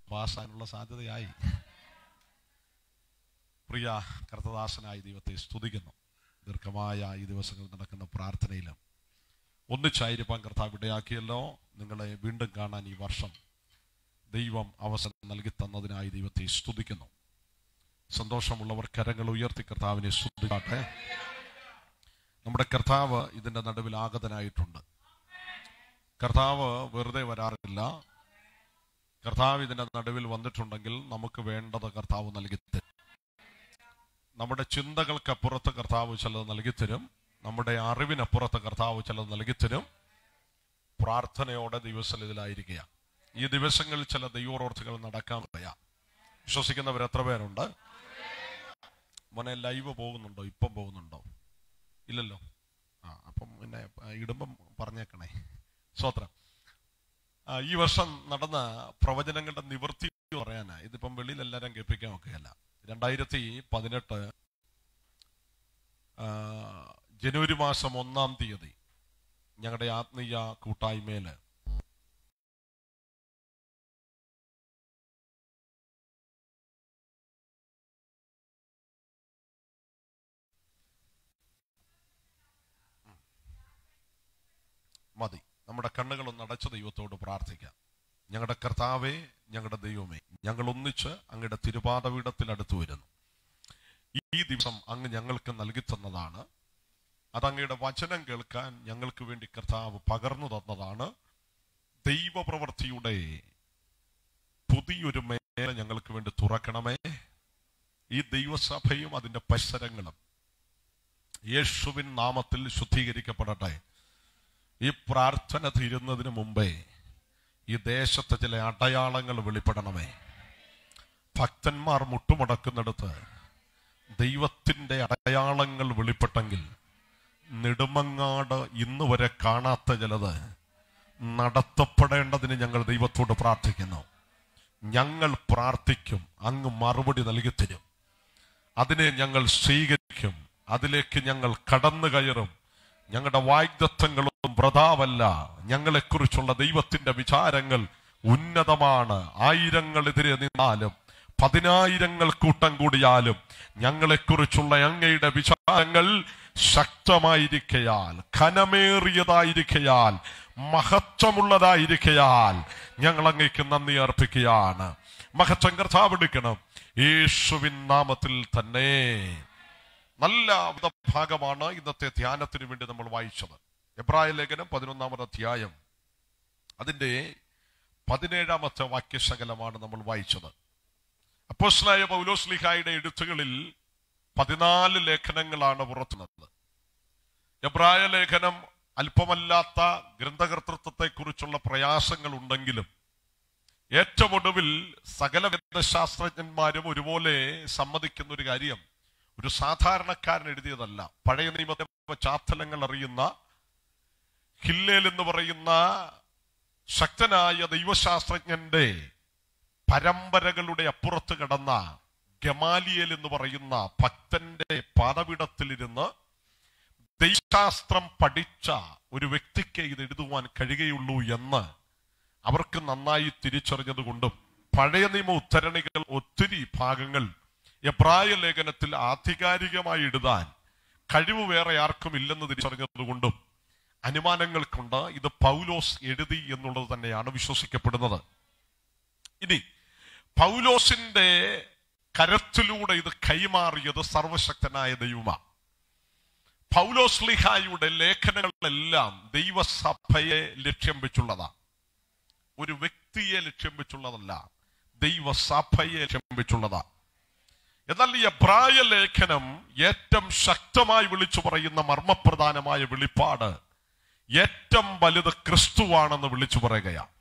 പാസ്സാനുള്ള സാധ്യതയായി പ്രിയ കർത്തദാസനായ ദൈവത്തെ സ്തുതിക്കുന്നു ദീർഘമായ ഈ ദിവസങ്ങളിൽ നടക്കുന്ന പ്രാർത്ഥനയിലും ഒന്നിച്ചായിരിക്കാൻ കർത്താവ് ഇടയാക്കിയല്ലോ നിങ്ങളെ വീണ്ടും കാണാൻ ഈ വർഷം ദൈവം അവസരം നൽകി തന്നതിനായി ദൈവത്തെ സ്തുതിക്കുന്നു സന്തോഷമുള്ളവർ കരങ്ങൾ ഉയർത്തി കർത്താവിനെ സ്തുതിക്കാട്ടെ നമ്മുടെ കർത്താവ് ഇതിന്റെ നടുവിൽ ആഗതനായിട്ടുണ്ട് കർത്താവ് വെറുതെ വരാറില്ല കർത്താവ് ഇതിന്റെ നടുവിൽ വന്നിട്ടുണ്ടെങ്കിൽ നമുക്ക് വേണ്ടത് കർത്താവ് നൽകി തരും നമ്മുടെ ചിന്തകൾക്കപ്പുറത്ത് കർത്താവ് ചിലത് നൽകി തരും നമ്മുടെ അറിവിനപ്പുറത്ത് കർത്താവ് ചിലത് നൽകി തരും പ്രാർത്ഥനയോടെ ദിവസം ഇതിലായിരിക്കുക ഈ ദിവസങ്ങളിൽ ചില ദൈവപ്രവർത്തികൾ നടക്കാൻ പറയാം വിശ്വസിക്കുന്നവർ എത്ര പേരുണ്ട് മോനെ ലൈവ് പോകുന്നുണ്ടോ ഇപ്പം പോകുന്നുണ്ടോ ഇല്ലല്ലോ ആ അപ്പം പിന്നെ ആ, ഇടുമ്പം പറഞ്ഞേക്കണേ സ്വത്രം ആ, ഈ വർഷം നടന്ന പ്രവചനങ്ങളുടെ നിവൃത്തി എന്ന് പറയാനാ ഇതിപ്പം വെളിയിൽ എല്ലാവരും കേൾപ്പിക്കാൻ ഒക്കെയല്ല രണ്ടായിരത്തി പതിനെട്ട് ആ, ജനുവരി മാസം ഒന്നാം തീയതി ഞങ്ങളുടെ ആത്മീയ കൂട്ടായ്മയില് മതി നമ്മുടെ കണ്ണുകളൊന്ന് അടച്ച ദൈവത്തോട് പ്രാർത്ഥിക്കാം ഞങ്ങളുടെ കർത്താവേ ഞങ്ങളുടെ ദൈവമേ ഞങ്ങൾ ഒന്നിച്ച് അങ്ങയുടെ തിരുപാദപീഠത്തിൽ അടുത്തു വരുന്നു ഈ ദിവസം അങ്ങ് ഞങ്ങൾക്ക് നൽകി തന്നതാണ് അത് അങ്ങയുടെ വചനം കേൾക്കാൻ ഞങ്ങൾക്ക് വേണ്ടി കർത്താവ് പകർന്നു തന്നതാണ് ദൈവപ്രവൃത്തിയുടെ പുതിയൊരു മേഖല ഞങ്ങൾക്ക് വേണ്ടി തുറക്കണമേ ഈ ദൈവസഭയും അതിന്റെ പരിസരങ്ങളും യേശുവിൻ നാമത്തിൽ ശുദ്ധീകരിക്കപ്പെടട്ടെ ഈ പ്രാർത്ഥന തീരുന്നതിന് മുമ്പേ ഈ ദേശത്തെ ചില അടയാളങ്ങൾ വെളിപ്പെടണമേ ഭക്തന്മാർ മുട്ടുമടക്കുന്നിടത്ത് ദൈവത്തിന്റെ അടയാളങ്ങൾ വെളിപ്പെട്ടെങ്കിൽ നെടുമങ്ങാട് ഇന്ന് വരെ കാണാത്ത ചിലത് നടത്തപ്പെടേണ്ടതിന് ഞങ്ങൾ ദൈവത്തോട് പ്രാർത്ഥിക്കുന്നു ഞങ്ങൾ പ്രാർത്ഥിക്കും അങ്ങ് മറുപടി നൽകി തരും അതിനെ ഞങ്ങൾ സ്വീകരിക്കും അതിലേക്ക് ഞങ്ങൾ കടന്നു കയറും ഞങ്ങളുടെ വാഗ്ദത്വങ്ങളൊന്നും വ്രതാവല്ല ഞങ്ങളെക്കുറിച്ചുള്ള ദൈവത്തിന്റെ വിചാരങ്ങൾ ഉന്നതമാണ് ആയിരങ്ങളെതിരെ നിന്നാലും പതിനായിരങ്ങൾ കൂട്ടം കൂടിയാലും ഞങ്ങളെക്കുറിച്ചുള്ള അങ്ങയുടെ വിചാരങ്ങൾ ശക്തമായിരിക്കയാൽ ഘനമേറിയതായിരിക്കയാൽ മഹത്വമുള്ളതായിരിക്കയാൽ ഞങ്ങൾ അങ്ങേക്ക് നന്ദി അർപ്പിക്കുകയാണ് മഹത്വം കർത്താവെടുക്കണം യേശുവിൻ നാമത്തിൽ തന്നെ നല്ല ഭാഗമാണ് ഇന്നത്തെ ധ്യാനത്തിന് വേണ്ടി നമ്മൾ വായിച്ചത് എബ്രായ ലേഖനം പതിനൊന്നാമത് അധ്യായം അതിന്റെ പതിനേഴാമത്തെ വാക്യശകലമാണ് നമ്മൾ വായിച്ചത് അപ്പോസ്ലായ പൗലോസ്ലിഹായുടെ എഴുത്തുകളിൽ പതിനാല് ലേഖനങ്ങളാണ് പുറത്തുള്ളത് എബ്രായ ലേഖനം അല്പമല്ലാത്ത ഗ്രന്ഥകർത്തൃത്വത്തെ കുറിച്ചുള്ള പ്രയാസങ്ങൾ ഉണ്ടെങ്കിലും ഏറ്റവും ഒടുവിൽ സകല വേദശാസ്ത്രജ്ഞന്മാരും ഒരുപോലെ സമ്മതിക്കുന്ന ഒരു കാര്യം ഒരു സാധാരണക്കാരൻ എഴുതിയതല്ല പഴയ നിയമത്തെ പശ്ചാത്തലങ്ങൾ അറിയുന്ന ഹില്ലേൽ എന്ന് പറയുന്ന ശക്തനായ ദൈവശാസ്ത്രജ്ഞന്റെ പരമ്പരകളുടെ അപ്പുറത്ത് കടന്ന ഗമാലിയൽ എന്ന് പറയുന്ന ഭക്തന്റെ പാദപീഠത്തിലിരുന്ന് ദൈവശാസ്ത്രം പഠിച്ച ഒരു വ്യക്തിക്ക് ഇത് എഴുതുവാൻ കഴിയുകയുള്ളൂ എന്ന് അവർക്ക് നന്നായി തിരിച്ചറിഞ്ഞതുകൊണ്ടും പഴയ നിയമ ഉദ്ധരണികൾ ഒത്തിരി ഭാഗങ്ങൾ എബ്രായ ലേഖനത്തിൽ ആധികാരികമായി എഴുതാൻ കഴിവ് വേറെ ആർക്കും ഇല്ലെന്ന് തിരിച്ചറിഞ്ഞതുകൊണ്ടും അനുമാനങ്ങൾക്കുണ്ട് ഇത് പൗലോസ് എഴുതി എന്നുള്ളത് തന്നെയാണ് വിശ്വസിക്കപ്പെടുന്നത് ഇനി പൗലോസിന്റെ കരത്തിലൂടെ ഇത് കൈമാറിയത് സർവശക്തനായ ദൈവമാണ് പൗലോസ് ലിഹായുടെ ലേഖനങ്ങളെല്ലാം ദൈവസഭയെ ലക്ഷ്യം വെച്ചുള്ളതാണ് ഒരു വ്യക്തിയെ ലക്ഷ്യം വെച്ചുള്ളതല്ല ദൈവസഭയെ ലക്ഷ്യം വെച്ചുള്ളതാണ് എന്നാൽ ഈ എബ്രായ ലേഖനം ഏറ്റവും ശക്തമായി വിളിച്ചു പറയുന്ന മർമ്മപ്രധാനമായ വെളിപ്പാട് ഏറ്റവും വലുത് ക്രിസ്തുവാണെന്ന് വിളിച്ചു പറയുകയാണ്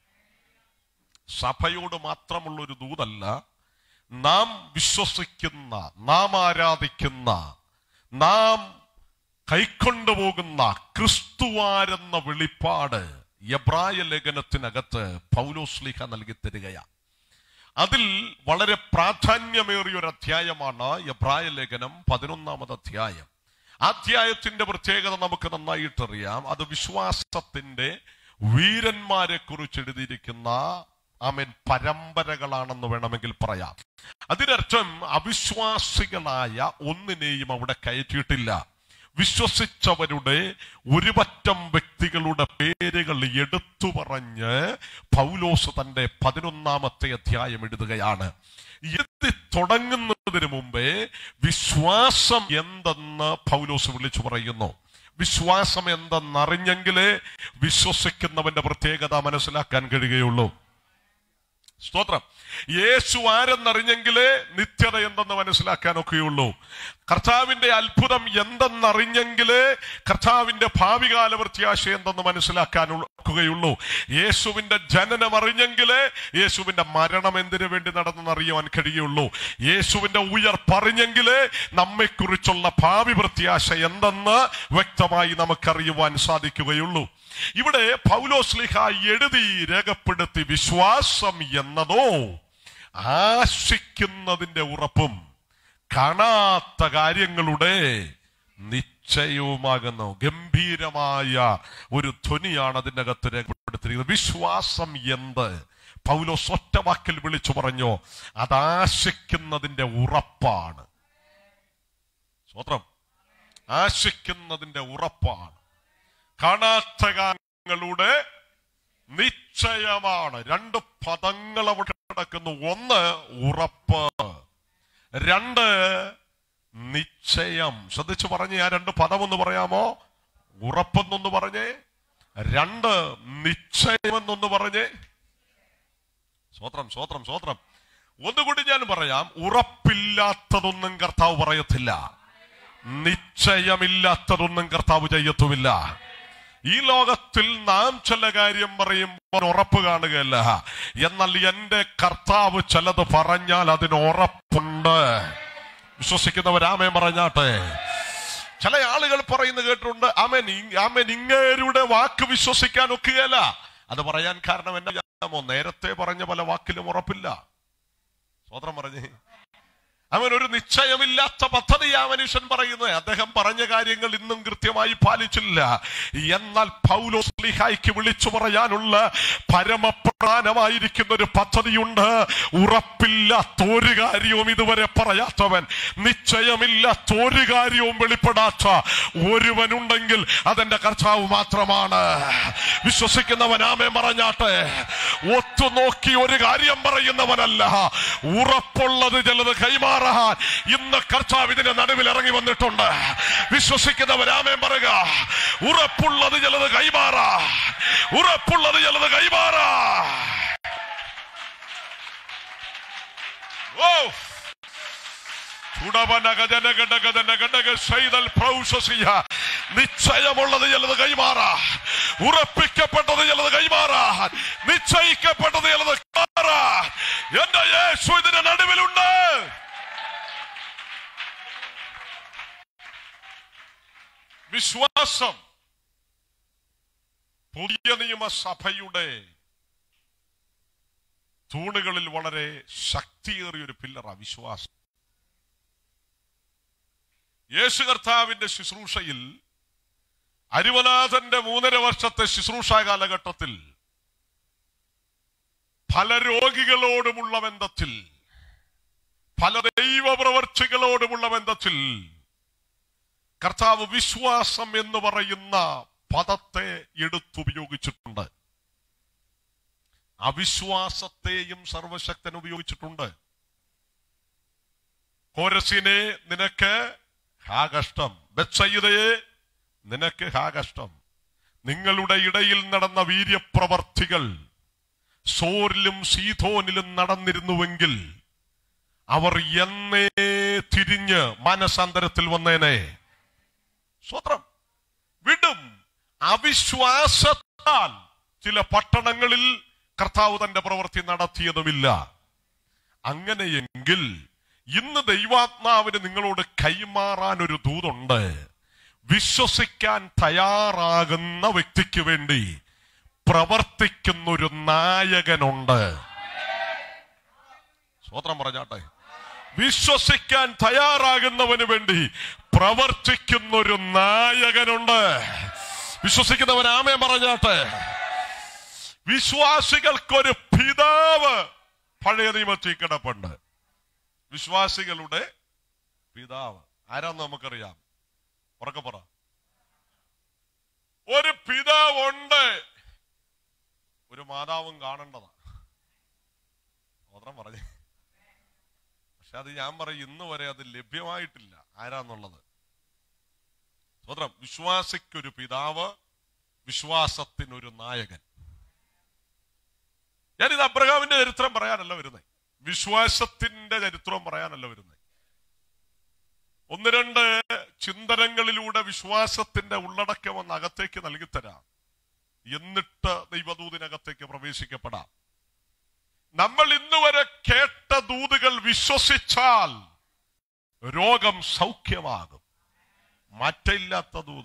സഭയോട് മാത്രമുള്ള ഒരു ദൂതല്ല നാം വിശ്വസിക്കുന്ന നാം ആരാധിക്കുന്ന നാം കൈക്കൊണ്ടുപോകുന്ന ക്രിസ്തുവാരെന്ന വെളിപ്പാട് എബ്രായ ലേഖനത്തിനകത്ത് പൗലോസ്ലിഹ നൽകി തരികയാണ് അതിൽ വളരെ പ്രാധാന്യമേറിയ ഒരു അധ്യായമാണ് എബ്രായ ലേഖനം പതിനൊന്നാമത് അധ്യായം ആ അധ്യായത്തിന്റെ പ്രത്യേകത നമുക്ക് നന്നായിട്ടറിയാം അത് വിശ്വാസത്തിന്റെ വീരന്മാരെ കുറിച്ച് എഴുതിയിരിക്കുന്ന ആമേൻ പരമ്പരകളാണെന്ന് വേണമെങ്കിൽ പറയാം അതിനർത്ഥം അവിശ്വാസികളായ ഒന്നിനെയും അവിടെ കയറ്റിയിട്ടില്ല വിശ്വസിച്ചവരുടെ ഒരു പറ്റം വ്യക്തികളുടെ പേരുകൾ എടുത്തു പറഞ്ഞ് പൗലോസ് തന്റെ പതിനൊന്നാമത്തെ അധ്യായം എഴുതുകയാണ് എഴുതി തുടങ്ങുന്നതിന് മുമ്പേ വിശ്വാസം എന്തെന്ന് പൗലോസ് വിളിച്ചു പറയുന്നു വിശ്വാസം എന്തെന്നറിഞ്ഞെങ്കിലേ വിശ്വസിക്കുന്നവന്റെ പ്രത്യേകത മനസ്സിലാക്കാൻ കഴിയുകയുള്ളൂ സ്തോത്രം യേശു ആരെന്നറിഞ്ഞെങ്കിലേ നിത്യത എന്തെന്ന് മനസ്സിലാക്കാനൊക്കെയുള്ളൂ കർത്താവിന്റെ അത്ഭുതം എന്തെന്നറിഞ്ഞെങ്കിലേ കർത്താവിന്റെ ഭാവികാല പ്രത്യാശ എന്തെന്ന് മനസ്സിലാക്കാനൊക്കുകയുള്ളൂ യേശുവിന്റെ ജനനം അറിഞ്ഞെങ്കിലേ യേശുവിന്റെ മരണം എന്തിനു വേണ്ടി നടന്നെന്ന് അറിയുവാൻ കഴിയുള്ളൂ യേശുവിന്റെ ഉയർപ്പറിഞ്ഞെങ്കിലേ നമ്മെക്കുറിച്ചുള്ള ഭാവി പ്രത്യാശ എന്തെന്ന് വ്യക്തമായി നമുക്കറിയുവാൻ സാധിക്കുകയുള്ളൂ ഇവിടെ പൗലോസ്ലിഹ എഴുതി രേഖപ്പെടുത്തി വിശ്വാസം എന്നതോ ആശിക്കുന്നതിന്റെ ഉറപ്പും കാണാത്ത കാര്യങ്ങളുടെ നിശ്ചയവുമാകുന്നു ഗംഭീരമായ ഒരു ധ്വനിയാണ് അതിൻ്റെ അകത്ത് രേഖപ്പെടുത്തിയിരിക്കുന്നത് വിശ്വാസം എന്ത് പൗലോസ് ഒറ്റ വാക്കിൽ വിളിച്ചു പറഞ്ഞു അത് ആശിക്കുന്നതിന്റെ ഉറപ്പാണ് സ്വത്രം ആശിക്കുന്നതിന്റെ ഉറപ്പാണ് കാണാത്ത കാര്യങ്ങളുടെ നിശ്ചയമാണ് രണ്ട് പദങ്ങൾ അവിടെ കിടക്കുന്നു ഒന്ന് ഉറപ്പ് രണ്ട് നിശ്ചയം ശ്രദ്ധിച്ചു പറഞ്ഞ് ആ രണ്ട് പദം ഒന്ന് പറയാമോ ഉറപ്പെന്നൊന്ന് പറഞ്ഞേ രണ്ട് നിശ്ചയമെന്നൊന്ന് പറഞ്ഞേ സ്വത്രം സ്വത്രം സ്വത്രം ഒന്നുകൂടി ഞാൻ പറയാം ഉറപ്പില്ലാത്തതൊന്നും കർത്താവ് പറയത്തില്ല നിശ്ചയമില്ലാത്തതൊന്നും കർത്താവ് ചെയ്യത്തുമില്ല ഈ ലോകത്തിൽ നാം ചില കാര്യം പറയുമ്പോൾ ഉറപ്പ് കാണുകയല്ല എന്നാൽ എന്റെ കർത്താവ് ചിലത് പറഞ്ഞാൽ അതിന് ഉറപ്പുണ്ട് വിശ്വസിക്കുന്നവരാമേ പറഞ്ഞാട്ടെ ചില ആളുകൾ പറയുന്നത് കേട്ടിട്ടുണ്ട് ആമൻ ആമൻ ഇങ്ങേരുടെ വാക്ക് വിശ്വസിക്കാൻ ഒക്കുകയല്ല അത് പറയാൻ കാരണം എന്നാമോ നേരത്തെ പറഞ്ഞ പല വാക്കിലും ഉറപ്പില്ല സ്വതന്ത്രം പറഞ്ഞേ അവൻ ഒരു നിശ്ചയമില്ലാത്ത പദ്ധതി ആ മനുഷ്യൻ പറയുന്നത് അദ്ദേഹം പറഞ്ഞ കാര്യങ്ങൾ ഇന്നും കൃത്യമായി പാലിച്ചില്ല എന്നാൽ പൗലോസ്ലിഹായ്ക്ക് വിളിച്ചു പറയാനുള്ള പരമപ്രധാനമായിരിക്കുന്ന ഒരു പദ്ധതിയുണ്ട് ഉറപ്പില്ലാത്ത ഒരു കാര്യവും ഇതുവരെ പറയാത്തവൻ നിശ്ചയമില്ലാത്ത ഒരു കാര്യവും വെളിപ്പെടാത്ത ഒരുവനുണ്ടെങ്കിൽ അതെന്റെ കർത്താവ് മാത്രമാണ് വിശ്വസിക്കുന്നവൻ ആമേ പറഞ്ഞാട്ടെ ഒത്തുനോക്കി ഒരു കാര്യം പറയുന്നവനല്ല ഉറപ്പുള്ളത് ചിലത് കൈമാറാൻ ഇന്ന് കർത്താവ് ഇതിന്റെ നടുവിൽ ഇറങ്ങി വന്നിട്ടുണ്ട് വിശ്വസിക്കുന്നവരാമേ പറയുക ഉറപ്പുള്ളത് ചിലത് കൈമാറാ ഉറപ്പുള്ളത് ചിലത് കൈമാറാ ഓ നിശ്ചയമുള്ളത് ചിലത് കൈമാറാ ഉറപ്പിക്കപ്പെട്ടത് ചിലത് കൈമാറാ നിശ്ചയിക്കപ്പെട്ടത് ചിലത് കൈമാറാ എന്റെ യേശു ഇതിന്റെ നടുവിലുണ്ട് വിശ്വാസം പുതിയ നിയമസഭയുടെ തൂണുകളിൽ വളരെ ശക്തിയേറിയ ഒരു പില്ലറാ വിശ്വാസം യേശു കർത്താവിന്റെ ശുശ്രൂഷയിൽ അരുവനാഥന്റെ മൂന്നര വർഷത്തെ ശുശ്രൂഷ കാലഘട്ടത്തിൽ പല രോഗികളോടുമുള്ള ബന്ധത്തിൽ പല ദൈവപ്രവർത്തികളോടുമുള്ള ബന്ധത്തിൽ കർത്താവ് വിശ്വാസം എന്ന് പറയുന്ന പദത്തെ എടുത്തുപയോഗിച്ചിട്ടുണ്ട് അവിശ്വാസത്തെയും സർവശക്തൻ ഉപയോഗിച്ചിട്ടുണ്ട് കോരസിനെ നിനക്ക് ഹാ കഷ്ടം ബത്സയിതയെ നിനക്ക് ഹാ കഷ്ടം നിങ്ങളുടെ ഇടയിൽ നടന്ന വീര്യപ്രവർത്തികൾ സോറിലും സീതോനിലും നടന്നിരുന്നുവെങ്കിൽ അവർ എന്നേ തിരിഞ്ഞ് മാനസാന്തരത്തിൽ വന്നേനെ സ്വത്രം വിടും അവിശ്വാസത്താൽ ചില പട്ടണങ്ങളിൽ കർത്താവ് തന്റെ പ്രവൃത്തി നടത്തിയതുമില്ല അങ്ങനെയെങ്കിൽ ഇന്ന് ദൈവാത്മാവിന് നിങ്ങളോട് കൈമാറാൻ ഒരു ദൂതുണ്ട് വിശ്വസിക്കാൻ തയ്യാറാകുന്ന വ്യക്തിക്ക് വേണ്ടി പ്രവർത്തിക്കുന്നൊരു നായകനുണ്ട് സ്വത്രം പറഞ്ഞാട്ടെ വിശ്വസിക്കാൻ തയ്യാറാകുന്നവന് വേണ്ടി പ്രവർത്തിക്കുന്നൊരു നായകനുണ്ട് വിശ്വസിക്കുന്നവൻ ആമേ പറഞ്ഞാട്ടെ വിശ്വാസികൾക്കൊരു പിതാവ് പഴയ നിയമത്തിൽ കിടപ്പുണ്ട് വിശ്വാസികളുടെ പിതാവ് ആരാന്ന് നമുക്കറിയാം ഉറക്കെ പറ ഒരു പിതാവുണ്ട് ഒരു മാതാവും കാണേണ്ടതാ മാത്രം പറഞ്ഞു പക്ഷെ അത് ഞാൻ പറയും ഇന്ന് വരെ അത് ലഭ്യമായിട്ടില്ല ആരാന്നുള്ളത് സ്വതന്ത്രം വിശ്വാസിക്കൊരു പിതാവ് വിശ്വാസത്തിനൊരു നായകൻ ഞാനിത് അബ്രഹാമിന്റെ ചരിത്രം പറയാനല്ല വരുന്നത് വിശ്വാസത്തിന്റെ ചരിത്രം പറയാനല്ല വരുന്നത് ഒന്ന് രണ്ട് ചിന്തനങ്ങളിലൂടെ വിശ്വാസത്തിന്റെ ഉള്ളടക്കം ഒന്ന് അകത്തേക്ക് നൽകിത്തരാം എന്നിട്ട് ദൈവദൂതിനകത്തേക്ക് പ്രവേശിക്കപ്പെടാം നമ്മൾ ഇന്ന് വരെ കേട്ട ദൂതുകൾ വിശ്വസിച്ചാൽ രോഗം സൗഖ്യമാകും മാറ്റമില്ലാത്ത ദൂത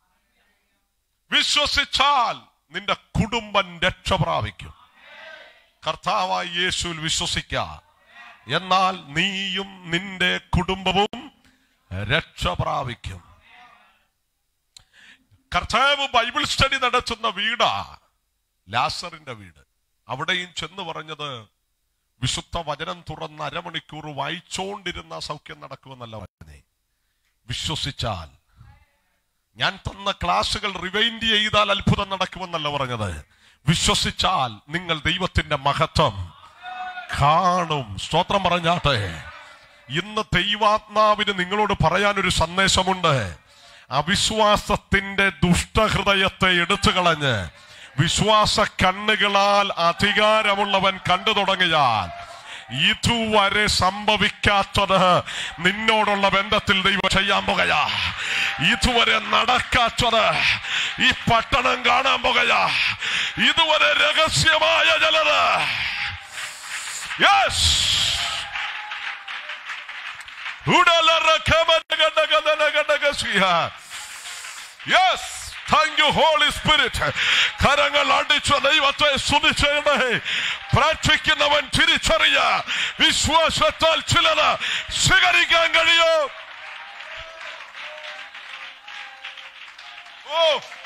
വിശ്വസിച്ചാൽ നിന്റെ കുടുംബം രക്ഷ പ്രാപിക്കും കർത്താവായി യേശുവിൽ വിശ്വസിക്ക എന്നാൽ നീയും നിന്റെ കുടുംബവും രക്ഷ പ്രാപിക്കും കർത്താവ് ബൈബിൾ സ്റ്റഡി നടത്തുന്ന വീടാ ലാസറിന്റെ വീട് അവിടെയും ചെന്ന് പറഞ്ഞത് വിശുദ്ധ വചനം തുറന്ന് അരമണിക്കൂർ വായിച്ചോണ്ടിരുന്ന സൗഖ്യം നടക്കുമെന്നല്ല പറഞ്ഞേ വിശ്വസിച്ചാൽ ഞാൻ തന്ന ക്ലാസുകൾ റിവൈൻഡ് ചെയ്താൽ അത്ഭുതം നടക്കുമെന്നല്ല പറഞ്ഞത് വിശ്വസിച്ചാൽ നിങ്ങൾ ദൈവത്തിന്റെ മഹത്വം കാണും സ്തോത്രം പറഞ്ഞാട്ടെ ഇന്ന് ദൈവാത്മാവിന് നിങ്ങളോട് പറയാൻ ഒരു സന്ദേശമുണ്ട് അവിശ്വാസത്തിന്റെ ദുഷ്ടഹൃദയത്തെ എടുത്തു കളഞ്ഞ് വിശ്വാസ കണ്ണുകളാൽ അധികാരമുള്ളവൻ കണ്ടു തുടങ്ങിയാൽ ഇതുവരെ സംഭവിക്കാത്തത് നിന്നോടുള്ള ബന്ധത്തിൽ ദൈവം ചെയ്യാൻ പോകയാ ഇതുവരെ നടക്കാത്തത് ഈ പട്ടണം കാണാൻ പോകയാ ഇതുവരെ രഹസ്യമായ ചിലത് yes yes thank you holy spirit കരങ്ങൾ അടിച്ച ദൈവത്തെ സ്തുതിച്ചേ പ്രാർത്ഥിക്കുന്നവൻ തിരിച്ചറിയ വിശ്വാസത്താൽ ചിലത് സ്വീകരിക്കാൻ കഴിയും ഓ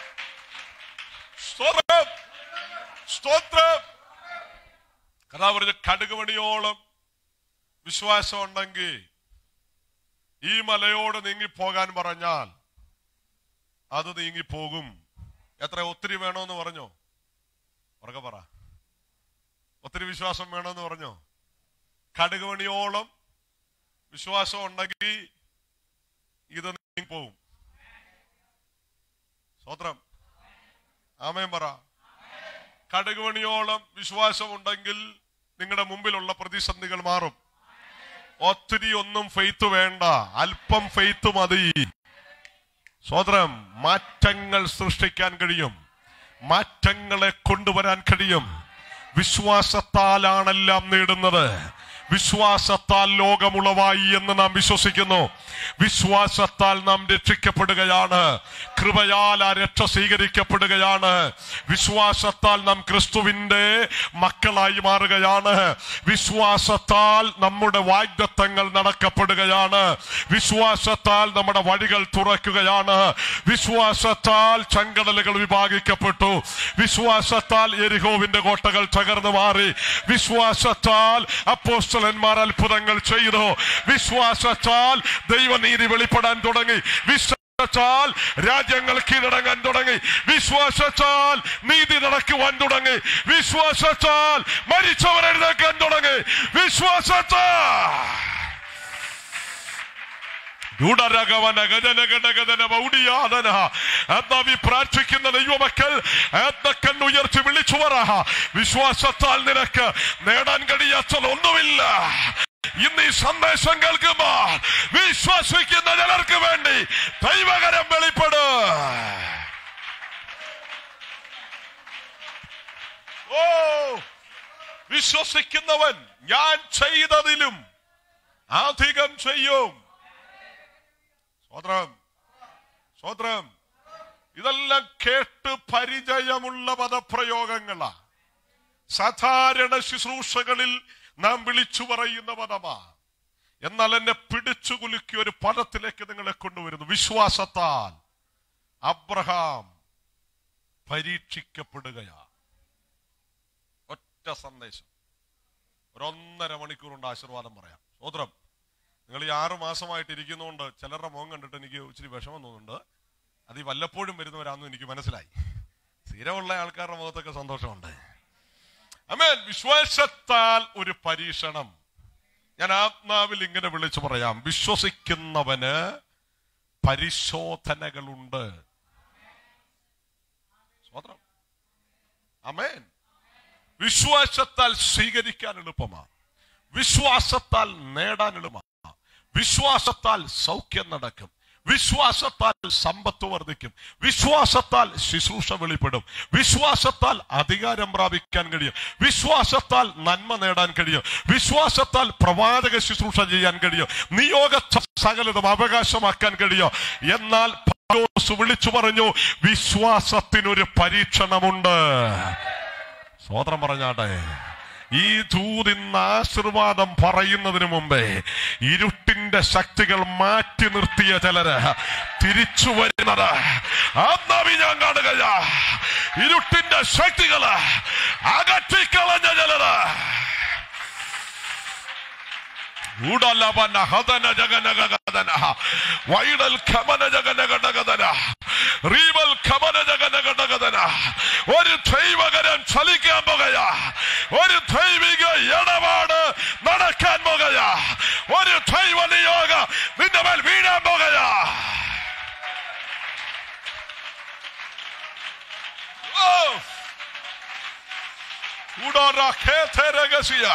സ്തോത്രം സ്തോത്രം കഥാ പറഞ്ഞ കടുകുമണിയോളം വിശ്വാസം ഉണ്ടെങ്കിൽ ഈ മലയോട് നീങ്ങിപ്പോകാൻ പറഞ്ഞാൽ അത് നീങ്ങിപ്പോകും എത്ര ഒത്തിരി വേണോന്ന് പറഞ്ഞോ ഉറക്കെ പറ ഒത്തിരി വിശ്വാസം വേണമെന്ന് പറഞ്ഞോ കടുകുമണിയോളം വിശ്വാസം ഉണ്ടെങ്കിൽ ഇത് നീങ്ങിപ്പോകും സ്വത്രം ആമേൻ പറ കടുകുമണിയോളം വിശ്വാസം ഉണ്ടെങ്കിൽ നിങ്ങളുടെ മുമ്പിലുള്ള പ്രതിസന്ധികൾ മാറും ഒത്തിരി ഒന്നും ഫെയ്ത്ത് വേണ്ട അല്പം ഫെയ്ത്ത് മതി സോദരം മാറ്റങ്ങൾ സൃഷ്ടിക്കാൻ കഴിയും മാറ്റങ്ങളെ കൊണ്ടുവരാൻ കഴിയും വിശ്വാസത്താലാണെല്ലാം നേടുന്നത് വിശ്വാസത്താൽ ലോകമുളവായി എന്ന് നാം വിശ്വസിക്കുന്നു വിശ്വാസത്താൽ നാം രക്ഷിക്കപ്പെടുകയാണ് കൃപയാൽ ആ രക്ഷ സ്വീകരിക്കപ്പെടുകയാണ് വിശ്വാസത്താൽ നാം ക്രിസ്തുവിന്റെ മക്കളായി മാറുകയാണ് വിശ്വാസത്താൽ നമ്മുടെ വാഗ്ദത്തങ്ങൾ നടക്കപ്പെടുകയാണ് വിശ്വാസത്താൽ നമ്മുടെ വഴികൾ തുറക്കുകയാണ് വിശ്വാസത്താൽ ചങ്കടലുകൾ വിഭാഗിക്കപ്പെട്ടു വിശ്വാസത്താൽ എരിഹോവിന്റെ കോട്ടകൾ തകർന്നു മാറി വിശ്വാസത്താൽ അപ്പോസ്തലന്മാർ അത്ഭുതങ്ങൾ ചെയ്തു വിശ്വാസത്താൽ ദൈവനീതി വെളിപ്പെടാൻ തുടങ്ങി വിശ്വാസത്താൽ രാജ്യങ്ങൾ കീഴടങ്ങാൻ തുടങ്ങി വിശ്വാസത്താൽ നീതി നടക്കുവാൻ തുടങ്ങി വിശ്വാസത്താൽ മരിച്ചവർ എഴുന്നേക്കാൻ തുടങ്ങി വിശ്വാസത്താൽ ഗൂഢരകവന ഗജനഗടഗതന മൗഢിയാതന എന്നാ പ്രാർത്ഥിക്കുന്ന ദൈവമക്കൾ എന്ന കണ്ണുയർത്തി വിളിച്ചു പറ വിശ്വാസത്താൽ നിനക്ക് നേടാൻ കഴിയാത്തതൊന്നുമില്ല ഇന്ന് ഈ സന്ദേശം കേൾക്കുമ്പോൾ വിശ്വസിക്കുന്ന ചിലർക്ക് വേണ്ടി ദൈവകരം വെളിപ്പെടും ഓ വിശ്വസിക്കുന്നവൻ ഞാൻ ചെയ്തതിലും അധികം ചെയ്യും സ്വത്രം സ്വത്രം ഇതെല്ലാം കേട്ട് പരിചയമുള്ള പദപ്രയോഗങ്ങളാ സാധാരണ ശുശ്രൂഷകളിൽ നാം വിളിച്ചു പറയുന്ന പദമാ എന്നാൽ എന്നെ പിടിച്ചു കുലുക്കി ഒരു പദത്തിലേക്ക് നിങ്ങളെ കൊണ്ടുവരുന്നു വിശ്വാസത്താൽ അബ്രഹാം പരീക്ഷിക്കപ്പെടുകയാ ഒരൊറ്റ സന്ദേശം ഒരൊന്നര മണിക്കൂർ കൊണ്ട് ആശീർവാദം പറയാം സ്വോത്രം നിങ്ങൾ ഈ ആറു മാസമായിട്ട് ഇരിക്കുന്നതുകൊണ്ട് ചിലരുടെ മുഖം കണ്ടിട്ട് എനിക്ക് ഇച്ചിരി വിഷമം തോന്നുന്നുണ്ട് അത് ഈ വല്ലപ്പോഴും വരുന്നവരാണെന്ന് എനിക്ക് മനസ്സിലായി സ്ഥിരമുള്ള ആൾക്കാരുടെ മുഖത്തൊക്കെ സന്തോഷമുണ്ട് അമേൻ വിശ്വാസത്താൽ ഒരു പരീക്ഷണം ഞാൻ ആത്മാവിൽ ഇങ്ങനെ വിളിച്ചു പറയാം വിശ്വസിക്കുന്നവന് പരിശോധനകളുണ്ട് സ്വതന്ത്രം അമേൻ വിശ്വാസത്താൽ സ്വീകരിക്കാൻ എളുപ്പമാണ് വിശ്വാസത്താൽ നേടാൻ എളുപ്പമാണ് വിശ്വാസത്താൽ സൗഖ്യം നടക്കും വിശ്വാസത്താൽ സമ്പത്ത് വർദ്ധിക്കും വിശ്വാസത്താൽ ശുശ്രൂഷ വെളിപ്പെടും വിശ്വാസത്താൽ അധികാരം പ്രാപിക്കാൻ കഴിയും വിശ്വാസത്താൽ നന്മ നേടാൻ കഴിയും വിശ്വാസത്താൽ പ്രവാചക ശുശ്രൂഷ ചെയ്യാൻ കഴിയും നിയോഗ സകലതും അവകാശമാക്കാൻ കഴിയും എന്നാൽ പൗലോസ് വിളിച്ചു പറഞ്ഞു വിശ്വാസത്തിനൊരു പരീക്ഷണമുണ്ട് സ്വോത്രം പറഞ്ഞാട്ടെ ഈ ദൂതിന്ന് ആശീർവാദം പറയുന്നതിന് മുമ്പേ ഇരുട്ടിന്റെ ശക്തികൾ മാറ്റി നിർത്തിയ ചിലര് തിരിച്ചു വരുന്നത് ആത്മാവി ഞാൻ കാണുകയാ ഇരുട്ടിന്റെ ശക്തികള് അകറ്റിക്കളഞ്ഞ ചിലര് ഊടലവന ഹതന ജഗനഗദന വൈഡൽ ഖമന ജഗനഗടഗദന റീവൽ ഖമന ജഗനഗടഗദന ഒരു ദൈവകരം ചലിക്കാൻ പോകയാ ഒരു ദൈവിക ഇടപാട് നടക്കാൻ പോകയാ ഒരു ദൈവ നിയോഗ നിന്റെ മേൽ വീഴാൻ പോകയാ ഓ ഉടറ ഖേത്തെ രഹസ്യ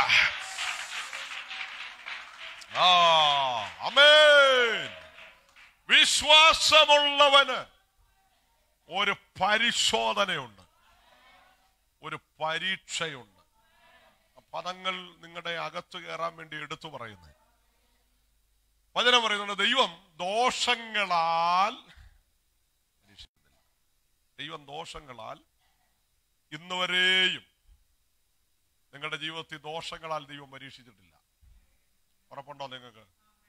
ആ അമേൻ വിശ്വാസമുള്ളവന് ഒരു പരിശോധനയുണ്ട് ഒരു പരീക്ഷയുണ്ട് ആ പദങ്ങൾ നിങ്ങളുടെ അകത്ത് കയറാൻ വേണ്ടി എടുത്തു പറയുന്നത് വചനം പറയുന്നുണ്ട് ദൈവം ദോഷങ്ങളാൽ പരീക്ഷിക്കുന്നില്ല. ദൈവം ദോഷങ്ങളാൽ ഇന്നുവരെയും നിങ്ങളുടെ ജീവിതത്തിൽ ദോഷങ്ങളാൽ ദൈവം പരീക്ഷിച്ചിട്ടില്ല ഉറപ്പുണ്ടോ നിങ്ങൾക്ക്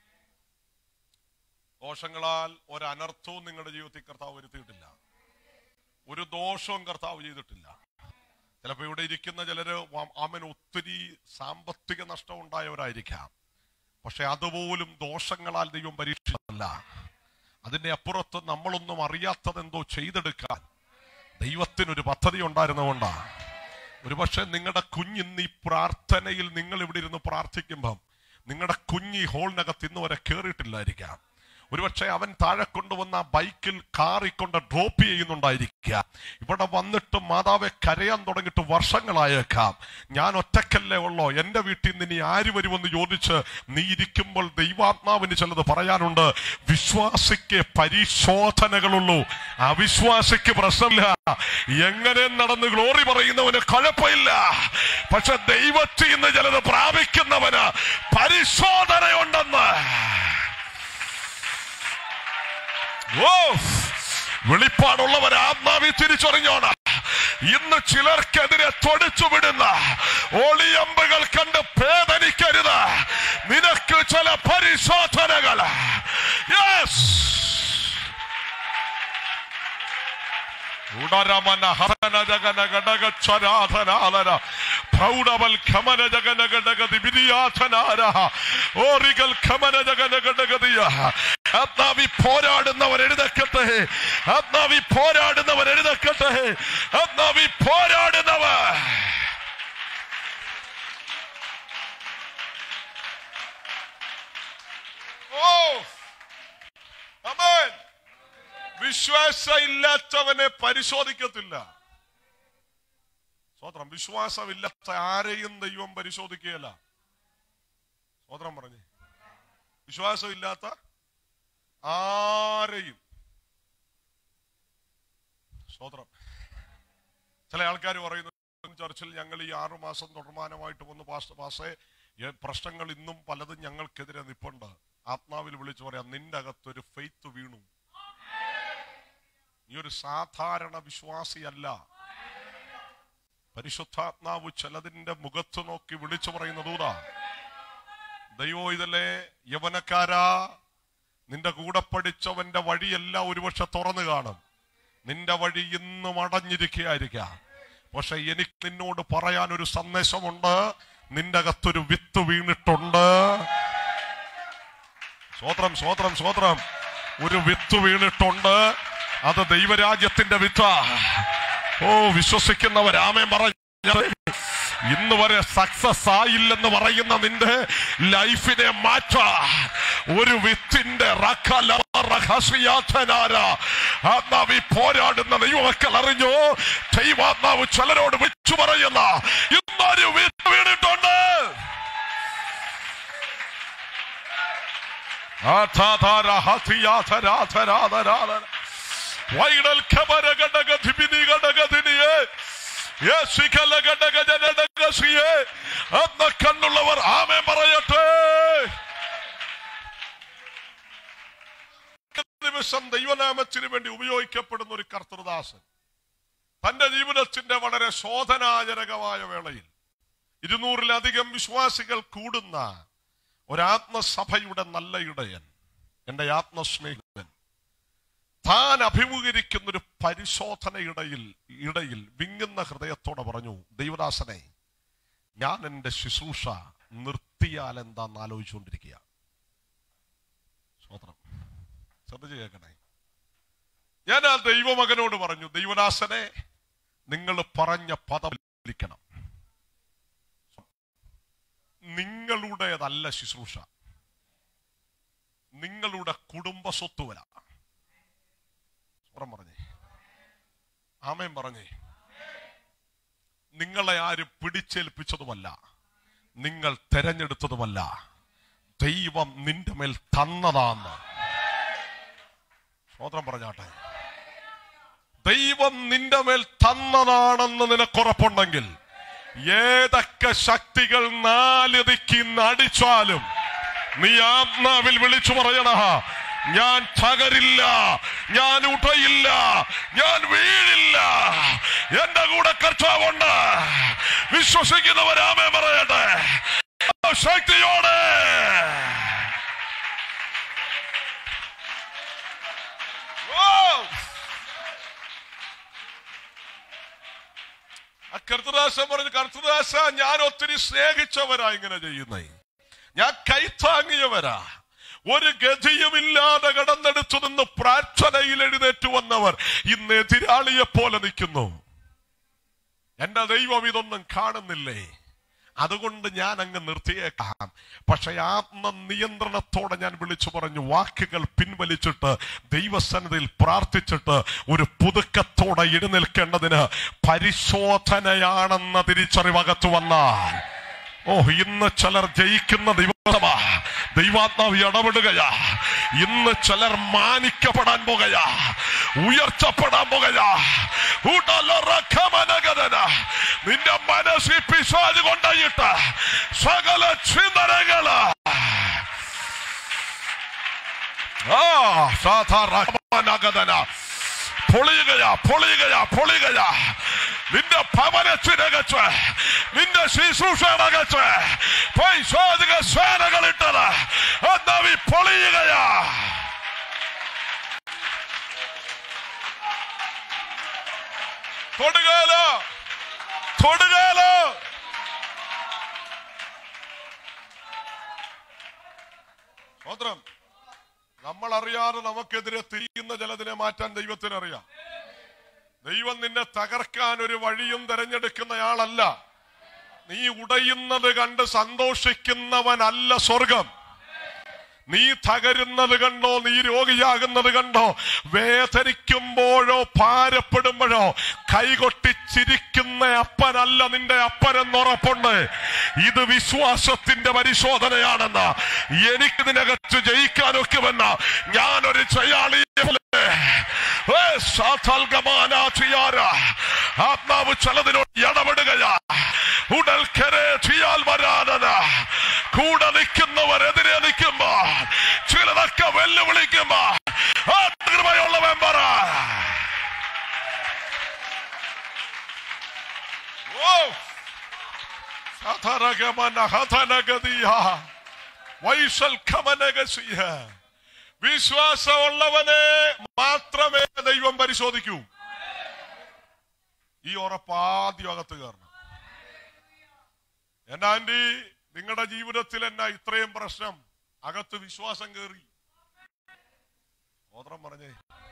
ദോഷങ്ങളാൽ ഒരനർത്ഥവും നിങ്ങളുടെ ജീവിതത്തിൽ കർത്താവ് വരുത്തിയിട്ടില്ല ഒരു ദോഷവും കർത്താവ് ചെയ്തിട്ടില്ല ചിലപ്പോൾ ഇവിടെ ഇരിക്കുന്ന ചിലര് അവൻ ഒത്തിരി സാമ്പത്തിക നഷ്ടം ഉണ്ടായവരായിരിക്കാം പക്ഷെ അതുപോലും ദോഷങ്ങളാൽ ദൈവം പരീക്ഷയല്ല അതിന്റെ അപ്പുറത്ത് നമ്മളൊന്നും അറിയാത്തതെന്തോ ചെയ്തെടുക്കാൻ ദൈവത്തിനൊരു പദ്ധതി ഉണ്ടായിരുന്നുകൊണ്ടാണ് ഒരുപക്ഷെ നിങ്ങളുടെ കുഞ്ഞിന്ന് ഈ പ്രാർത്ഥനയിൽ നിങ്ങൾ ഇവിടെ ഇരുന്ന് പ്രാർത്ഥിക്കുമ്പം നിങ്ങളുടെ കുഞ്ഞ് ഈ ഹോളിനകത്ത് ഇന്ന് വരെ കയറിയിട്ടില്ലായിരിക്കാം ഒരുപക്ഷെ അവൻ താഴെ കൊണ്ടുവന്ന ആ ബൈക്കിൽ കാറിക്കൊണ്ട് ഡ്രോപ്പ് ചെയ്യുന്നുണ്ടായിരിക്കുക ഇവിടെ വന്നിട്ട് മാതാവെ കരയാൻ തുടങ്ങിയിട്ട് വർഷങ്ങളായേക്കാം ഞാൻ ഒറ്റക്കല്ലേ ഉള്ളോ എന്റെ വീട്ടിൽ നിന്ന് ഇനി ആര് വരുമെന്ന് ചോദിച്ച് നീ ഇരിക്കുമ്പോൾ ദൈവാത്മാവിന് ചിലത് പറയാനുണ്ട് വിശ്വാസിക്ക് പരിശോധനകളുള്ളൂ അവിശ്വാസിക്ക് പ്രശ്നമില്ല എങ്ങനെ നടന്ന് ഗ്ലോറി പറയുന്നവന് കുഴപ്പമില്ല പക്ഷെ ദൈവത്തിൽ നിന്ന് ചിലത് പ്രാപിക്കുന്നവന് പരിശോധനയുണ്ടെന്ന് ഓ വെളിപ്പാടുള്ളവർ ആത്മാവി തിരിച്ചറിഞ്ഞോണ ഇന്ന് ചിലർക്കെതിരെ തൊടിച്ചു വിടുന്ന ഒളിയമ്പുകൾ കണ്ട് പേദനിക്കരുത് നിനക്ക് ചില പരിശോധനകൾ യെസ് ഉടരമന ഹരന ജഗന ഘടക ചരാധനാലന പ്രൗഢവൽ ഖമന ജഗന ഘടകതി വിരിയാധനാര ഓറികൾ ഖമന ജഗന ഘടകതിയ ആത്മാവി പോരാടുന്നവർ എഴുതക്കട്ടെ ആത്മാവി പോരാടുന്നവർ എഴുതക്കട്ടെ ആത്മാവി പോരാടുന്നവർ ഓ അമേൻ വിശ്വാസം ഇല്ലാത്തവനെ പരിശോധിക്കത്തില്ല സ്വത്രം വിശ്വാസമില്ലാത്ത ആരെയും ദൈവം പരിശോധിക്കുകയല്ല സ്വത്രം പറഞ്ഞേ വിശ്വാസമില്ലാത്ത ആരെയും സ്വത്രം ചില ആൾക്കാർ പറയുന്നു ചർച്ചിൽ ഞങ്ങൾ ഈ ആറു മാസം തുടർമാനമായിട്ട് വന്ന് പാസ് പാസേ ഏ- പ്രശ്നങ്ങൾ ഇന്നും പലതും ഞങ്ങൾക്കെതിരെ നിപ്പുണ്ട് ആത്മാവിൽ വിളിച്ചു പറയാം നിന്റെ അകത്തൊരു ഫെയ്ത്ത് വീണു നീ ഒരു സാധാരണ വിശ്വാസിയല്ല പരിശുദ്ധാത്മാവ് ചിലതിന്റെ മുഖത്ത് നോക്കി വിളിച്ചു പറയുന്ന ദൂതാ ദൈവോ ഇതല്ലേ യവനക്കാരാ നിന്റെ കൂടെ പഠിച്ചവന്റെ വഴിയെല്ലാം ഒരുപക്ഷെ തുറന്നു കാണും നിന്റെ വഴി ഇന്നും അടഞ്ഞിരിക്കുകയായിരിക്കാം പക്ഷെ എനിക്ക് നിന്നോട് പറയാൻ ഒരു സന്ദേശമുണ്ട് നിന്റെ അകത്തൊരു വിത്ത് വീണിട്ടുണ്ട് സ്വോത്രം സ്വോത്രം സ്വോത്രം ഒരു വിത്ത് വീണിട്ടുണ്ട് അത് ദൈവരാജ്യത്തിന്റെ വിത്ത ഓ വിശ്വസിക്കുന്നവരാമേ പറഞ്ഞു ഇന്ന് വരെ സക്സസ് ആയില്ലെന്ന് പറയുന്ന നിന്റെ ലൈഫിനെ മാറ്റ ഒരു വിത്തിന്റെ റഖല റഹസ്യാധനാര. ആത്മാവ് ഈ പോരാടുന്ന ദൈവമക്കൾ അറിഞ്ഞു ദൈവാത്മാവ് ചിലരോട് വിളിച്ചു പറയുന്ന ഇന്നൊരു വിത്ത് വീണിട്ടുണ്ട് ആധാധാര ഹസിയാധരാധരാധരാധര. വൈഡൽ ഖബര ഘടകധിപിനി ഘടകധിനിയെ യേശുക്കല ഘടകജനകസിയെ അന്ന കണ്ണുള്ളവർ ആമേ പറയട്ടെ നിമിഷം ദൈവനാമത്തിന് വേണ്ടി ഉപയോഗിക്കപ്പെടുന്ന ഒരു കർത്തൃദാസൻ തന്റെ ജീവിതത്തിന്റെ വളരെ ശോധനാജനകമായ വേളയിൽ ഇരുന്നൂറിലധികം വിശ്വാസികൾ കൂടുന്ന ഒരാത്മസഭയുടെ നല്ല ഇടയൻ എന്റെ ആത്മസ്നേഹിതൻ താൻ അഭിമുഖീകരിക്കുന്ന ഒരു പരിശോധനയിടയിൽ ഇടയിൽ വിങ്ങുന്ന ഹൃദയത്തോടെ പറഞ്ഞു ദൈവദാസനെ ഞാൻ എന്റെ ശുശ്രൂഷ നിർത്തിയാൽ എന്താന്ന് ആലോചിച്ചുകൊണ്ടിരിക്കുക സ്വത്രം ശ്രദ്ധിച്ച് കേൾക്കണേ ഞാൻ ആ ദൈവമകനോട് പറഞ്ഞു ദൈവദാസനെ നിങ്ങൾ പറഞ്ഞ പദം പാലിക്കണം നിങ്ങളുടേതല്ല ശുശ്രൂഷ നിങ്ങളുടെ കുടുംബ സ്വത്തുവല സ്വരം പറഞ്ഞേ ആമയും പറഞ്ഞേ നിങ്ങളെ ആരും പിടിച്ചേൽപ്പിച്ചതുമല്ല നിങ്ങൾ തെരഞ്ഞെടുത്തതുമല്ല ദൈവം നിന്റെ മേൽ തന്നതാന്ന് സ്വോത്രം പറഞ്ഞാട്ടെ ദൈവം നിന്റെ മേൽ തന്നതാണെന്ന് നിനക്കുറപ്പുണ്ടെങ്കിൽ ഏതൊക്കെ ശക്തികൾ നാലിതിക്ക് നടിച്ചാലും നീ ആത്മാവിൽ വിളിച്ചു പറയണ ഞാൻ തകരില്ല ഞാൻ ഉടയില്ല ഞാൻ വീഴില്ല എന്റെ കൂടെ കർത്താവുണ്ട് വിശ്വസിക്കുന്നവരാമേ പറയട്ടെ ആ ശക്തിയോടെ ഓ ആ കർത്തദാസൻ പറഞ്ഞു കർത്തദാസ ഞാൻ ഒത്തിരി സ്നേഹിച്ചവരാ ഇങ്ങനെ ചെയ്യുന്നേ ഞാൻ കൈത്താങ്ങിയവരാ ഒരു ഗതിയുമില്ലാതെ കടന്നെടുത്തു നിന്ന് പ്രാർത്ഥനയിൽ എഴുന്നേറ്റ് വന്നവർ ഇന്ന് എതിരാളിയെ പോലെ നിൽക്കുന്നു എന്റെ ദൈവം ഇതൊന്നും കാണുന്നില്ലേ അതുകൊണ്ട് ഞാൻ അങ്ങ് നിർത്തിയേക്കാം പക്ഷെ ആത്മ നിയന്ത്രണത്തോടെ ഞാൻ വിളിച്ചു പറഞ്ഞു വാക്കുകൾ പിൻവലിച്ചിട്ട് ദൈവസന്നിധിയിൽ പ്രാർത്ഥിച്ചിട്ട് ഒരു പുതുക്കത്തോടെ എഴുന്നേൽക്കേണ്ടതിന് പരിശോധനയാണെന്ന തിരിച്ചറിവകത്ത് വന്നാൽ ഓ ഇന്ന് ചിലർ ജയിക്കുന്ന ദിവസമാ ദൈവാത്മാവ് ഇടപെടുകയാ ഇന്ന് ചിലർ മാനിക്കപ്പെടാൻ പോകുകയാ ഉയർച്ചപ്പെടാൻ പോകുകയാ ഉടലറക്കമനഗതന. നിന്റെ മനസ്സിൽ പിശാജ് കൊണ്ടായിട്ട് സകല ചിന്തനകള് ആ സാധാരണ പൊളിയുകയാ പൊളിയുകയാ പൊളിയുകയാ നിന്റെ ഭവനത്തിനകച്ച് നിന്റെ ശുശ്രൂഷനകച്ച് പൈശാചിക സേനകൾ ഇട്ടത് എന്നവി പൊളിയുകയാ തൊടുകാലോ തൊടുകാലോ സ്വതന്ത്രം നമ്മൾ അറിയാതെ നമുക്കെതിരെ തിരിയുന്ന ചിലതിനെ മാറ്റാൻ ദൈവത്തിനറിയാം ദൈവം നിന്നെ തകർക്കാൻ ഒരു വഴിയും തിരഞ്ഞെടുക്കുന്നയാളല്ല നീ ഉടയുന്നത് കണ്ട് സന്തോഷിക്കുന്നവനല്ല സ്വർഗം നീ തകരുന്നത് കണ്ടോ നീ രോഗിയാകുന്നത് കണ്ടോ വേദനിക്കുമ്പോഴോ ഭാരപ്പെടുമ്പോഴോ കൈകൊട്ടിച്ചിരിക്കുന്ന അപ്പനല്ല നിന്റെ അപ്പനെന്നുറപ്പുണ്ട് ഇത് വിശ്വാസത്തിന്റെ പരിശോധനയാണെന്ന് എനിക്ക് ഇതിനകത്ത് ജയിക്കാനൊക്കുമെന്ന ഞാനൊരു ചയാളിയെ പോലെ ഏ, സാധാൽഗമാന ചെയ്യാര. ആത്മാവ് ചിലതിനോട് ഇടപെടുകയാ ഉടൽ കരെ ചെയ്യാൽ വരാനന കൂടെ നിൽക്കുന്നവരെതിരെ നിൽക്കുമ്പോ ചിലതൊക്കെ വെല്ലുവിളിക്കുമ്പോ ആ കൃപയുള്ളവൻ പറ ഓ സഥരഗമന ഹതനഗതിയ വൈശൽഖമനഗസിയ വിശ്വാസമുള്ളവനെ മാത്രമേ ദൈവം പരിശോധിക്കൂ ഈ ഉറപ്പ് ആദ്യം അകത്ത് കയറണം എന്നാ ആന്റി നിങ്ങളുടെ ജീവിതത്തിൽ എന്നാ ഇത്രയും പ്രശ്നം അകത്ത് വിശ്വാസം കയറി ഓത്രം പറഞ്ഞേ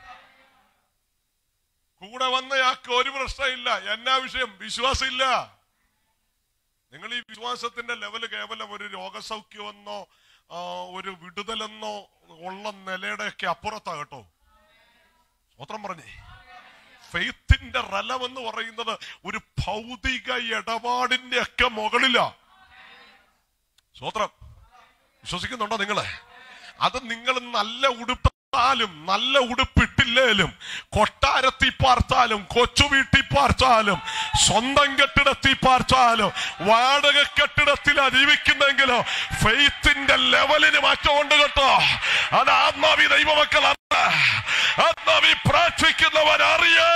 കൂടെ വന്നയാൾക്ക് ഒരു പ്രശ്നമില്ല എന്നാ വിഷയം വിശ്വാസമില്ല നിങ്ങൾ ഈ വിശ്വാസത്തിന്റെ ലെവല് കേവലം ഒരു രോഗസൗഖ്യമെന്നോ ആ, ഒരു വിടുതലെന്നോ ഉള്ള നിലയുടെ ഒക്കെ അപ്പുറത്താ കേട്ടോ സ്വത്രം പറഞ്ഞേ ഫെയ്ത്തിന്റെ റലം എന്ന് പറയുന്നത് ഒരു ഭൗതിക ഇടപാടിന്റെ ഒക്കെ മുകളിലാ സ്വത്രം വിശ്വസിക്കുന്നുണ്ടോ നിങ്ങളെ അത് നിങ്ങൾ നല്ല ഉടുപ്പാലും നല്ല ഉടുപ്പിട്ടില്ലേലും കൊട്ടാരത്തിൽ പാർത്താലും കൊച്ചു വീട്ടിൽ പാർത്താലും സ്വന്തം കെട്ടിടത്തിൽ പാർത്താലും വാടക കെട്ടിടത്തിലാ ജീവിക്കുന്നെങ്കിലോ ഫെയ്ത്തിന്റെ ലെവലിന് മാറ്റമുണ്ട് കേട്ടോ അത് ആത്മാവി ദൈവമക്കളാണ് ആത്മാവി പ്രാർത്ഥിക്കുന്നവൻ അറിയേ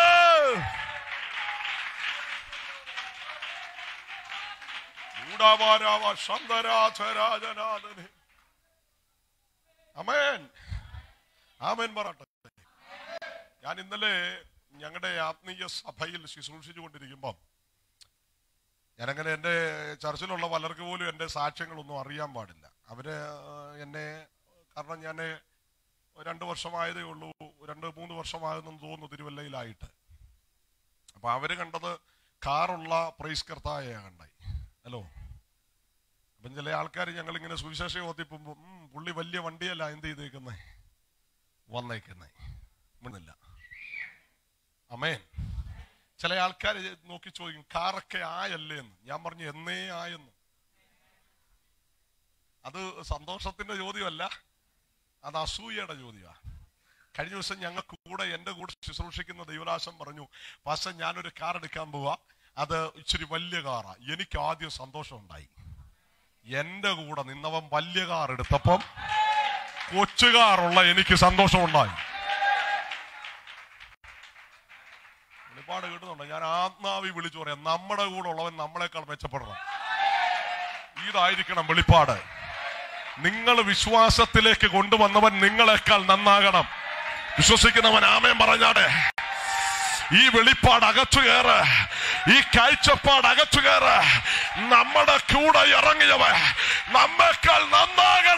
ൂടാവാരാവ ശന്തരാജരാജനാഥനെ അമേൻ ആമേൻ പറട്ടെ ഞാൻ ഇന്നലെ ഞങ്ങളുടെ ആത്മീയ സഭയിൽ ശുശ്രൂഷിച്ചു കൊണ്ടിരിക്കുമ്പം ഞാനങ്ങനെ എൻ്റെ ചർച്ചിലുള്ള പലർക്ക് പോലും എൻ്റെ സാക്ഷ്യങ്ങളൊന്നും അറിയാൻ പാടില്ല അവര് ആ, എന്നെ കാരണം ഞാൻ രണ്ട് വർഷമായതേ ഉള്ളൂ രണ്ട് മൂന്ന് വർഷമായെന്ന് തോന്നുന്നു തിരുവല്ലയിലായിട്ട് അപ്പൊ അവര് കണ്ടത് കാറുള്ള പ്രൈസ് കർത്തായ കണ്ടായി ഹലോ അപ്പം ചില ആൾക്കാർ ഞങ്ങൾ ഇങ്ങനെ സുവിശേഷം ഓത്തിപ്പോ പുള്ളി വലിയ വണ്ടിയല്ല എന്ത് ചെയ്തേക്കുന്നേ വന്നേക്കുന്നേ മിണ്ടുന്നില്ല അമേൻ ചില ആൾക്കാർ നോക്കി ചോദിക്കും കാറൊക്കെ ആയല്ലേ എന്ന് ഞാൻ പറഞ്ഞു എന്നേ ആയെന്ന് അത് സന്തോഷത്തിന്റെ ചോദ്യമല്ല അത് അസൂയയുടെ ചോദ്യമാണ് കഴിഞ്ഞ ദിവസം ഞങ്ങൾക്ക് കൂടെ എന്റെ കൂടെ ശുശ്രൂഷിക്കുന്ന ദൈവരാശം പറഞ്ഞു പക്ഷെ ഞാനൊരു കാർ എടുക്കാൻ പോവാ അത് ഇച്ചിരി വലിയ കാറാ എനിക്ക് ആദ്യം സന്തോഷം ഉണ്ടായി എന്റെ കൂടെ നിന്നവൻ വലിയ കാർ എടുത്തപ്പം കൊച്ചു കാറുള്ള എനിക്ക് സന്തോഷം ഉണ്ടായി ഒരുപാട് കിട്ടുന്നുണ്ട് ഞാൻ ആത്മാവി വിളിച്ചു പറയാം നമ്മുടെ കൂടെ ഉള്ളവൻ നമ്മളെക്കാൾ മെച്ചപ്പെടണം ഇതായിരിക്കണം വെളിപ്പാട് നിങ്ങൾ വിശ്വാസത്തിലേക്ക് കൊണ്ടുവന്നവൻ നിങ്ങളെക്കാൾ നന്നാകണം വിശ്വസിക്കുന്നവൻ ആമേൻ പറഞ്ഞാടെ ഈ വെളിപ്പാട് അകത്തു കയറ് ഈ കാഴ്ചപ്പാട് അകത്തു കയറ് നമ്മുടെ കൂടെ ഇറങ്ങിയവൻ നമ്മേക്കാൾ നന്നാകണ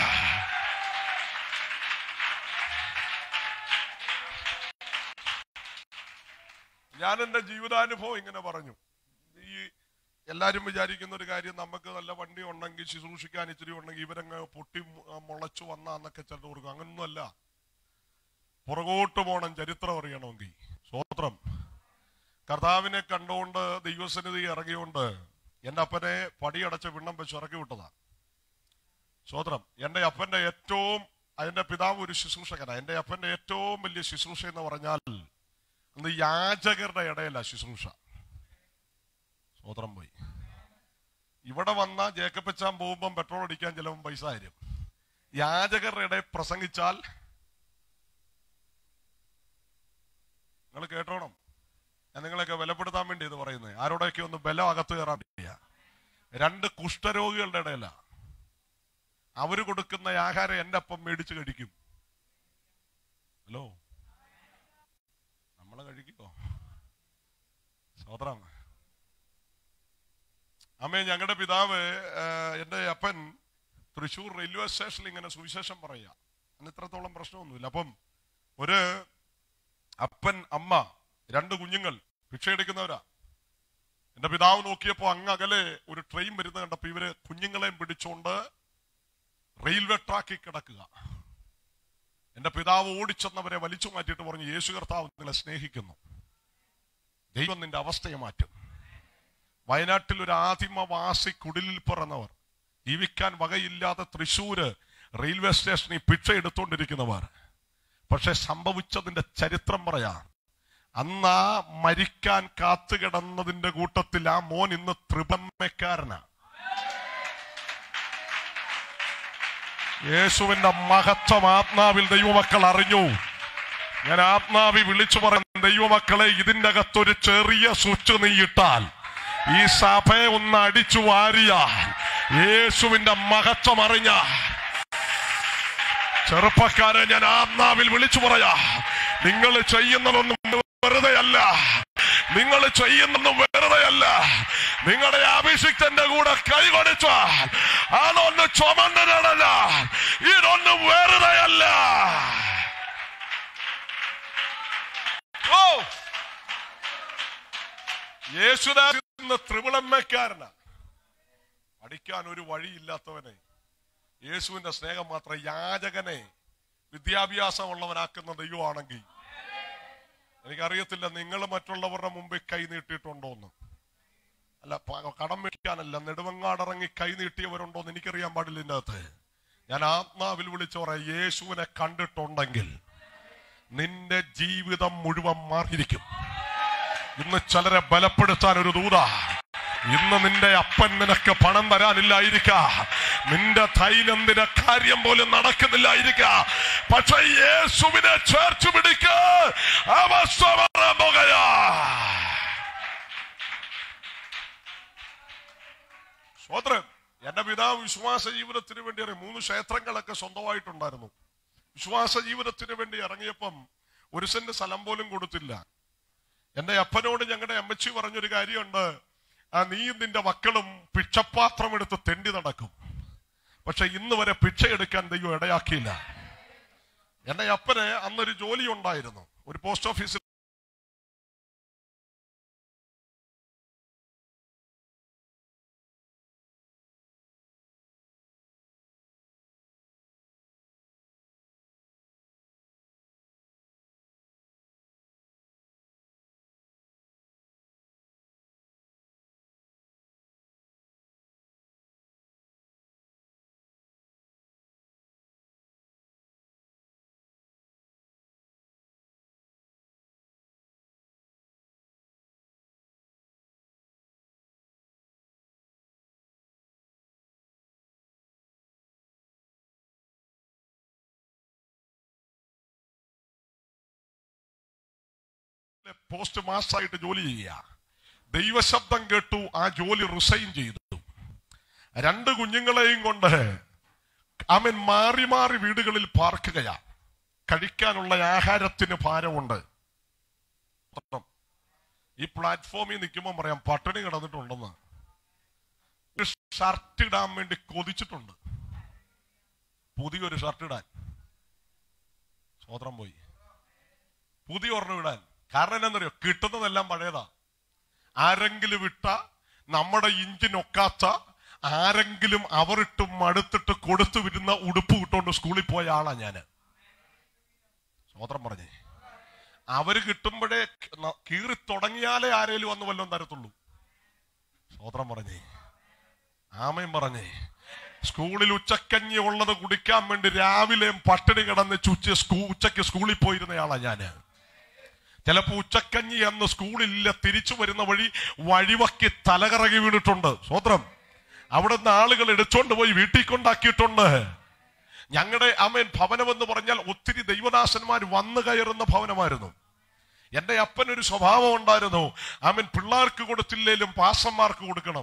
ഞാൻ എന്റെ ജീവിതാനുഭവം ഇങ്ങനെ പറഞ്ഞു ഈ എല്ലാരും വിചാരിക്കുന്ന ഒരു കാര്യം നമുക്ക് നല്ല വണ്ടി ഉണ്ടെങ്കിൽ ശുശ്രൂഷിക്കാൻ ഇച്ചിരി ഉണ്ടെങ്കിൽ ഇവരങ്ങ് പൊട്ടി മു- മുളച്ചു വന്നാന്നൊക്കെ ചിലർ കൊടുക്കും അങ്ങനൊന്നുമല്ല പുറകോട്ട് പോണം ചരിത്രം അറിയണമെങ്കിൽ സ്വോത്രം കർത്താവിനെ കണ്ടുകൊണ്ട് ദൈവസന്നിധി ഇറങ്ങിയോണ്ട് എന്റെ അപ്പനെ പടിയടച്ച് വിണ്ണം വെച്ച് ഇറക്കി വിട്ടതാ സ്വോത്രം എന്റെ അപ്പന്റെ ഏറ്റവും അതിന്റെ പിതാവ് ഒരു ശുശ്രൂഷകനാ എന്റെ അപ്പന്റെ ഏറ്റവും വലിയ ശുശ്രൂഷ എന്ന് പറഞ്ഞാൽ അന്ന് യാചകരുടെ ഇടയില ശുശ്രൂഷ സ്വോത്രം പോയി ഇവിടെ വന്ന ജേക്കപ്പച്ചാൻ പോകുമ്പം പെട്രോൾ അടിക്കാൻ ചിലവും പൈസ തരും യാചകരുടെ ഇടയിൽ പ്രസംഗിച്ചാൽ നിങ്ങൾ കേട്ടോണം ഞാൻ നിങ്ങളെയൊക്കെ വിലപ്പെടുത്താൻ വേണ്ടി ഇത് പറയുന്നത് ആരോടൊക്കെ ഒന്ന് ബലം അകത്ത് കയറാൻ പറ്റിയ രണ്ട് കുഷ്ഠരോഗികളുടെ ഇടയില അവര് കൊടുക്കുന്ന ആഹാരം എന്റെ അപ്പം മേടിച്ച് കഴിക്കും ഹലോ നമ്മളെ കഴിക്കോ സ്വതന്ത്രം അമ്മേ ഞങ്ങളുടെ പിതാവ് ഏഹ്, എന്റെ അപ്പൻ തൃശൂർ റെയിൽവേ സ്റ്റേഷനിൽ ഇങ്ങനെ സുവിശേഷം പറയുക അന്ന് ഇത്രത്തോളം പ്രശ്നമൊന്നുമില്ല അപ്പം ഒരു അപ്പൻ അമ്മ രണ്ട് കുഞ്ഞുങ്ങൾ ഭിക്ഷയെടുക്കുന്നവരാ എന്റെ പിതാവ് നോക്കിയപ്പോ അങ്ങ് അകലെ ഒരു ട്രെയിൻ വരുന്നത് കണ്ടപ്പോ ഇവര് കുഞ്ഞുങ്ങളെയും പിടിച്ചോണ്ട് റെയിൽവേ ട്രാക്കിൽ കിടക്കുക എന്റെ പിതാവ് ഓടിച്ചെന്നവരെ വലിച്ചു മാറ്റിയിട്ട് പറഞ്ഞു യേശു കർത്താവ് നിങ്ങളെ സ്നേഹിക്കുന്നു ദൈവം നിന്റെ അവസ്ഥയെ മാറ്റും വയനാട്ടിൽ ഒരു ആദിമവാസി കുടിലിൽ പിറന്നവർ ജീവിക്കാൻ വകയില്ലാതെ തൃശ്ശൂര് റെയിൽവേ സ്റ്റേഷനിൽ ഭിക്ഷ എടുത്തുകൊണ്ടിരിക്കുന്നവർ പക്ഷെ സംഭവിച്ചതിന്റെ ചരിത്രം പറയാം അന്ന് ആ മരിക്കാൻ കാത്തുകിടന്നതിന്റെ കൂട്ടത്തിൽ ആ മോൻ ഇന്ന് ത്രിപമ്മക്കാരനാ യേശുവിന്റെ മഹത്വം ആത്മാവിൽ ദൈവമക്കൾ അറിഞ്ഞു ഞാൻ ആത്മാവി വിളിച്ചു പറയുന്ന ദൈവമക്കളെ ഇതിന്റെ അകത്തൊരു ചെറിയ സ്വിച്ച് നീയിട്ടാൽ ഈ സഭയെ ഒന്ന് അടിച്ചു വാരിയാൽ യേശുവിന്റെ മഹത്വം അറിഞ്ഞ ചെറുപ്പക്കാരെ ഞാൻ ആത്മാവിൽ വിളിച്ചു പറയാ നിങ്ങൾ ചെയ്യുന്നതൊന്നും വെറുതെ അല്ല നിങ്ങൾ ചെയ്യുന്നൊന്നും വെറുതെയല്ല നിങ്ങളുടെ അഭിഷിക്തന്റെ കൂടെ കൈകൊടിച്ചാൽ അതൊന്ന് ചുമന്നതല്ല ഇതൊന്നും വെറുതെയല്ല ഓ യേശുദാസ് ഇന്ന് ത്രിപിളമ്മക്കാരനാ പഠിക്കാൻ ഒരു വഴിയില്ലാത്തവനെ യേശുവിന്റെ സ്നേഹം മാത്രം യാചകനെ വിദ്യാഭ്യാസമുള്ളവനാക്കുന്ന ദൈവമാണെങ്കിൽ എനിക്കറിയത്തില്ല നിങ്ങൾ മറ്റുള്ളവരുടെ മുമ്പിൽ കൈ നീട്ടിയിട്ടുണ്ടോ എന്ന് അല്ല പ- കടം വെക്കാനല്ല നെടുവങ്ങാടിറങ്ങി കൈ നീട്ടിയവരുണ്ടോ എന്ന് എനിക്കറിയാൻ പാടില്ല ഇതിന്റെ അകത്ത് ഞാൻ ആത്മാവിൽ വിളിച്ചു പറയാം യേശുവിനെ കണ്ടിട്ടുണ്ടെങ്കിൽ നിന്റെ ജീവിതം മുഴുവൻ മാറിയിരിക്കും ഇന്ന് ചിലരെ ബലപ്പെടുത്താൻ ഒരു ദൂത ഇന്ന് നിന്റെ അപ്പൻ നിനക്ക് പണം തരാനില്ലായിരിക്ക നിന്റെ ദൈനംദിന കാര്യം പോലും നടക്കുന്നില്ലായിരിക്ക പക്ഷെ യേശുവിനെ ചേർച്ച് പിടിക്ക് അവസ്ഥ മാറാൻ പോകുകയാ സ്വോത്രം എന്റെ പിതാവ് വിശ്വാസ ജീവിതത്തിന് വേണ്ടി ഇറങ്ങി മൂന്ന് ക്ഷേത്രങ്ങളൊക്കെ സ്വന്തമായിട്ടുണ്ടായിരുന്നു വിശ്വാസ ജീവിതത്തിന് വേണ്ടി ഇറങ്ങിയപ്പം ഒരു സെന്റ് സ്ഥലം പോലും കൊടുത്തില്ല എന്റെ അപ്പനോട് ഞങ്ങളുടെ അമ്മച്ചി പറഞ്ഞൊരു കാര്യമുണ്ട് ആ നീയും നിന്റെ മക്കളും ഭിക്ഷപാത്രം എടുത്ത് തെണ്ടി നടക്കും പക്ഷെ ഇന്ന് വരെ ഭിക്ഷ എടുക്കാൻ ദൈവം ഇടയാക്കിയില്ല എന്റെ അപ്പന് അന്നൊരു ജോലി ഉണ്ടായിരുന്നു ഒരു പോസ്റ്റ് ഓഫീസിൽ പോസ്റ്റ് മാസ്റ്ററായിട്ട് ജോലി ചെയ്യുക ദൈവശബ്ദം കേട്ടു ആ ജോലി റിസൈൻ ചെയ്തു രണ്ട് കുഞ്ഞുങ്ങളെയും കൊണ്ട് അവൻ മാറി മാറി വീടുകളിൽ പാർക്കുകയാ കഴിക്കാനുള്ള ആഹാരത്തിന് ഭാരമുണ്ട് ഈ പ്ലാറ്റ്ഫോമിൽ നിൽക്കുമ്പോൾ പറയാം പട്ടിണി കിടന്നിട്ടുണ്ടെന്ന് ഒരു ഷർട്ട് ഇടാൻ വേണ്ടി കൊതിച്ചിട്ടുണ്ട് പുതിയൊരു ഷർട്ട് ഇടാൻ സ്വോത്രം പോയി പുതിയ ഒരെണ്ണം ഇടാൻ കാരണം എന്താണെന്നറിയോ കിട്ടുന്നതെല്ലാം പഴയതാ ആരെങ്കിലും ഇട്ട നമ്മുടെ ഇഞ്ചിനൊക്കാത്ത ആരെങ്കിലും അവരിട്ട് മടുത്തിട്ട് കൊടുത്തു വരുന്ന ഉടുപ്പ് കിട്ടുകൊണ്ട് സ്കൂളിൽ പോയ ആളാ ഞാന് സ്വോത്രം പറഞ്ഞേ അവര് കിട്ടുമ്പോഴേ ന- കീറി തുടങ്ങിയാലേ ആരേലും വന്ന് വല്ലതും തരത്തുള്ളൂ സ്വോത്രം പറഞ്ഞേ ആമയും പറഞ്ഞേ സ്കൂളിൽ ഉച്ചക്കഞ്ഞി ഉള്ളത് കുടിക്കാൻ വേണ്ടി രാവിലെയും പട്ടിണി കിടന്ന് ചുച്ച സ്കൂ ഉച്ചയ്ക്ക് സ്കൂളിൽ പോയിരുന്നയാളാ ഞാന് ചിലപ്പോ ഉച്ചക്കഞ്ഞി എന്ന് സ്കൂളില്ല തിരിച്ചു വരുന്ന വഴി വഴിവക്കി തലകറങ്ങി വീണിട്ടുണ്ട് സ്വത്രം അവിടുന്ന് ആളുകൾ എടുത്തോണ്ട് പോയി വീട്ടിൽ കൊണ്ടാക്കിയിട്ടുണ്ട് ഞങ്ങളുടെ അമ്മൻ ഭവനം എന്ന് പറഞ്ഞാൽ ഒത്തിരി ദൈവദാസന്മാർ വന്നു കയറുന്ന ഭവനമായിരുന്നു എന്റെ അപ്പനൊരു സ്വഭാവം ഉണ്ടായിരുന്നു അവൻ പിള്ളേർക്ക് കൊടുത്തില്ലേലും പാസന്മാർക്ക് കൊടുക്കണം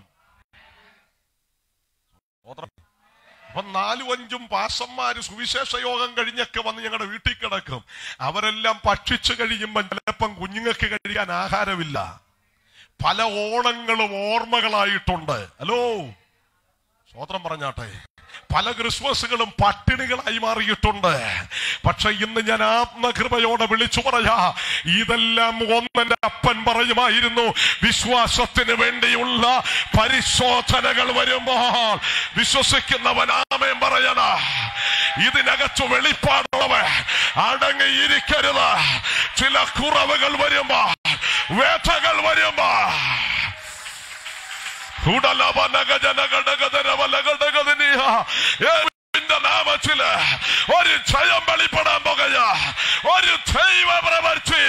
സ്വത്രം. അപ്പൊ നാലും അഞ്ചും പാസന്മാര് സുവിശേഷ യോഗം കഴിഞ്ഞൊക്കെ വന്ന് ഞങ്ങളുടെ വീട്ടിൽ കിടക്കും അവരെല്ലാം ഭക്ഷിച്ചു കഴിയുമ്പോൾ ചിലപ്പം കുഞ്ഞുങ്ങൾക്ക് കഴിക്കാൻ ആഹാരമില്ല പല ഓണങ്ങളും ഓർമ്മകളായിട്ടുണ്ട് ഹലോ സ്വോത്രം പറഞ്ഞാട്ടെ പല ക്രിസ്മസുകളും പട്ടിണികളായി മാറിയിട്ടുണ്ട് പക്ഷെ ഇന്ന് ഞാൻ ആത്മകൃപയോടെ വിളിച്ചു പറയാ ഇതെല്ലാം ഒന്നെന്റെ അപ്പൻ പറയുമായിരുന്നു വിശ്വാസത്തിന് വേണ്ടിയുള്ള പരിശോധനകൾ വരുമ്പോൾ വിശ്വസിക്കുന്നവൻ ആമേൻ പറയണ ഇതിനകത്ത് വെളിപ്പാടുള്ളവൻ അടങ്ങിയിരിക്കരുത് ചില കുറവുകൾ വരുമ്പോ വേദകൾ വരുമ്പോ ന്റെ നാമത്തില് ഒരു ജയം വെളിപ്പെടാൻ പോകുക ഒരു ദൈവ പ്രവർത്തി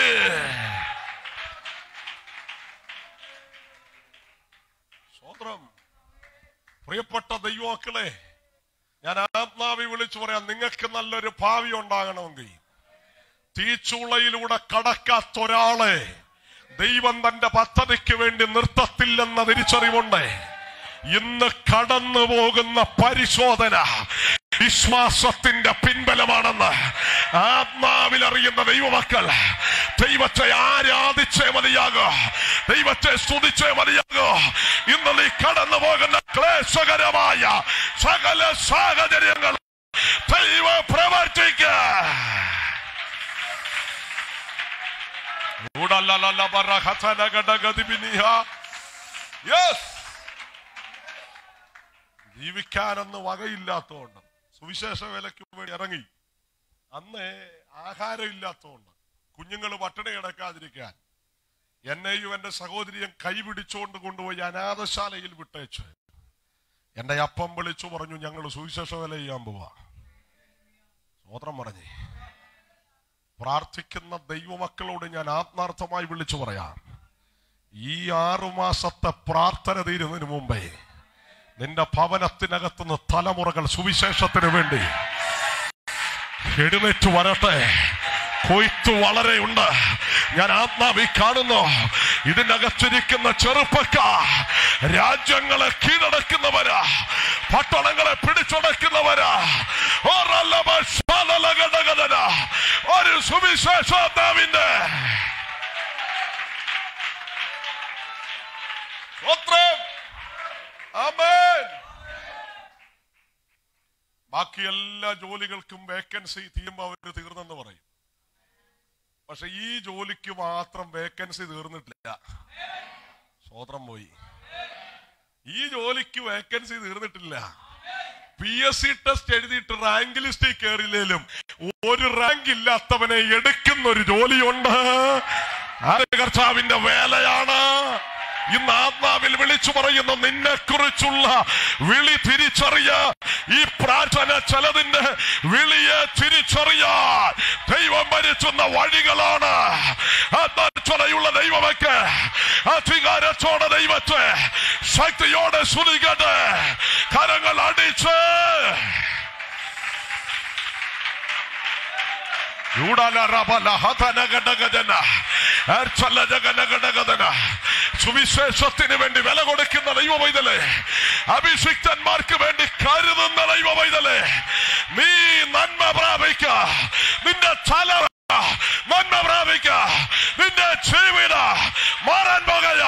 സ്വതന്ത്രം പ്രിയപ്പെട്ട ദൈവമക്കളെ ഞാൻ ആത്മാവി വിളിച്ചു പറയാം നിങ്ങൾക്ക് നല്ലൊരു ഭാവി ഉണ്ടാകണമെങ്കിൽ തീച്ചൂളയിലൂടെ കടക്കാത്ത ഒരാളെ ദൈവം തന്റെ പദ്ധതിക്ക് വേണ്ടി നിർത്തത്തില്ലെന്ന തിരിച്ചറിവുണ്ട് ഇന്ന് കടന്നു പോകുന്ന പരിശോധന വിശ്വാസത്തിന്റെ പിൻബലമാണെന്ന് ആത്മാവിൽ അറിയുന്ന ദൈവമക്കൾ ദൈവത്തെ ആരാധിച്ചേ മതിയാകൂ ദൈവത്തെ സ്തുതിച്ചേ മതിയാകൂ ഇന്ന് നീ കടന്നു പോകുന്ന ക്ലേശകരമായ സകല സാഹചര്യങ്ങൾ ദൈവ പ്രവർത്തിക്ക ജീവിക്കാനൊന്നും വകയില്ലാത്തതുകൊണ്ട് സുവിശേഷ വിലയ്ക്ക് വേണ്ടി ഇറങ്ങി അന്ന് ആഹാരം ഇല്ലാത്തതുകൊണ്ട് കുഞ്ഞുങ്ങൾ പട്ടിണി കിടക്കാതിരിക്കാൻ എന്നെയും എന്റെ സഹോദരിയും കൈപിടിച്ചുകൊണ്ട് കൊണ്ടുപോയി അനാഥശാലയിൽ വിട്ടേച്ച് എന്റെ അപ്പം വിളിച്ചു പറഞ്ഞു ഞങ്ങൾ സുവിശേഷ വില ചെയ്യാൻ പോവാ സ്വോത്രം പറഞ്ഞേ പ്രാർത്ഥിക്കുന്ന ദൈവമക്കളോട് ഞാൻ ആത്മാർത്ഥമായി വിളിച്ചു പറയാം ഈ ആറു മാസത്തെ പ്രാർത്ഥന തീരുന്നതിന് മുമ്പേ നിന്റെ ഭവനത്തിനകത്തുനിന്ന് തലമുറകൾ സുവിശേഷത്തിന് വേണ്ടി എഴുന്നേറ്റ് വരട്ടെ കൊയ്ത്ത് വളരെയുണ്ട് ഞാൻ ആത്മാവി കാണുന്നു ഇതിനകത്തിരിക്കുന്ന ചെറുപ്പക്കാർ രാജ്യങ്ങളെ കീഴടക്കുന്നവരാ പട്ടണങ്ങളെ പിടിച്ചടക്കുന്നവരാ ഒരല്ലമ ശാലലഗടഗടന. ഒരു സുവിശേഷാത്മാവിന്റെ സ്തോത്രം. ആമേൻ ബാക്കി എല്ലാ ജോലികൾക്കും വേക്കൻസി തീരുമ്പോ അവര് തീർന്നെന്ന് പറയും പക്ഷെ ഈ ജോലിക്ക് മാത്രം വേക്കൻസി തീർന്നിട്ടില്ല സ്വോത്രം പോയി ഈ ജോലിക്ക് വേക്കൻസി തീർന്നിട്ടില്ല പി എസ് സി ടെസ്റ്റ് എഴുതിയിട്ട് റാങ്ക് ലിസ്റ്റിൽ കയറില്ലേലും ഒരു റാങ്ക് ഇല്ലാത്തവനെ എടുക്കുന്ന ഒരു ജോലിയുണ്ട് അത് കർത്താവിന്റെ വേലയാണ് ഇന്ന് ആത്മാവിൽ വിളിച്ചു പറയുന്നു നിന്നെ കുറിച്ചുള്ള വിളി തിരിച്ചറിയ ഈ പ്രാർത്ഥന ചിലതിന്റെ വിളിയെ തിരിച്ചറിയാൻ ദൈവം ഭരിച്ചുന്ന വഴികളാണ് ആത്മാർത്ഥതയുള്ള ദൈവമൊക്കെ അധികാരത്തോടെ ദൈവത്തെ ശക്തിയോടെ സ്തുതിക്കട്ടെ കരങ്ങൾ അടിച്ച് സുവിശേഷത്തിന് വേണ്ടി വില കൊടുക്കുന്ന ദൈവവൈതലേ അഭിഷിക്തന്മാർക്ക് വേണ്ടി കരുതുന്ന ദൈവവൈതലേ നീ നന്മ പ്രാപിക്ക നിന്റെ തല നന്മ പ്രാപിക്ക നിന്റെ ജീവിത മാറാൻ പോകയാ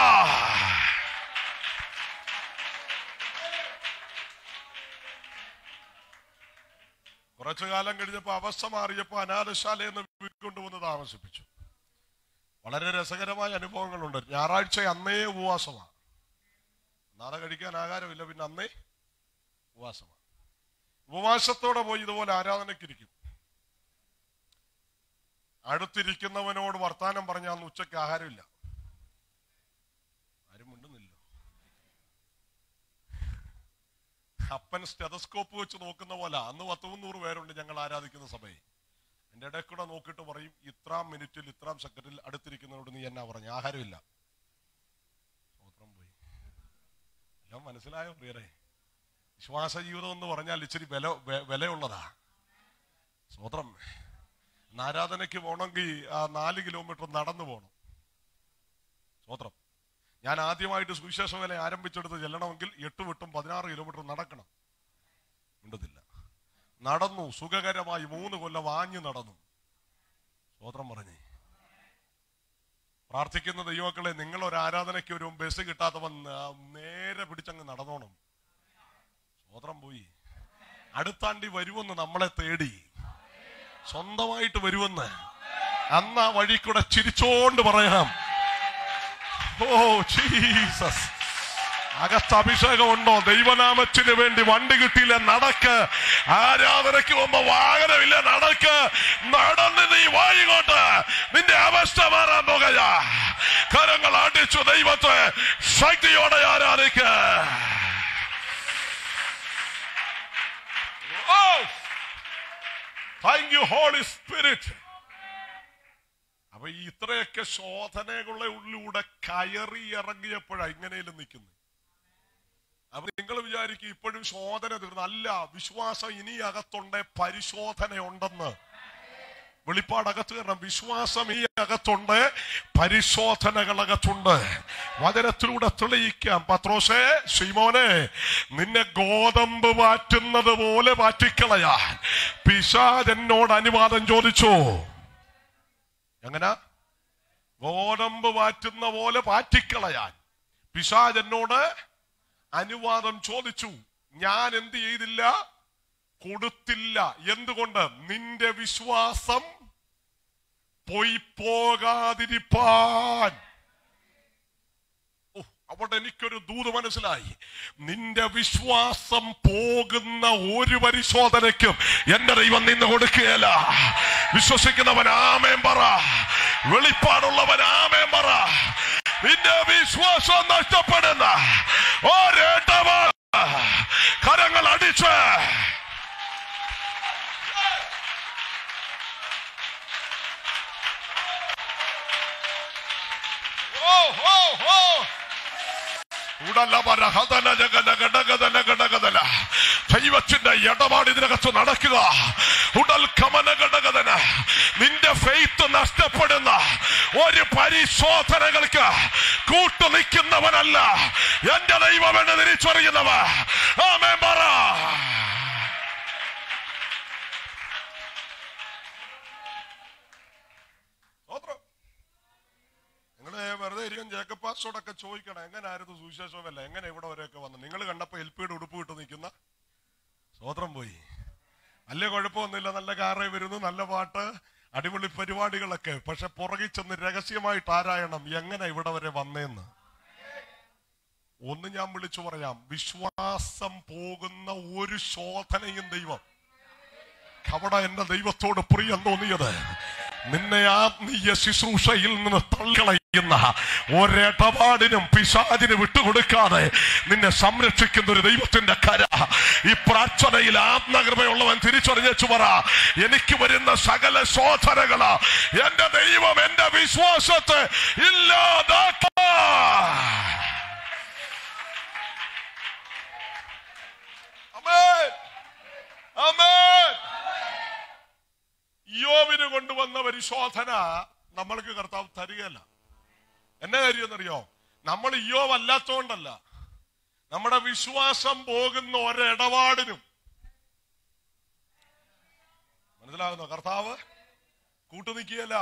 കുറച്ചു കാലം കഴിഞ്ഞപ്പോ അവസ്ഥ മാറിയപ്പോ അനാഥശാലയിൽ നിന്ന് കൊണ്ടുവന്ന് താമസിപ്പിച്ചു വളരെ രസകരമായ അനുഭവങ്ങളുണ്ട് ഞായറാഴ്ച അന്നേ ഉപവാസമാണ് നാളെ കഴിക്കാൻ ആഹാരമില്ല പിന്നെ അന്നേ ഉപവാസമാണ് ഉപവാസത്തോടെ പോയി ഇതുപോലെ ആരാധനയ്ക്കിരിക്കും അടുത്തിരിക്കുന്നവനോട് വർത്താനം പറഞ്ഞാൽ അന്ന് ഉച്ചയ്ക്ക് ആഹാരമില്ല ആരും മിണ്ടുന്നില്ല അപ്പൻ സ്റ്റെതസ്കോപ്പ് വെച്ച് നോക്കുന്ന പോലെ അന്ന് പത്ത് മുന്നൂറ് പേരുണ്ട് ഞങ്ങൾ ആരാധിക്കുന്ന സഭയിൽ എന്റെ ഇടയിൽ കൂടെ നോക്കിയിട്ട് പറയും ഇത്രാം മിനിറ്റിൽ ഇത്രാം സെക്കൻഡിൽ അടുത്തിരിക്കുന്നവരോട് നീ എന്നാ പറഞ്ഞു ആഹാരമില്ല സ്തോത്രം പോയി എല്ലാം മനസ്സിലായോ പ്രിയരെ വിശ്വാസ ജീവിതം എന്ന് പറഞ്ഞാൽ ഇച്ചിരി വില വെ- വിലയുള്ളതാ സ്വതന്ത്രം ആരാധനയ്ക്ക് പോകണമെങ്കിൽ ആ നാല് കിലോമീറ്റർ നടന്നു പോകണം സ്വതന്ത്രം ഞാൻ ആദ്യമായിട്ട് സുവിശേഷ വില ആരംഭിച്ചെടുത്ത് ചെല്ലണമെങ്കിൽ എട്ട് വിട്ടും പതിനാറ് കിലോമീറ്റർ നടക്കണം ഉണ്ടതില്ല നടന്നു സുഖകരമായി മൂന്ന് കൊല്ലം വാഞ്ഞു നടന്നു സ്വതന്ത്രം പറഞ്ഞേ പ്രാർത്ഥിക്കുന്ന ദൈവമക്കളെ നിങ്ങൾ ഒരു ആരാധനയ്ക്ക് ഒരു ബസ് കിട്ടാത്തവൻ ആ, നേരെ പിടിച്ചങ്ങ് നടന്നോണം സ്വതന്ത്രം പോയി അടുത്താണ്ടി വരുമെന്ന് നമ്മളെ തേടി സ്വന്തമായിട്ട് വരുമെന്ന് അന്ന് ആ വഴി കൂടെ ചിരിച്ചോണ്ട് പറയാം ഓ ജീസസ് അകത്ത് അഭിഷേകമുണ്ടോ ദൈവനാമത്തിന് വേണ്ടി വണ്ടി കിട്ടിയില്ല നടക്ക് ആരാധനയ്ക്ക് മുമ്പ് വാഹനമില്ല നടക്ക് നടന്ന് നീ വായിക്കോട്ട് നിന്റെ അവസ്ഥ മാറാൻ പോകയാ കരങ്ങൾ അടിച്ചു ദൈവത്തെ ശക്തിയോടെ ആരാധിക്ക താങ്ക് യു ഹോളി സ്പിരിറ്റ് അപ്പൊ ഈ ഇത്രയൊക്കെ ശോധനകളുടെ ഉള്ളിലൂടെ കയറി ഇറങ്ങിയപ്പോഴാ ഇങ്ങനെയും നിൽക്കുന്നത് അപ്പൊ നിങ്ങൾ വിചാരിക്കും ഇപ്പോഴും ശോധന തീർന്നു അല്ല വിശ്വാസം ഇനി അകത്തുണ്ട് പരിശോധന ഉണ്ടെന്ന് വെളിപ്പാടകത്ത് കാരണം വിശ്വാസം ഈ അകത്തുണ്ട് പരിശോധനകൾ അകത്തുണ്ട് വചനത്തിലൂടെ തെളിയിക്കാം പത്രോസേ ശ്രീമോനെ നിന്നെ ഗോതമ്പ് മാറ്റുന്നത് പോലെ മാറ്റിക്കളയാൻ പിശാജ് എന്നോട് അനുവാദം ചോദിച്ചു എങ്ങനെ ഗോതമ്പ് പാറ്റുന്ന പോലെ പാറ്റിക്കളയാൻ പിശാജ് എന്നോട് അനുവാദം ചോദിച്ചു ഞാൻ എന്ത് ചെയ്തില്ല കൊടുത്തില്ല എന്തുകൊണ്ട് നിന്റെ വിശ്വാസം പോയി പോകാതിരിപ്പാൻ ഓ, അവിടെ എനിക്കൊരു ദൂത് മനസ്സിലായി നിന്റെ വിശ്വാസം പോകുന്ന ഒരു പരിശോധനയ്ക്കും എന്റെ ദൈവം നിന്ന് കൊടുക്കുകയല്ല വിശ്വസിക്കുന്നവൻ ആമേൻ പറ വെളിപ്പാടുള്ളവൻ ആമേൻ പറ നിന്റെ വിശ്വാസം നഷ്ടപ്പെടുന്ന ഒരേട്ടവ കരങ്ങൾ അടിച്ച് ഓ ഓ ഓ ഉടലവര ഹതന ജഗന ഗടഗതന ഗടഗതന. ദൈവത്തിന്റെ ഇടപാട് ഇതിനകത്ത് നടക്കുക ഉടൽ കമന ഘടകതന നിന്റെ ഫെയ്ത്ത് നഷ്ടപ്പെടുന്ന ഒരു പരിശോധനകൾക്ക് കൂട്ടു നിൽക്കുന്നവനല്ല എന്റെ ദൈവം എന്ന് തിരിച്ചറിയുന്നവ ആമേ പറ സ്തോത്രം. നിങ്ങള് വെറുതെ ഇരിക്കും ജേക്കബ് പാസ്റ്റോടൊക്കെ ചോദിക്കണം എങ്ങനായിരുന്നു സുവിശേഷമല്ല എങ്ങനെ ഇവിടെ വരെയൊക്കെ വന്നു നിങ്ങൾ കണ്ടപ്പോ എൽ പിയുടെ ഉടുപ്പ് കിട്ടു നിൽക്കുന്ന സ്വോത്രം പോയി വലിയ കുഴപ്പമൊന്നുമില്ല നല്ല കാറേ വരുന്നു നല്ല പാട്ട് അടിപൊളി പരിപാടികളൊക്കെ പക്ഷെ പുറകിൽ ചെന്ന് രഹസ്യമായിട്ട് ആരായണം എങ്ങനെ ഇവിടെ വരെ വന്നേന്ന് ഒന്ന് ഞാൻ വിളിച്ചു പറയാം വിശ്വാസം പോകുന്ന ഒരു ശോധനയും ദൈവം അവിടെ എന്റെ ദൈവത്തോട് പ്രിയം തോന്നിയത് നിന്നെ ആത്മീയ ശുശ്രൂഷയിൽ നിന്ന് തള്ളിക്കളയുന്ന ഒരിടപാടിനും പിശാചിന് വിട്ടുകൊടുക്കാതെ നിന്നെ സംരക്ഷിക്കുന്ന ഒരു ദൈവത്തിന്റെ കര ഈ പ്രാർത്ഥനയിൽ ആത്മകൃപയുള്ളവൻ തിരിച്ചറിഞ്ഞു പറ എനിക്ക് വരുന്ന സകല ശോധനകള് എന്റെ ദൈവം എന്റെ വിശ്വാസത്തെ ഇല്ലാതാക്ക Amen. Amen. യോബിന് കൊണ്ടുവന്ന പരിശോധന നമ്മൾക്ക് കർത്താവ് തരികയല്ല എന്നെ കാര്യം എന്നറിയോ നമ്മൾ യോബ് അല്ലാത്തോണ്ടല്ല നമ്മുടെ വിശ്വാസം പോകുന്ന ഒരിടപാടിനും മനസ്സിലാകുന്നോ കർത്താവ് കൂട്ടുനിൽക്കുകയല്ല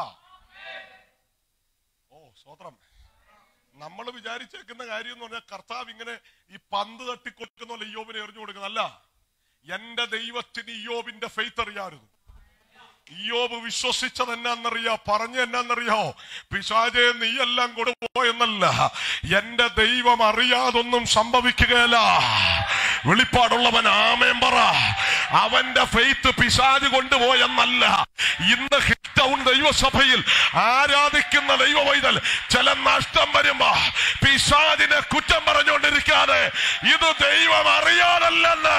ഓ സ്വത്രം നമ്മൾ വിചാരിച്ചേക്കുന്ന കാര്യം എന്ന് പറഞ്ഞാൽ കർത്താവ് ഇങ്ങനെ ഈ പന്ത് തട്ടിക്കൊടുക്കുന്ന പോലെ ഇയോബിനെ എറിഞ്ഞു കൊടുക്കുന്നല്ല എന്റെ ദൈവത്തിന് ഇയോബിന്റെ ഫെയ്ത്ത് അറിയാമായിരുന്നു ഇയോബ് വിശ്വസിച്ചത് എന്നാന്നറിയാ പറഞ്ഞ എന്നാന്നറിയോ പിശാചെ നീയെല്ലാം കൊടുപോയെന്നല്ല എന്റെ ദൈവം അറിയാതൊന്നും സംഭവിക്കുകയല്ല വെളിപ്പാടുള്ളവൻ ആമേൻ പറ അവന്റെ ഫെയ്ത്ത് പിശാജ് കൊണ്ടുപോയെന്നല്ല ഇന്ന് ഹിറ്റൗൺ ദൈവസഭയിൽ ആരാധിക്കുന്ന ദൈവവൈതൽ ചില നഷ്ടം വരുമ്പോ പിശാജിനെ കുറ്റം പറഞ്ഞുകൊണ്ടിരിക്കാതെ ഇത് ദൈവം അറിയാനല്ലെന്ന്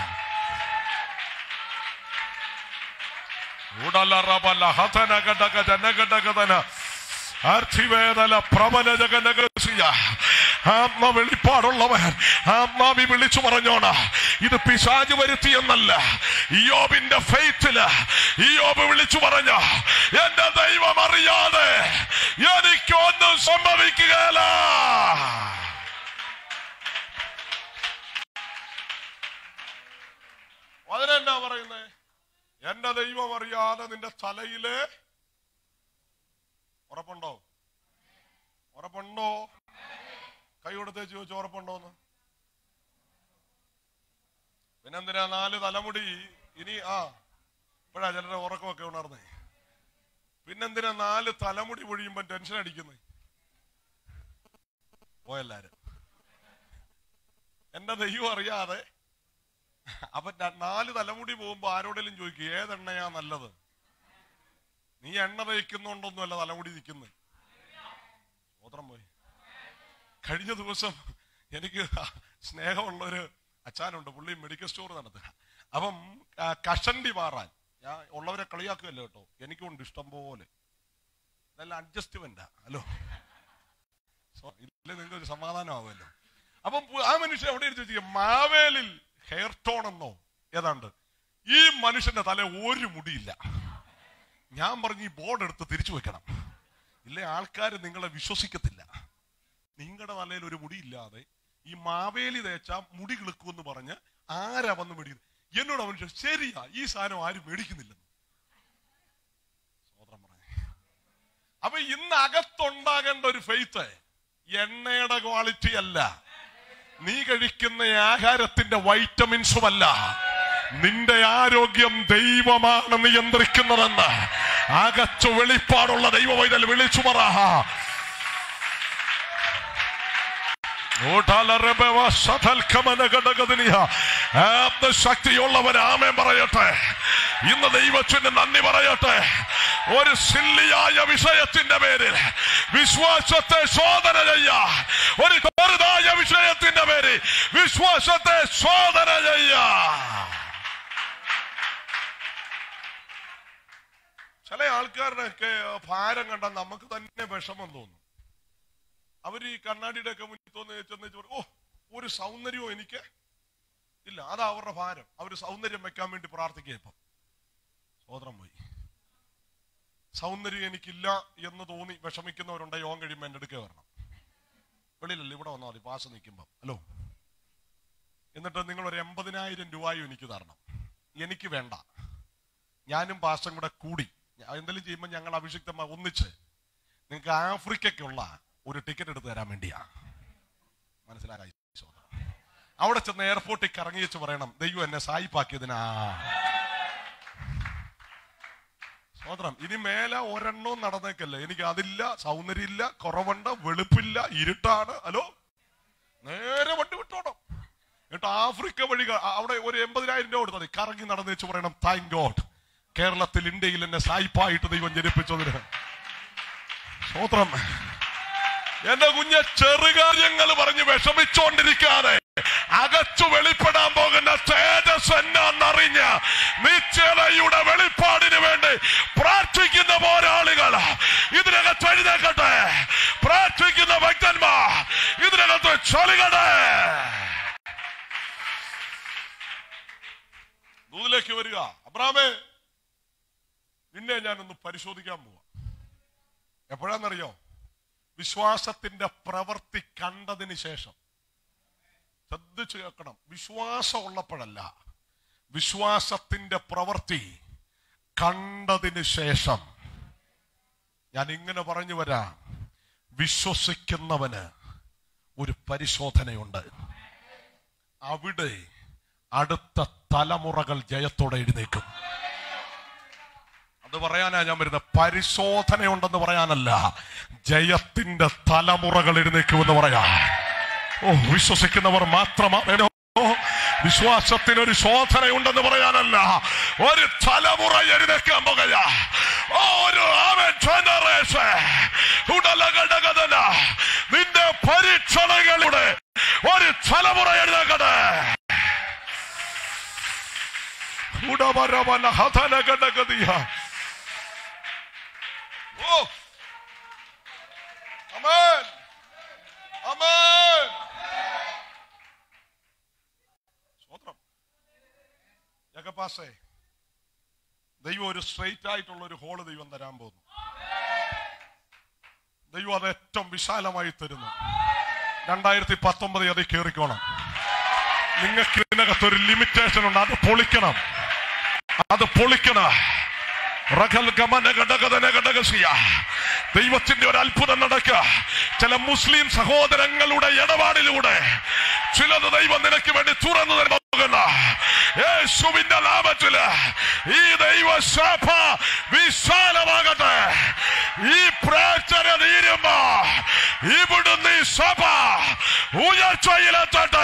ഉടലറബല ഹതനഗടക ജനഗടകതന അർത്ഥിവേദല പ്രബല ജഗനഗസിയ ആത്മ വെളിപ്പാടുള്ളവൻ ആത്മാവി വിളിച്ചു പറഞ്ഞോണ ഇത് പിശാജ് വരുത്തിയെന്നല്ല ഇയോബിന്റെ ഫെയ്ത്തില് ഇയോബ് വിളിച്ചു പറഞ്ഞ എന്റെ ദൈവം അറിയാതെ എനിക്കൊന്നും സംഭവിക്കുകയില്ല അതിനെന്നാ പറയുന്നേ എന്റെ ദൈവം അറിയാതെ നിന്റെ തലയില് ഉറപ്പുണ്ടോ ഉറപ്പുണ്ടോ കൈ കൊടുത്തേ ചോദിച്ചു ഉറപ്പുണ്ടോന്ന് പിന്നെന്തിനാ നാല് തലമുടി ഇനി ആ ഇപ്പോഴാ ചിലരുടെ ഉറക്കമൊക്കെ ഉണർന്നേ പിന്നെന്തിനാ നാല് തലമുടി പൊഴിയുമ്പോ ടെൻഷൻ അടിക്കുന്നേ പോയെല്ലാരും എന്റെ ദൈവം അറിയാതെ അപ്പൊ ന- നാല് തലമുടി പോകുമ്പോ ആരോടെങ്കിലും ചോദിക്കും ഏതെണ്ണയാ നല്ലത് നീ എണ്ണ തയ്ക്കുന്നുണ്ടൊന്നുമല്ല തലമുടി നിൽക്കുന്നത് സ്വോത്രം പോയി കഴിഞ്ഞ ദിവസം എനിക്ക് സ്നേഹമുള്ള ഒരു അച്ഛനുണ്ട് പുള്ളി മെഡിക്കൽ സ്റ്റോർ നടത്തുക അപ്പം ആ, കഷണ്ടി മാറാൻ ഞാൻ ഉള്ളവരെ കളിയാക്കുകയല്ലോ കേട്ടോ എനിക്കുണ്ട് ഇഷ്ടം പോലെ ഇതെല്ലാം അഡ്ജസ്റ്റ്മെന്റാ ഹലോ സോ- ഇല്ലേ നിങ്ങൾക്ക് ഒരു സമാധാനമാവുമല്ലോ അപ്പം പു- ആ മനുഷ്യൻ എവിടെ ചോദിച്ചു മാവേലിൽ ഹെയർ ടോൺ എന്നോ ഏതാണ്ട് ഈ മനുഷ്യന്റെ തല ഒരു മുടിയില്ല ഞാൻ പറഞ്ഞു ഈ ബോർഡ് എടുത്ത് തിരിച്ചു വെക്കണം ഇല്ലേ ആൾക്കാർ നിങ്ങളെ വിശ്വസിക്കത്തില്ല നിങ്ങളുടെ തലയിൽ ഒരു മുടിയില്ലാതെ ഈ മാവേലി തേച്ച മുടി കിളുക്കുമെന്ന് പറഞ്ഞ് ആരാ വന്ന് മേടിക്കുന്നത് എന്നോട് അവൻ ചോദിച്ചു, ശരിയാ ഈ സാധനം ആരും മേടിക്കുന്നില്ലെന്ന് സ്വോത്രം പറഞ്ഞു അപ്പൊ ഇന്ന് അകത്തുണ്ടാകേണ്ട ഒരു ഫെയ്ത്ത് എണ്ണയുടെ ക്വാളിറ്റി അല്ല നീ കഴിക്കുന്ന ആഹാരത്തിന്റെ വൈറ്റമിൻസും അല്ല നിന്റെ ആരോഗ്യം ദൈവമാണ് നിയന്ത്രിക്കുന്നതെന്ന് അകച്ചു വെളിപ്പാടുള്ള ദൈവവൈതൽ വിളിച്ചു പറ ശക്തിയുള്ളവൻ ആമേൻ പറയട്ടെ ഇന്ന് ദൈവത്തിന് നന്ദി പറയട്ടെ ഒരു സില്ലിയായ വിഷയത്തിന്റെ പേരിൽ വിശ്വാസത്തെ ശോധന ചെയ്യ ഒരു ചെറുതായ വിഷയത്തിന്റെ പേരിൽ വിശ്വാസത്തെ ശോധന ചെയ്യ ചില ആൾക്കാരുടെയൊക്കെ ഭാരം കണ്ടാൽ നമുക്ക് തന്നെ വിഷമം തോന്നും അവർ ഈ കണ്ണാടിയുടെ ഒക്കെ മുന്നിൽ തോന്നി ചെന്ന് ചോദിച്ചു ഓ ഒരു സൗന്ദര്യവും എനിക്ക് ഇല്ല അതാ അവരുടെ ഭാരം അവർ സൗന്ദര്യം വെക്കാൻ വേണ്ടി പ്രാർത്ഥിക്കുക ഇപ്പം സോദരം പോയി സൗന്ദര്യം എനിക്കില്ല എന്ന് തോന്നി വിഷമിക്കുന്നവരുണ്ട് യോഗം കഴിയുമ്പോൾ എൻ്റെ അടുക്കേ വരണം വെളിയിലല്ല ഇവിടെ വന്നാൽ മതി പാസ് നിൽക്കുമ്പോൾ ഹലോ എന്നിട്ട് നിങ്ങൾ ഒരു എൺപതിനായിരം രൂപയും എനിക്ക് തരണം എനിക്ക് വേണ്ട ഞാനും പാസും കൂടെ കൂടി എന്തെങ്കിലും ചെയ്യുമ്പോൾ ഞങ്ങൾ അഭിഷിക്തമായി ഒന്നിച്ച് നിങ്ങൾക്ക് ആഫ്രിക്കയ്ക്കുള്ള ഒരു ടിക്കറ്റ് എടുത്ത് തരാൻ വേണ്ടിയാ മനസ്സിലായി സഹോദരാ. അവിടെ ചെന്ന് എയർപോർട്ടിൽ കറങ്ങി വെച്ച് പറയണം ദൈവം എന്നെ സായിപ്പാക്കിയതിനാ സോദരം ഇനി മേലെ ഒരെണ്ണവും നടന്നേക്കല്ലേ എനിക്ക് അതില്ല സൗന്ദര്യമില്ല കുറവുണ്ട് വെളുപ്പില്ല ഇരുട്ടാണ് ഹലോ നേരെ വണ്ടി വിട്ടോണം എന്നിട്ട് ആഫ്രിക്ക വഴി ക- അവിടെ ഒരു എൺപതിനായിരം രൂപ കൊടുത്താൽ മതി കറങ്ങി നടന്നു വെച്ച് പറയണം താങ്ക് ഗോഡ് കേരളത്തിൽ ഇന്ത്യയിൽ എന്നെ സായിപ്പായിട്ട് ദൈവം ജനിപ്പിച്ചതിന് സ്വോത്രം എന്റെ കുഞ്ഞ ചെറുകാര്യങ്ങൾ പറഞ്ഞ് വിഷമിച്ചോണ്ടിരിക്കാതെ അകച്ചു വെളിപ്പെടാൻ പോകുന്ന തേജസ് എന്നാന്നറിഞ്ഞ നിശ്ചയതയുടെ വെളിപ്പാടിന് വേണ്ടി പ്രാർത്ഥിക്കുന്ന പോരാളികൾ ഇതിനകത്ത് എഴുന്നേക്കട്ടെ പ്രാർത്ഥിക്കുന്ന ഭക്തന്മാർ ഇതിനകത്ത് ചൊലികട്ടെ ദൂതിലേക്ക് വരിക അബ്രാമേ നിന്നെ ഞാനൊന്ന് പരിശോധിക്കാൻ പോവാ എപ്പോഴാന്നറിയോ വിശ്വാസത്തിന്റെ പ്രവൃത്തി കണ്ടതിന് ശേഷം ശ്രദ്ധിച്ചു കേൾക്കണം വിശ്വാസം ഉള്ളപ്പോഴല്ല വിശ്വാസത്തിന്റെ പ്രവൃത്തി കണ്ടതിന് ശേഷം ഞാൻ ഇങ്ങനെ പറഞ്ഞു വരാം വിശ്വസിക്കുന്നവന് ഒരു പരിശോധനയുണ്ട് അവിടെ അടുത്ത തലമുറകൾ ജയത്തോടെ എഴുന്നേക്കും അത് പറയാനാ ഞാൻ വരുന്നത് പരിശോധനയുണ്ടെന്ന് പറയാനല്ല ജയത്തിന്റെ തലമുറകൾ എഴുന്നേക്കുമെന്ന് പറയാ ഓ വിശ്വസിക്കുന്നവർ മാത്രമാണ് വിശ്വാസത്തിനൊരു ശോധനയുണ്ടെന്ന് പറയാനല്ല ഒരു തലമുറ എഴുന്നേക്കാൻ പോകുക ഓ, ഒരു അവൻ generation. ഉടലഘടകതന. നിന്റെ പരീക്ഷണങ്ങളുടെ ഒരു തലമുറ എഴുന്നേക്കട്ടെ ഉടമരമന ഹതനഘടകതിയ ഓ അമേൻ അമേൻ സ്വോത്രം ജഗപ്പാസേ ദൈവം ഒരു സ്ട്രെയിറ്റ് ആയിട്ടുള്ള ഒരു ഹോള് ദൈവം തരാൻ പോകുന്നു ദൈവം അത് ഏറ്റവും വിശാലമായി തരുന്നു രണ്ടായിരത്തി പത്തൊമ്പത് അത് കയറിക്കോണം നിങ്ങൾക്ക് ഇതിനകത്ത് ഒരു ലിമിറ്റേഷൻ ഉണ്ട് അത് പൊളിക്കണം അത് പൊളിക്കണം റഖൽ ഗമന ഘടകതന ഘടകസിയ. ദൈവത്തിന്റെ ഒരു അത്ഭുതം നടക്കുക ചില മുസ്ലിം സഹോദരങ്ങളുടെ ഇടപാടിലൂടെ ചിലത് ദൈവം നിനക്ക് വേണ്ടി തുറന്നു തരാൻ പോകുന്ന യേശുവിന്റെ നാമത്തില് ഈ ദൈവശാഖ വിശാലമാകട്ടെ ഈ പ്രാർത്ഥന തീരുമ്പോ ഇവിടുന്ന് ഈ സഭ ഉയർച്ചയിലെത്തട്ടെ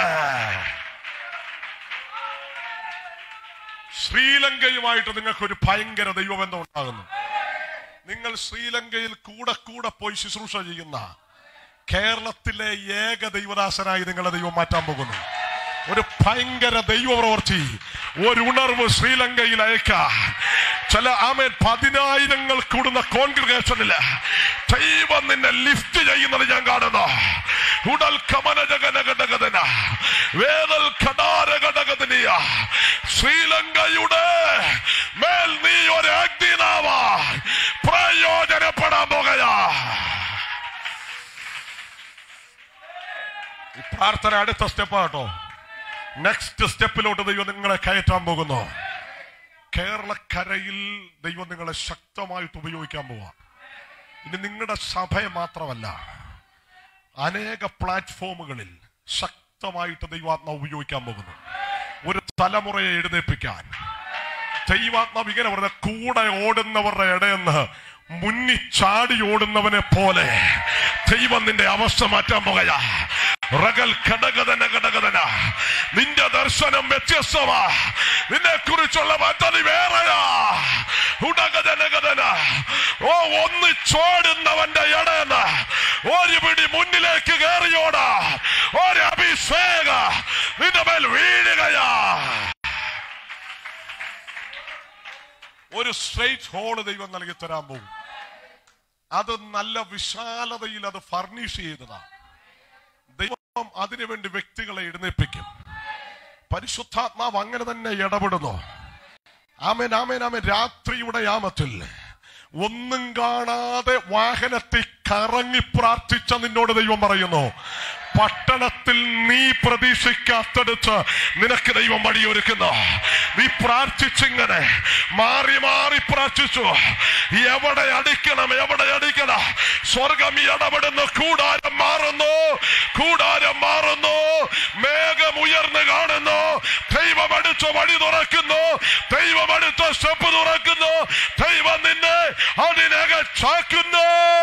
ശ്രീലങ്കയുമായിട്ട് നിങ്ങൾക്ക് ഒരു ഭയങ്കര ദൈവബന്ധം ഉണ്ടാകുന്നു നിങ്ങൾ ശ്രീലങ്കയിൽ കൂടെ കൂടെ പോയി ശുശ്രൂഷ ചെയ്യുന്ന കേരളത്തിലെ ഏക ദൈവദാസനായി നിങ്ങളെ ദൈവം മാറ്റാൻ പോകുന്നു ഒരു ഭയങ്കര ദൈവപ്രവർത്തി ഒരു ഉണർവ് ശ്രീലങ്കയിൽ അയക്കാൻ ചില ആമേൻ പതിനായിരങ്ങൾ കൂടുന്ന കോൺഗ്രിഗേഷനില് ദൈവം നിന്നെ ലിഫ്റ്റ് ചെയ്യുന്നത് ഞാൻ കാണുന്നു ഉടൽ കമന ജഗനഘടകതന വേദൽ ഘടാരഘടകതനിയ ശ്രീലങ്കയുടെ മേൽ നീ ഒരു അഗ്നിനാവായി പ്രയോജനപ്പെടാൻ പോകുകയാ ഈ പ്രാർത്ഥന അടുത്ത സ്റ്റെപ്പ് കേട്ടോ നെക്സ്റ്റ് സ്റ്റെപ്പിലോട്ട് ദൈവം നിങ്ങളെ കയറ്റാൻ പോകുന്നു കേരളക്കരയിൽ ദൈവം നിങ്ങളെ ശക്തമായിട്ട് ഉപയോഗിക്കാൻ പോവാ ഇനി നിങ്ങളുടെ സഭയെ മാത്രമല്ല അനേക പ്ലാറ്റ്ഫോമുകളിൽ ശക്തമായിട്ട് ദൈവാത്മാവ് ഉപയോഗിക്കാൻ പോകുന്നു ഒരു തലമുറയെ എഴുന്നേൽപ്പിക്കാൻ ദൈവാത്മാവ് ഇങ്ങനെ പറഞ്ഞ കൂടെ ഓടുന്നവരുടെ ഇടയെന്ന് മുന്നി ചാടി ഓടുന്നവനെ പോലെ ദൈവം നിന്റെ അവസ്ഥ മാറ്റാൻ പോകയാ റകൽ ഘടകതന ഘടകതന നിന്റെ ദർശനം വ്യത്യസ്തമാ നിന്നെ കുറിച്ചുള്ള പദ്ധതി വേറെയാ ഉടകതനകതന ഓ ഒന്ന് ചോടുന്നവന്റെ ഇടയെന്ന് ഒരു പിടി മുന്നിലേക്ക് കയറിയോടാ ഒരു അഭിഷേക നിന്റെ മേൽ വീഴുകയാ ഒരു സ്ട്രേറ്റ് ഹോള് ദൈവം നൽകി തരാൻ പോകും അത് നല്ല വിശാലതയിൽ അത് ഫർണിഷ് ചെയ്തതാ ദൈവം അതിനുവേണ്ടി വ്യക്തികളെ എഴുന്നേൽപ്പിക്കും പരിശുദ്ധാത്മാവ് അങ്ങനെ തന്നെ ഇടപെടുന്നു ആമേൻ ആമേൻ ആമേൻ രാത്രിയുടെ യാമത്തിൽ ഒന്നും കാണാതെ വാഹനത്തിൽ കറങ്ങി പ്രാർത്ഥിച്ച നിന്നോട് ദൈവം പറയുന്നു പട്ടണത്തിൽ നീ പ്രതീക്ഷിക്കാത്തടുത്ത് നിനക്ക് ദൈവം വഴിയൊരുക്കുന്നു നീ പ്രാർത്ഥിച്ചിങ്ങനെ മാറി മാറി പ്രാർത്ഥിച്ചു എവിടെ അടിക്കണം എവിടെ അടിക്കണം സ്വർഗം ഈ ഇടപെടുന്നു കൂടാരം മാറുന്നു കൂടാരം മാറുന്നു മേഘം ഉയർന്നു കാണുന്നു ദൈവം അടുത്ത വഴി തുറക്കുന്നു ദൈവം അടുത്ത സ്റ്റെപ്പ് തുറക്കുന്നു ദൈവം നിന്നെ അതിനകച്ചാക്കുന്നു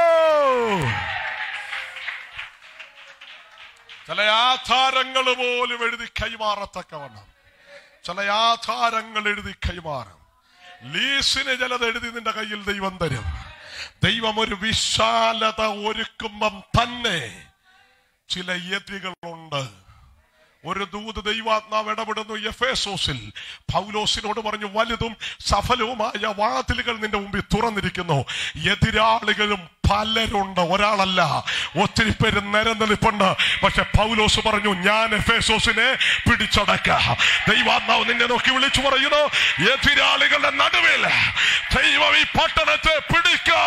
ചില ആധാരങ്ങൾ പോലും എഴുതി കൈമാറത്തക്കവണ്ണം ചില ആധാരങ്ങൾ എഴുതി കൈമാറും ലീസിന് ചിലത് എഴുതി നിന്റെ കയ്യിൽ ദൈവം തരും ദൈവം ഒരു വിശാലത ഒരുക്കുമ്പം തന്നെ ചില എതികളുണ്ട് ഒരു ദൂത് ദൈവാത്മാവ് ഇടപെടുന്നു എഫേസോസിൽ പൗലോസിനോട് പറഞ്ഞു വലുതും സഫലവുമായ വാതിലുകൾ നിന്റെ മുമ്പിൽ തുറന്നിരിക്കുന്നു എതിരാളികളും പലരുണ്ട് ഒരാളല്ല ഒത്തിരി പേര് നിരനിൽപ്പുണ്ട് പക്ഷെ പൗലോസ് പറഞ്ഞു ഞാൻ എഫേസോസിനെ പിടിച്ചടക്ക ദൈവാത്മാവ് നിന്നെ നോക്കി വിളിച്ചു പറയുന്നു എതിരാളികളുടെ നടുവിൽ ദൈവം ഈ പട്ടണത്തെ പിടിക്കാ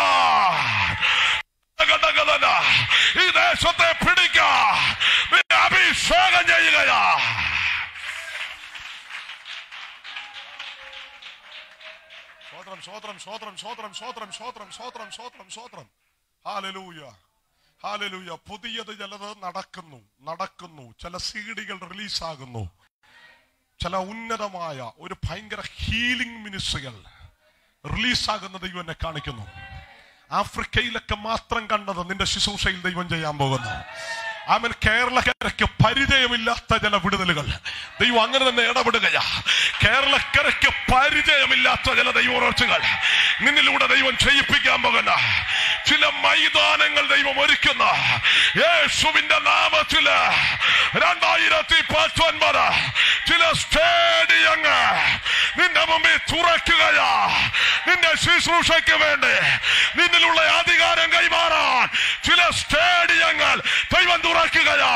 ഘടകതന ഈ ദേശത്തെ പിടിക്കാൻ നിന്നെ അഭിഷേകം ചെയ്യുകയാ സ്വോത്രം സ്വോത്രം സ്വോത്രം സ്വോത്രം സ്വോത്രം സ്വോത്രം സ്വോത്രം സ്വോത്രം സ്വോത്രം ഹാലലൂയ ഹാലലൂയ പുതിയത് ചിലത് നടക്കുന്നു നടക്കുന്നു ചില സീഡികൾ റിലീസാകുന്നു ചില ഉന്നതമായ ഒരു ഭയങ്കര ഹീലിംഗ് മിനിസ്ട്രികൾ റിലീസാകുന്ന ദൈവം എന്നെ കാണിക്കുന്നു ആഫ്രിക്കയിലൊക്കെ മാത്രം കണ്ടത് നിന്റെ ശുശ്രൂഷയിൽ ദൈവം ചെയ്യാൻ പോകുന്നു അവൻ കേരളക്കരയ്ക്ക് പരിചയമില്ലാത്ത ചില വിടുതലുകൾ ദൈവം അങ്ങനെ തന്നെ ഇടപെടുകയാ കേരളക്കരയ്ക്ക് പരിചയമില്ലാത്ത ചില ദൈവോർച്ചകൾ നിന്നിലൂടെ ദൈവം ചെയ്യിപ്പിക്കാൻ പോകുന്ന ചില മൈതാനങ്ങൾ ദൈവം ഒരുക്കുന്ന യേശുവിന്റെ നാമത്തില് രണ്ടായിരത്തി പത്തൊൻപത് ചില സ്റ്റേഡിയങ്ങൾ നിന്റെ മുമ്പിൽ തുറക്കുകയാ നിന്റെ ശുശ്രൂഷയ്ക്ക് വേണ്ടി നിന്നിലുള്ള അധികാരം കൈമാറാൻ ചില സ്റ്റേഡിയങ്ങൾ ദൈവം തുറക്കുകയാ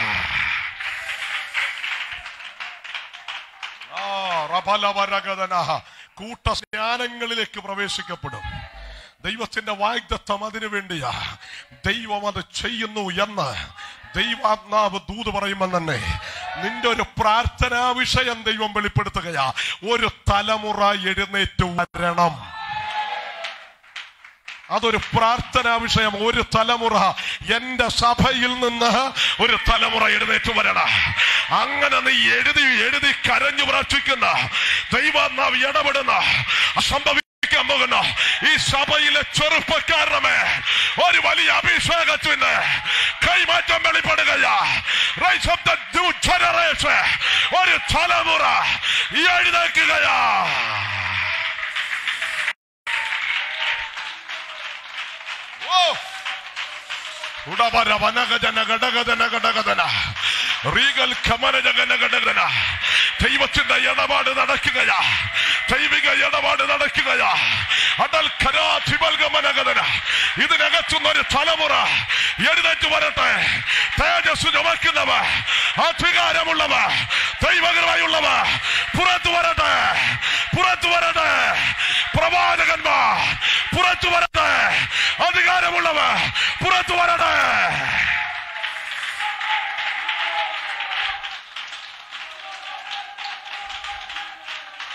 ആ, റബലവരഗതന. കൂട്ടസ്നാനങ്ങളിലേക്ക് പ്രവേശിക്കപ്പെടും ദൈവത്തിന്റെ വാഗ്ദത്വം അതിനു വേണ്ടിയാ ദൈവം അത് ചെയ്യുന്നു എന്ന് ദൈവാത്മാവ് ദൂത് പറയുമ്പോൾ തന്നെ നിന്റെ ഒരു പ്രാർത്ഥനാ വിഷയം ദൈവം വെളിപ്പെടുത്തുകയാ ഒരു തലമുറ എഴുന്നേറ്റ് വരണം അതൊരു പ്രാർത്ഥനാ വിഷയം ഒരു തലമുറ എന്റെ സഭയിൽ നിന്ന് ഒരു തലമുറ എഴുന്നേറ്റ് വരണം അങ്ങനെ നീ എഴുതി എഴുതി കരഞ്ഞു പ്രാർത്ഥിക്കുന്ന ദൈവാത്മാവ് ഇടപെടുന്ന സംഭവിക്കാൻ പോകുന്ന ഈ സഭയിലെ ചെറുപ്പക്കാരനെ ഒരു വലിയ അഭിഷേകത്തിന് കൈമാറ്റം വെളിപ്പെടുകയാ Rise up the new generation. ഒരു തലമുറ എഴുന്നേൽക്കുകയാ ഓ ഉടപര വനഗജന ഘടകജന ഘടകജന റീഗൽ ഖമനജഗന ഘടകജന ദൈവത്തിന്റെ ഇടപാട് നടക്കുകയാ ദൈവിക ഇടപാട് നടക്കുകയാ അടൽ ഖരാധിപൽഗമനഗതന ഇതിനകത്തുന്ന ഒരു തലമുറ എഴുന്നേറ്റ് വരട്ടെ തേജസ് ചുമക്കുന്നവ അധികാരമുള്ളവ ദൈവകരമായുള്ളവ പുറത്തു വരട്ടെ പുറത്തു വരട്ടെ പ്രവാചകന്മാർ പുറത്തു വരട്ടെ അധികാരമുള്ളവ പുറത്തു വരട്ടെ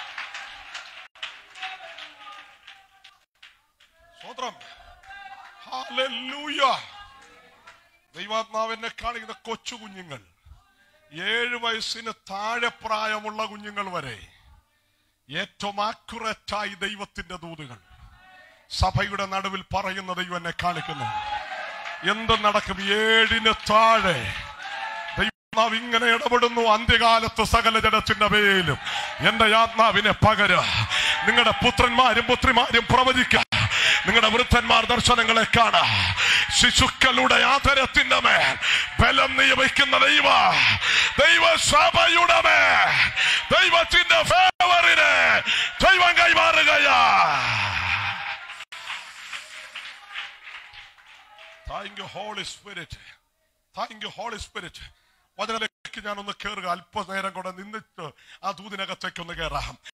സ്വത്രം ഹല്ലേലൂയ. ദൈവാത്മാവിനെ കാണിക്കുന്ന കൊച്ചു കുഞ്ഞുങ്ങൾ ഏഴ് വയസ്സിന് താഴെ പ്രായമുള്ള കുഞ്ഞുങ്ങൾ വരെ ഏറ്റവും ആക്യുറേറ്റായി ദൈവത്തിന്റെ ദൂതുകൾ സഭയുടെ നടുവിൽ പറയുന്ന ദൈവം എന്നെ കാണിക്കുന്നു എന്ത് നടക്കും ഏഴിന് താഴെ ദൈവാത്മാവ് ഇങ്ങനെ ഇടപെടുന്നു അന്ത്യകാലത്ത് സകല ജനത്തിന്റെ പേരിലും എന്റെ ആത്മാവിനെ പകര നിങ്ങളുടെ പുത്രന്മാരും പുത്രിമാരും പ്രവചിക്ക നിങ്ങളുടെ വൃദ്ധന്മാർ ദർശനങ്ങളെ കാണ ശിശുക്കളുടെ ആദരത്തിന്റെ മേൽ ബലം നിയമിക്കുന്ന ദൈവ ദൈവസഭയുടെ മേൽ ദൈവത്തിന്റെ ഫേവറിന് ദൈവം കൈമാറുകയാ thank you holy spirit thank you holy spirit വചനത്തിലേക്ക് ഞാനൊന്ന് കയറുക അല്പനേരം കൂടെ നിന്നിട്ട് ആ ദൂതിനകത്തേക്ക് ഒന്ന് കയറാം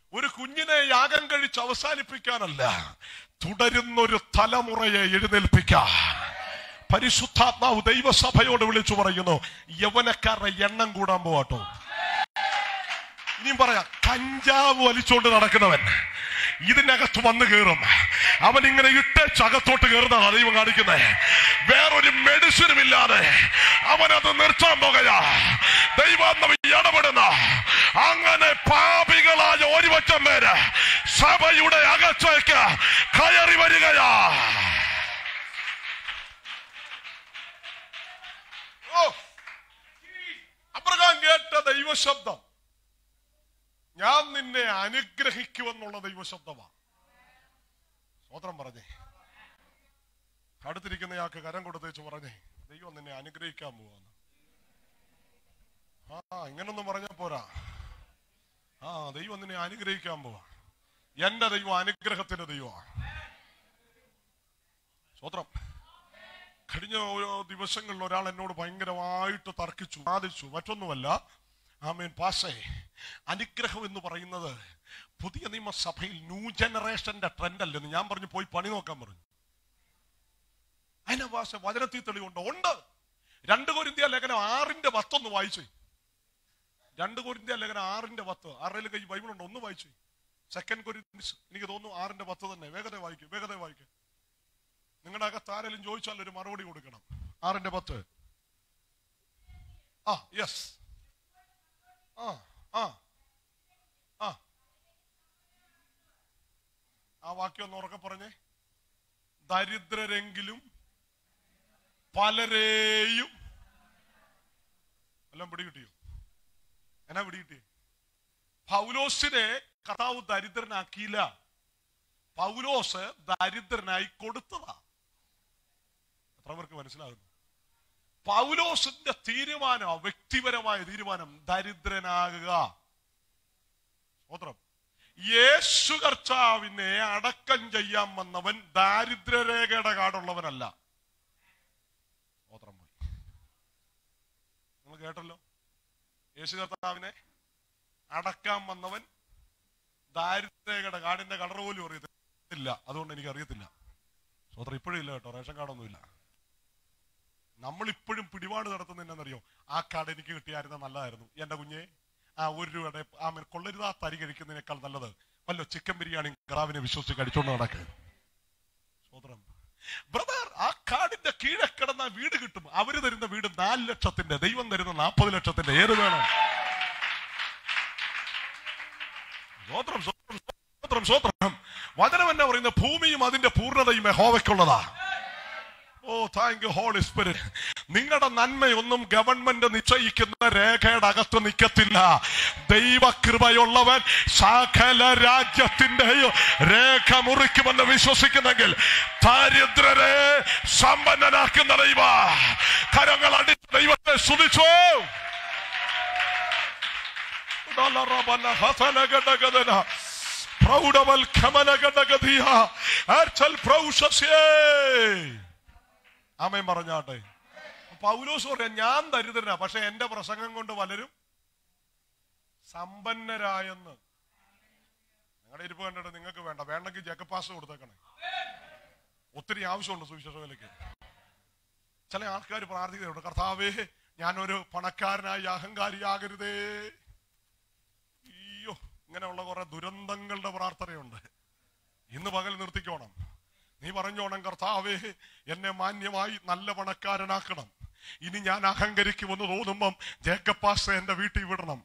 ഒരു കുഞ്ഞിനെ യാഗം കഴിച്ച് അവസാനിപ്പിക്കാനല്ല തുടരുന്നൊരു തലമുറയെ എഴുന്നേൽപ്പിക്കാൻ പരിശുദ്ധാത്മാവ് ദൈവസഭയോട് വിളിച്ചു പറയുന്നു യവനക്കാരുടെ എണ്ണം കൂടാൻ പോവാട്ടോ ഇനിയും പറയാം കഞ്ചാവ് വലിച്ചുകൊണ്ട് നടക്കുന്നവൻ ഇതിനകത്ത് വന്ന് കയറും അവൻ ഇങ്ങനെ ഇട്ടേച്ച് അകത്തോട്ട് കയറുന്നതാണ് ദൈവം കാണിക്കുന്നത് വേറൊരു മെഡിസിനും ഇല്ലാതെ അവനത് നിർത്താൻ പോകുക ദൈവം ഇടപെടുന്ന അങ്ങനെ പാപികളായ ഒരു വറ്റം പേര് സഭയുടെ അകത്തേക്ക് കയറി വരികയാ ഓ അബ്രഹാം കേട്ട ദൈവശബ്ദം ഞാൻ നിന്നെ അനുഗ്രഹിക്കുമെന്നുള്ള ദൈവശബ്ദമാണ് സ്വോത്രം പറഞ്ഞേ അടുത്തിരിക്കുന്നയാൾക്ക് കരം കൊടുത്തേച്ച് പറഞ്ഞേ ദൈവം നിന്നെ അനുഗ്രഹിക്കാൻ പോവാന്ന് ആ ഇങ്ങനൊന്നും പറഞ്ഞാ പോരാ ആ ദൈവം നിന്നെ അനുഗ്രഹിക്കാൻ പോവാ എന്റെ ദൈവം അനുഗ്രഹത്തിന്റെ ദൈവമാണ് സ്വോത്രം കഴിഞ്ഞ ഓരോ ദിവസങ്ങളിൽ ഒരാൾ എന്നോട് ഭയങ്കരമായിട്ട് തർക്കിച്ചു ബാധിച്ചു മറ്റൊന്നുമല്ല ആമേൻ പാസേ അനുഗ്രഹം എന്ന് പറയുന്നത് പുതിയ നിയമസഭയിൽ ന്യൂ ജനറേഷന്റെ ട്രെൻഡ് അല്ലെന്ന് ഞാൻ പറഞ്ഞു പോയി പണി നോക്കാൻ പറഞ്ഞു അതിനെ ഭാഷ വചനത്തിൽ തെളിവുണ്ട് ഉണ്ട് രണ്ട് കൊരിന്ത്യ ലേഖനം ആറിന്റെ പത്തൊന്ന് വായിച്ചു രണ്ട് കൊരിന്ത്യ ലേഖനം ആറിന്റെ പത്ത് ആറിൽ കൈ ബൈബിൾ ഉണ്ട് ഒന്ന് വായിച്ചു സെക്കൻഡ് കൊരിന്ത്യസ് എനിക്ക് തോന്നുന്നു ആറിന്റെ പത്ത് തന്നെ വേഗത വായിക്കും വേഗത വായിക്കും നിങ്ങളുടെ അകത്ത് ആരെങ്കിലും ചോദിച്ചാൽ ഒരു മറുപടി കൊടുക്കണം ആറിന്റെ പത്ത് ആ യെസ് ആ ആ ആ ആ വാക്യം ഒന്ന് ഉറക്കെ പറഞ്ഞേ ദരിദ്രരെങ്കിലും പലരെയും എല്ലാം പിടികിട്ടിയോ എന്നാ പിടികിട്ടിയേ പൗലോസിനെ കർത്താവ് ദരിദ്രനാക്കിയില്ല പൗലോസ് ദരിദ്രനായി കൊടുത്തതാ എത്ര പേർക്ക് മനസ്സിലാകുന്നു പൗലോസിന്റെ തീരുമാനം വ്യക്തിപരമായ തീരുമാനം ദരിദ്രനാകുക സ്വോത്രം യേശു കർത്താവിനെ അടക്കം ചെയ്യാൻ വന്നവൻ ദാരിദ്ര്യരേഖയുടെ കാടുള്ളവനല്ല സ്വോത്രം പോയി നിങ്ങൾ കേട്ടല്ലോ യേശു കർത്താവിനെ അടക്കാൻ വന്നവൻ ദാരിദ്ര്യരേഖയുടെ കാടിന്റെ കളർ പോലും അറിയത്തില്ല അതുകൊണ്ട് എനിക്ക് അറിയത്തില്ല സ്വോത്രം ഇപ്പോഴും ഇല്ല കേട്ടോ റേഷൻ കാർഡൊന്നുമില്ല നമ്മൾ ഇപ്പോഴും പിടിപാട് നടത്തുന്നതെന്നറിയോ ആ കാർഡ് എനിക്ക് കിട്ടിയായിരുന്ന നല്ലതായിരുന്നു എന്റെ കുഞ്ഞെ ആ ഒരു രൂപയുടെ ആ മെ- കൊള്ളരുതാ തരി കഴിക്കുന്നതിനേക്കാൾ നല്ലത് വല്ലോ ചിക്കൻ ബിരിയാണി കറാവിനെ വിശ്വസിച്ച് കഴിച്ചോണ്ട് നടക്ക് സ്വോത്രം ബ്രദർ ആ കാടിന്റെ കീഴെ കിടന്ന വീട് കിട്ടും അവര് തരുന്ന വീട് നാല് ലക്ഷത്തിന്റെ ദൈവം തരുന്ന നാൽപ്പത് ലക്ഷത്തിന്റെ ഏത് വേണം സ്വോത്രം സ്വോത്രം സ്വോത്രം സ്വോത്രം വചനം എന്നാ പറയുന്ന ഭൂമിയും അതിന്റെ പൂർണ്ണതയും യഹോവയ്ക്കുള്ളതാ oh thank you holy spirit നിങ്ങളുടെ നന്മയൊന്നും ഗവൺമെന്റ് നിശ്ചയിക്കുന്ന രേഖയുടെ അകത്ത് നിൽക്കത്തില്ല ദൈവകൃപയുള്ളവൻ സകല രാജ്യത്തിന്റെയും രേഖ മുറിക്കുമെന്ന് വിശ്വസിക്കുന്നെങ്കിൽ ദാരിദ്രരെ സമ്പന്നനാക്കുന്ന ദൈവ കരങ്ങൾ അടിച്ച് ദൈവത്തെ സ്തുതിച്ചു പ്രൗഢവൽക്കമനഗതഗതിയ ആർച്ചൽ പ്രൗഷസ്യേ ആമേൻ പറഞ്ഞാട്ടെ പൗലോസ് പറയാം ഞാൻ ദരിദ്രനാ പക്ഷെ എന്റെ പ്രസംഗം കൊണ്ട് പലരും സമ്പന്നരായെന്ന് നിങ്ങളുടെ ഇരിപ്പ് കണ്ടിട്ട് നിങ്ങൾക്ക് വേണ്ട വേണ്ടെങ്കിൽ ജക്കപ്പാസ് കൊടുത്തേക്കണേ ഒത്തിരി ആവശ്യമുണ്ട് സുവിശേഷ വിലയ്ക്ക് ചില ആൾക്കാർ പ്രാർത്ഥിക്കുന്നുണ്ട് കർത്താവേ ഞാനൊരു പണക്കാരനായി അഹങ്കാരിയാകരുതേ അയ്യോ ഇങ്ങനെയുള്ള കുറെ ദുരന്തങ്ങളുടെ പ്രാർത്ഥനയുണ്ട് ഇന്ന് പകൽ നിർത്തിക്കോണം നീ പറഞ്ഞോണം കർത്താവേ എന്നെ മാന്യമായി നല്ല പണക്കാരനാക്കണം ഇനി ഞാൻ അഹങ്കരിക്കുമെന്ന് തോന്നുമ്പം ജേക്കപ്പാസ് എന്റെ വീട്ടിൽ വിടണം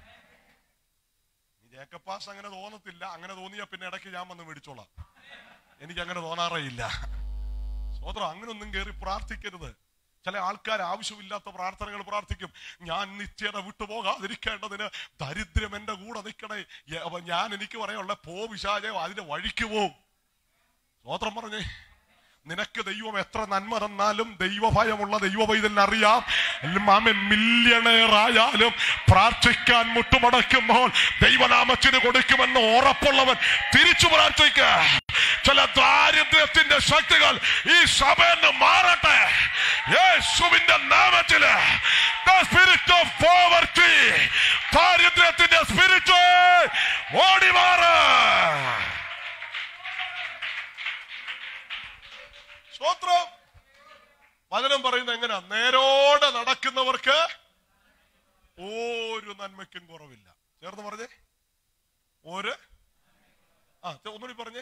ഈ ജേക്കപ്പാസ് അങ്ങനെ തോന്നത്തില്ല അങ്ങനെ തോന്നിയാ പിന്നെ ഇടയ്ക്ക് ഞാൻ വന്ന് മേടിച്ചോളാം എനിക്ക് അങ്ങനെ തോന്നാറേ ഇല്ല സ്വോത്രം അങ്ങനൊന്നും കയറി പ്രാർത്ഥിക്കരുത് ചില ആൾക്കാർ ആവശ്യമില്ലാത്ത പ്രാർത്ഥനകൾ പ്രാർത്ഥിക്കും ഞാൻ നിത്യത വിട്ടുപോകാതിരിക്കേണ്ടതിന് ദരിദ്രം എന്റെ കൂടെ നിൽക്കണേ യ- അപ്പൊ ഞാൻ എനിക്ക് പറയാനുള്ള പോ വിശാചോ അതിന്റെ വഴിക്ക് പോവും സ്വോത്രം പറഞ്ഞേ നിനക്ക് ദൈവം എത്ര നന്മ തന്നാലും ദൈവഭയമുള്ള ദൈവ പൈതലിന് അറിയാം മാമൻ മില്യണയർ ആയാലും പ്രാർത്ഥിക്കാൻ മുട്ടുമടക്കുമ്പോൾ ദൈവനാമത്തിന് കൊടുക്കുമെന്ന് ഉറപ്പുള്ളവൻ തിരിച്ചു പ്രാർത്ഥിക്കുക ചില ദാരിദ്ര്യത്തിന്റെ ശക്തികൾ ഈ സഭയെന്ന് മാറട്ടെ യേശുവിന്റെ നാമത്തില് The spirit of poverty, ദാരിദ്ര്യത്തിന്റെ സ്പിരിറ്റ് ഓടി മാറ വചനം പറയുന്നത് എങ്ങനെയാ നേരോടെ നടക്കുന്നവർക്ക് ഒരു നന്മയ്ക്കും കുറവില്ല ചേർന്ന് പറഞ്ഞേ ഒരു ആ ചെ- ഒന്നുകൂടി പറഞ്ഞേ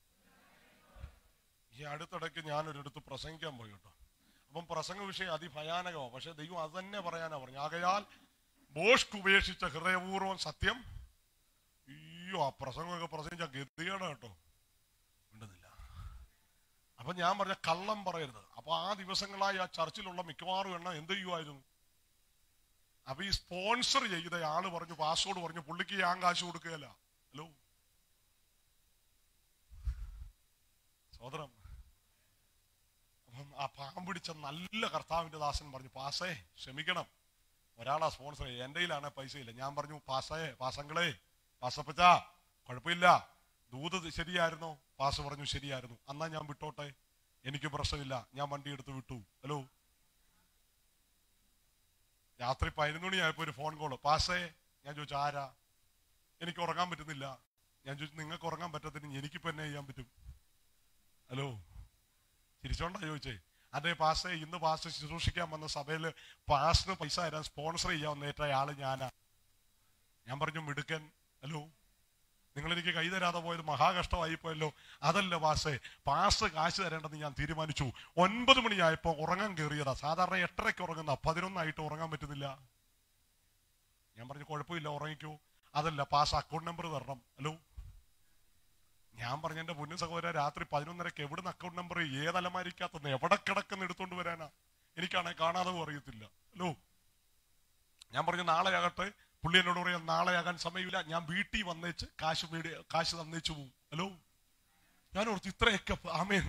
ഈ അടുത്തിടയ്ക്ക് ഞാനൊരിടത്ത് പ്രസംഗിക്കാൻ പോയി കേട്ടോ അപ്പം പ്രസംഗ വിഷയം അതിഭയാനകമാണ് പക്ഷെ ദൈവം അത് തന്നെ പറയാനാ പറഞ്ഞു ആകയാൽ ബോഷ്ക്ക് ഉപേക്ഷിച്ച ഹൃദയപൂർവ്വം സത്യം അയ്യോ ആ പ്രസംഗമൊക്കെ പ്രസംഗിച്ച ഗതികേടാ കേട്ടോ ഉണ്ടെന്നില്ല അപ്പൊ ഞാൻ പറഞ്ഞ കള്ളം പറയരുത് അപ്പൊ ആ ദിവസങ്ങളായി ആ ചർച്ചിലുള്ള മിക്കവാറും എണ്ണം എന്ത് ചെയ്യുമായിരുന്നു അപ്പൊ ഈ സ്പോൺസർ ചെയ്ത ആള് പറഞ്ഞു പാസ്വേഡ് പറഞ്ഞു പുള്ളിക്ക് ഞാൻ കാശ് കൊടുക്കുകയല്ല ഹലോ സോദരം അപ്പം ആ പാമ്പ് പിടിച്ച നല്ല കർത്താവിന്റെ ദാസൻ പറഞ്ഞു പാസേ ക്ഷമിക്കണം ഒരാളാ സ്പോൺസർ ചെയ്യ എന്റെ കയ്യിലാണ് പൈസ ഇല്ല ഞാൻ പറഞ്ഞു പാസേ പാസങ്ങളെ പാസപ്പച്ച കുഴപ്പമില്ല ദൂത് ശരിയായിരുന്നോ പാസ് പറഞ്ഞു ശരിയായിരുന്നു എന്നാ ഞാൻ വിട്ടോട്ടെ എനിക്ക് പ്രശ്നമില്ല ഞാൻ വണ്ടി എടുത്ത് വിട്ടു ഹലോ രാത്രി പതിനൊന്ന് മണിയായപ്പോ ഒരു ഫോൺ കോള് പാസേ ഞാൻ ചോദിച്ചു ആരാ എനിക്ക് ഉറങ്ങാൻ പറ്റുന്നില്ല ഞാൻ ചോദിച്ചു നിങ്ങൾക്ക് ഉറങ്ങാൻ പറ്റത്തിന് എനിക്കിപ്പോ എന്നെ ചെയ്യാൻ പറ്റും ഹലോ തിരിച്ചോണ്ടാ ചോദിച്ചേ അതെ പാസേ ഇന്ന് പാസ് ശുശ്രൂഷിക്കാൻ വന്ന സഭയിൽ പാസിന് പൈസ തരാൻ സ്പോൺസർ ചെയ്യാൻ ഏറ്റ ആള് ഞാനാ ഞാൻ പറഞ്ഞു മിടുക്കൻ ഹലോ നിങ്ങൾ എനിക്ക് കൈ തരാതെ പോയത് മഹാകഷ്ടമായി പോയല്ലോ അതല്ല പാസേ പാസ് കാശ് തരേണ്ടെന്ന് ഞാൻ തീരുമാനിച്ചു ഒൻപത് മണിയായപ്പോ ഉറങ്ങാൻ കയറിയതാ സാധാരണ എട്ടരയ്ക്ക് ഉറങ്ങുന്ന പതിനൊന്നായിട്ട് ഉറങ്ങാൻ പറ്റുന്നില്ല ഞാൻ പറഞ്ഞു കുഴപ്പമില്ല ഉറങ്ങിക്കൂ അതല്ല പാസ് അക്കൗണ്ട് നമ്പർ തരണം ഹലോ ഞാൻ പറഞ്ഞ എന്റെ പൊന്നു സഹോദര രാത്രി പതിനൊന്നരക്ക് എവിടുന്ന് അക്കൗണ്ട് നമ്പർ ഏത് അലമാരിക്കകത്തുനിന്ന് എവിടെ കിടക്കുന്ന എടുത്തോണ്ട് വരാനാ എനിക്കാണെ കാണാതെ അറിയത്തില്ല ഹലോ ഞാൻ പറഞ്ഞു നാളെ ആകട്ടെ പുള്ളി എന്നോട് പറയാം നാളെ ആകാൻ സമയമില്ല ഞാൻ വീട്ടിൽ വന്നേച്ച് കാശ് മേടി കാശ് തന്നേച്ചു പോകും ഹലോ ഞാൻ ഓർത്ത് ഇത്രയൊക്കെ ആമേൻ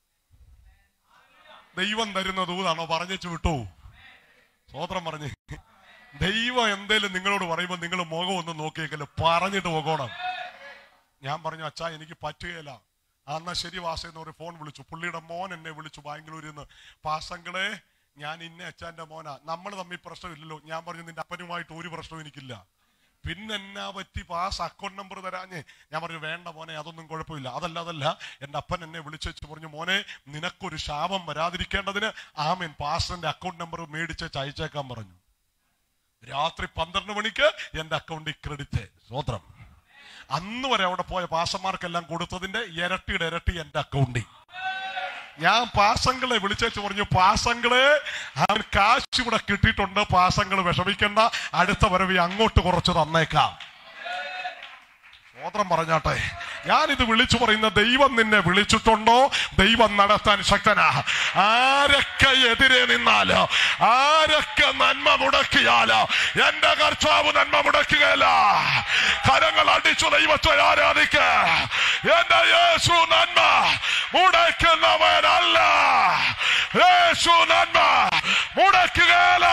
ദൈവം തരുന്ന ദൂതാണോ പറഞ്ഞേച്ചു വിട്ടു സ്വോത്രം പറഞ്ഞ് ദൈവം എന്തേലും നിങ്ങളോട് പറയുമ്പോൾ നിങ്ങൾ മുഖം ഒന്ന് നോക്കിയേക്കല്ലോ പറഞ്ഞിട്ട് പോകണം ഞാൻ പറഞ്ഞു അച്ഛാ എനിക്ക് പറ്റുകയില്ല ആ, എന്നാ ശരി വാസ എന്ന് ഒരു ഫോൺ വിളിച്ചു പുള്ളിയുടെ മോൻ എന്നെ വിളിച്ചു ബാംഗ്ലൂരിൽ നിന്ന് പാസങ്ങളെ ഞാൻ ഇന്ന അച്ഛന്റെ മോനാ നമ്മൾ തമ്മിൽ പ്രശ്നമില്ലല്ലോ ഞാൻ പറഞ്ഞു നിന്റെ അപ്പനുമായിട്ട് ഒരു പ്രശ്നവും എനിക്കില്ല പിന്നെ എന്നാ പറ്റി പാസ് അക്കൗണ്ട് നമ്പർ തരാഞ്ഞേ ഞാൻ പറഞ്ഞു വേണ്ട മോനെ അതൊന്നും കുഴപ്പമില്ല അതല്ല അതല്ല എന്റെ അപ്പൻ എന്നെ വിളിച്ചു വെച്ച് പറഞ്ഞു മോനെ നിനക്കൊരു ശാപം വരാതിരിക്കേണ്ടതിന് ആമേൻ പാസ്റ്ററിന്റെ അക്കൗണ്ട് നമ്പർ മേടിച്ച് അയച്ചേക്കാൻ പറഞ്ഞു രാത്രി പന്ത്രണ്ട് മണിക്ക് എന്റെ അക്കൗണ്ടിൽ ക്രെഡിറ്റ് സ്വോത്രം അന്ന് വരെ അവിടെ പോയ പാസന്മാർക്കെല്ലാം കൊടുത്തതിന്റെ ഇരട്ടിയുടെ ഇരട്ടി എന്റെ അക്കൗണ്ടിൽ ഞാൻ പാസങ്ങളെ വിളിച്ചേച്ച് പറഞ്ഞു പാസങ്ങളെ അവൻ കാശ് ഇവിടെ കിട്ടിയിട്ടുണ്ട് പാസങ്ങൾ വിഷമിക്കണ്ട അടുത്ത വരവി അങ്ങോട്ട് കുറച്ച് തന്നേക്കാം സ്വോത്രം പറഞ്ഞാട്ടെ ഞാനിത് വിളിച്ചു പറയുന്ന ദൈവം നിന്നെ വിളിച്ചിട്ടുണ്ടോ ദൈവം നടത്താൻ ശക്തനാ ആരൊക്കെ എതിരെ നിന്നാല് ആരൊക്കെ നന്മ മുടക്കിയാല് എന്റെ കർത്താവ് നന്മ മുടക്കുകയല്ല കരങ്ങൾ അടിച്ചു ദൈവത്തെ ആരാധിക്ക എന്റെ യേശു നന്മ മുടക്കുന്നവനല്ല യേശു നന്മ മുടക്കുകയല്ല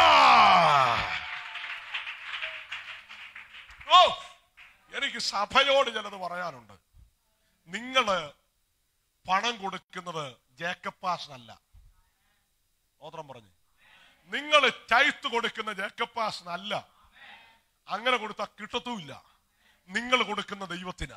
ഓ എനിക്ക് സഭയോട് ചിലത് പറയാനുണ്ട് നിങ്ങള് പണം കൊടുക്കുന്നത് ജേക്കബ് പാഷനല്ല ഓത്രം പറഞ്ഞു നിങ്ങൾ ചൈത്ത് കൊടുക്കുന്ന ജേക്കബ് പാഷനല്ല അങ്ങനെ കൊടുത്താൽ കിട്ടത്തുമില്ല നിങ്ങൾ കൊടുക്കുന്ന ദൈവത്തിനാ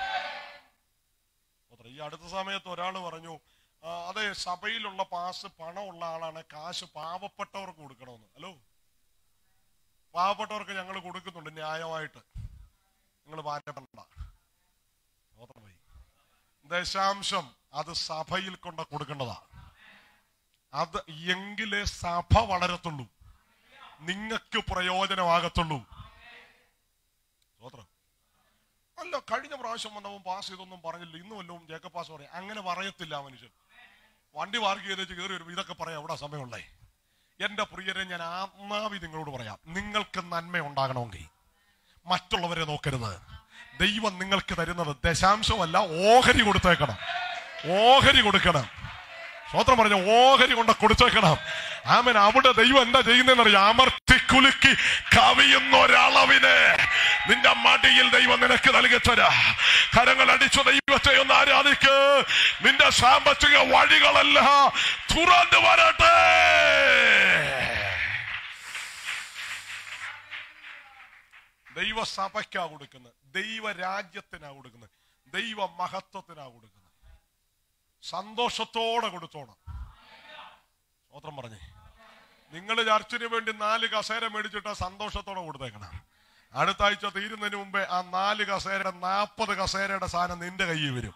ഓത്രം, ഈ അടുത്ത സമയത്ത് ഒരാൾ പറഞ്ഞു "ആ, അതെ സഭയിലുള്ള പാസ് പണമുള്ള ആളാണ് കാശ് പാവപ്പെട്ടവർക്ക് കൊടുക്കണമെന്ന് ഹലോ പാവപ്പെട്ടവർക്ക് ഞങ്ങൾ കൊടുക്കുന്നുണ്ട് ന്യായമായിട്ട് നിങ്ങൾ ഭാരപ്പെടണ്ട സ്വതന്ത്രം പോയി ദശാംശം അത് സഭയിൽ കൊണ്ട് കൊടുക്കേണ്ടതാ അത് എങ്കിലേ സഭ വളരത്തുള്ളൂ നിങ്ങൾക്ക് പ്രയോജനമാകത്തുള്ളൂ സ്വതന്ത്രം അല്ല കഴിഞ്ഞ പ്രാവശ്യം വന്നവൻ പാസ് ചെയ്തൊന്നും പറഞ്ഞില്ല ഇന്ന് വല്ലതും ജേക്കബ് പാസ് പറയാം അങ്ങനെ പറയത്തില്ല ആ മനുഷ്യൻ വണ്ടി പാർക്ക് ചെയ്ത് കയറി വരും ഇതൊക്കെ പറയാം എവിടെ സമയമുള്ളേ എന്റെ പ്രിയരെ ഞാൻ ആത്മാവി നിങ്ങളോട് പറയാം നിങ്ങൾക്ക് നന്മ ഉണ്ടാകണമെങ്കിൽ മറ്റുള്ളവരെ നോക്കരുത് ദൈവം നിങ്ങൾക്ക് തരുന്നത് ദശാംശമല്ല ഓഹരി കൊടുത്തേക്കണം ഓഹരി കൊടുക്കണം സ്വത്രം പറഞ്ഞ ഓഹരി കൊണ്ട് കൊടുത്തേക്കണം ആമൻ അവിടെ ദൈവം എന്താ ചെയ്യുന്നതെന്നറിയാം അമർത്തിക്കുലുക്കി കവിയുന്ന ഒരളവിന് നിന്റെ മടിയിൽ ദൈവം നിനക്ക് നൽകിത്തരാ കരങ്ങൾ അടിച്ചു ദൈവത്തെ ഒന്ന് ആരാധിക്ക് നിന്റെ സാമ്പത്തിക വഴികളെല്ലാം തുറന്നു വരട്ടെ ദൈവസഭയ്ക്കാ കൊടുക്കുന്നത് ദൈവരാജ്യത്തിനാ കൊടുക്കുന്നത് ദൈവ മഹത്വത്തിനാ കൊടുക്കുന്നത് സന്തോഷത്തോടെ കൊടുത്തോണം സ്തോത്രം പറഞ്ഞേ നിങ്ങൾ ചർച്ചിന് വേണ്ടി നാല് കസേര മേടിച്ചിട്ട് സന്തോഷത്തോടെ കൊടുത്തേക്കണം അടുത്ത ആഴ്ച തീരുന്നതിന് മുമ്പേ ആ നാല് കസേരയുടെ നാൽപ്പത് കസേരയുടെ സാധനം നിന്റെ കയ്യിൽ വരും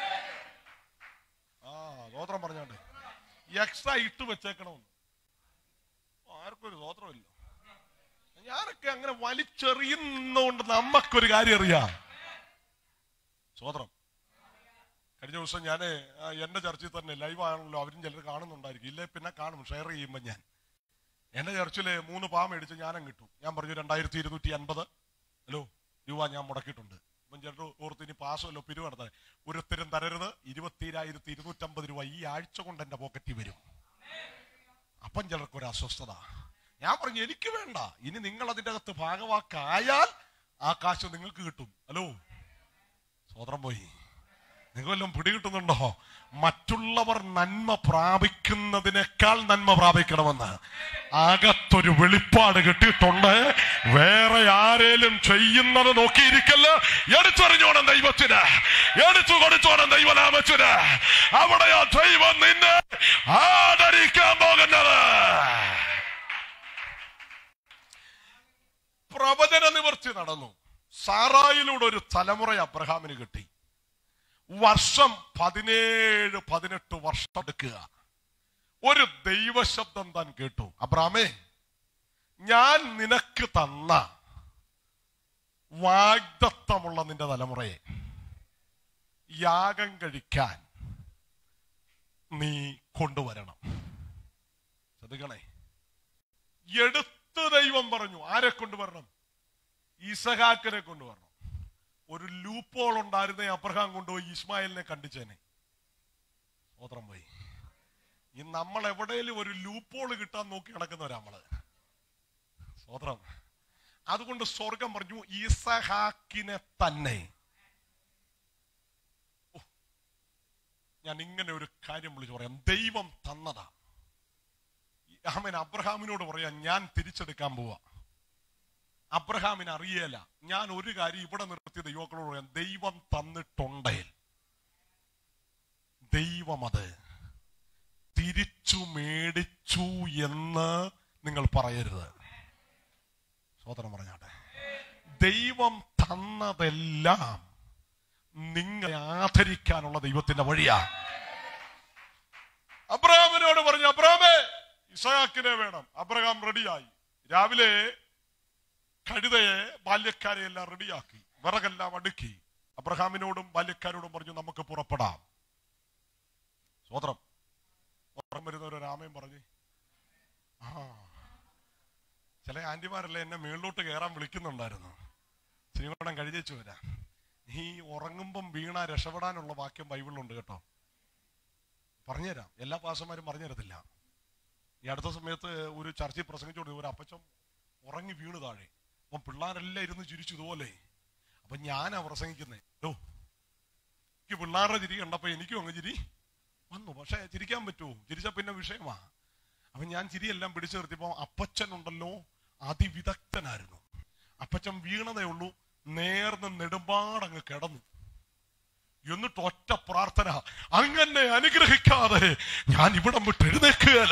ആ സ്തോത്രം പറഞ്ഞോണ്ട് എക്സ്ട്രാ ഇട്ട് വെച്ചേക്കണമെന്ന് ആർക്കും ഒരു സ്തോത്രമില്ല ഞാനൊക്കെ അങ്ങനെ വലിച്ചെറിയുന്നതുകൊണ്ട് നമ്മക്കൊരു കാര്യം അറിയാം സ്തോത്രം കഴിഞ്ഞ ദിവസം ഞാൻ എന്റെ ചർച്ചിൽ തന്നെ ലൈവ് ആണല്ലോ അവരും ചിലർ കാണുന്നുണ്ടായിരിക്കും ഇല്ലേ പിന്നെ കാണും ഷെയർ ചെയ്യുമ്പോൾ ഞാൻ എന്റെ ചർച്ചില് മൂന്ന് പാ മേടിച്ച് ഞാനും കിട്ടും ഞാൻ പറഞ്ഞു രണ്ടായിരത്തി ഇരുന്നൂറ്റി അൻപത് ഹലോ രൂപ ഞാൻ മുടക്കിയിട്ടുണ്ട് അപ്പം ചിലർ ഓർത്ത് ഇനി പാസമല്ലോ പിരിവ് നടത്താൻ ഒരുത്തരും തരരുത് ഇരുപത്തിരായിരത്തി ഇരുന്നൂറ്റമ്പത് രൂപ ഈ ആഴ്ച കൊണ്ട് എന്റെ പോക്കറ്റിൽ വരും അപ്പം ചിലർക്ക് ഒരു അസ്വസ്ഥത ഞാൻ പറഞ്ഞു എനിക്ക് വേണ്ട ഇനി നിങ്ങൾ അതിന്റെ അകത്ത് ഭാഗവാക്കായാൽ ആ കാശ് നിങ്ങൾക്ക് കിട്ടും ഹലോ സ്വതന്ത്രം പോയി നിങ്ങൾ വല്ലതും പിടികിട്ടുന്നുണ്ടോ മറ്റുള്ളവർ നന്മ പ്രാപിക്കുന്നതിനേക്കാൾ നന്മ പ്രാപിക്കണമെന്ന് അകത്തൊരു വെളിപ്പാട് കിട്ടിയിട്ടുണ്ട് വേറെ ആരേലും ചെയ്യുന്നത് നോക്കിയിരിക്കല്ല എടുത്തെറിഞ്ഞോണം ദൈവത്തിന് എടുത്തു കൊടുത്തോണം ദൈവനാമത്തിന് അവിടെയാ ദൈവം നിന്നെ ആദരിക്കാൻ പോകുന്നത് പ്രവചന നിവർത്തി നടന്നു സാറായിലൂടെ ഒരു തലമുറ അബ്രഹാമിന് കിട്ടി വർഷം പതിനേഴ് പതിനെട്ട് വർഷം എടുക്കുക ഒരു ദൈവശബ്ദം താൻ കേട്ടു അബ്രാമേ ഞാൻ നിനക്ക് തന്ന വാഗ്ദത്തമുള്ള നിന്റെ തലമുറയെ യാഗം കഴിക്കാൻ നീ കൊണ്ടുവരണം ശ്രദ്ധിക്കണേ എടുത്ത് ദൈവം പറഞ്ഞു ആരെ കൊണ്ടുവരണം ഇസഹാക്കിനെ കൊണ്ടുവരണം ഒരു ലൂപ്പോൾ ഉണ്ടായിരുന്ന അബ്രഹാം കൊണ്ടുപോയി ഇസ്മായിലിനെ കണ്ടിച്ചേനെ സ്വോത്രം പോയി ഈ നമ്മൾ എവിടെയും ഒരു ലൂപ്പോൾ കിട്ടാൻ നോക്കി നടക്കുന്നവരാ നമ്മള് സ്വോത്രം അതുകൊണ്ട് സ്വർഗം പറഞ്ഞു ഇസഹാക്കിനെ തന്നെ ഓ, ഞാൻ ഇങ്ങനെ ഒരു കാര്യം വിളിച്ചു പറയാം ദൈവം തന്നതാ ആമൻ അബ്രഹാമിനോട് പറയാം ഞാൻ തിരിച്ചെടുക്കാൻ പോവാ അബ്രഹാമിന് അറിയേല ഞാൻ ഒരു കാര്യം ഇവിടെ നിർത്തിയ ദൈവക്കളോട് പറയാം ദൈവം തന്നിട്ടുണ്ടേ ദൈവം അത് തിരിച്ചു മേടിച്ചു എന്ന് നിങ്ങൾ പറയരുത് സോദരൻ പറഞ്ഞാട്ടെ ദൈവം തന്നതെല്ലാം നിങ്ങളെ ആദരിക്കാനുള്ള ദൈവത്തിന്റെ വഴിയാ അബ്രഹാമിനോട് പറഞ്ഞു അബ്രഹാമേ ഇസഹാക്കിനെ വേണം അബ്രഹാം റെഡിയായി രാവിലെ കഴുതയെ ബാല്യക്കാരെ എല്ലാം റെഡിയാക്കി വിറകെല്ലാം അടുക്കി അബ്രഹാമിനോടും ബാല്യക്കാരോടും പറഞ്ഞു നമുക്ക് പുറപ്പെടാം സ്വോത്രം സ്വോത്രം വരുന്നവരൊരു രാമയും പറഞ്ഞു ആ ചില ആന്റിമാരല്ലേ എന്നെ മേളിലോട്ട് കയറാൻ വിളിക്കുന്നുണ്ടായിരുന്നു ശ്രീകോണം കഴിച്ചു വരാം ഈ ഉറങ്ങുമ്പം വീണ രക്ഷപ്പെടാനുള്ള വാക്യം ബൈബിളിലുണ്ട് കേട്ടോ പറഞ്ഞുതരാം എല്ലാ പാസന്മാരും പറഞ്ഞു തരത്തില്ല ഈ അടുത്ത സമയത്ത് ഒരു ചർച്ചയിൽ പ്രസംഗിച്ചോണ്ട് ഒരു അപ്പച്ചൻ ഉറങ്ങി വീണ് താഴെ അപ്പം പിള്ളേരെല്ലാം ഇരുന്ന് ചിരിച്ചു ഇതുപോലെ അപ്പൊ ഞാനാ പ്രസംഗിക്കുന്നേ ഓ എനിക്ക് പിള്ളേരുടെ ചിരി കണ്ടപ്പോ എനിക്കും അങ്ങ് ചിരി വന്നു പക്ഷെ ചിരിക്കാൻ പറ്റുമോ ചിരിച്ച പിന്നെ വിഷയമാ അപ്പൊ ഞാൻ ചിരിയെല്ലാം പിടിച്ചു നിർത്തിയപ്പോ അപ്പച്ചൻ ഉണ്ടല്ലോ അതിവിദഗ്ധനായിരുന്നു അപ്പച്ചൻ വീണതേ ഉള്ളൂ നേർന്ന് നെടുമ്പാടങ്ങ് കിടന്നു എന്നിട്ട് ഒറ്റ പ്രാർത്ഥന അങ്ങനെ അനുഗ്രഹിക്കാതെ ഞാൻ ഇവിടം വിട്ട് എഴുന്നേക്കുകയല്ല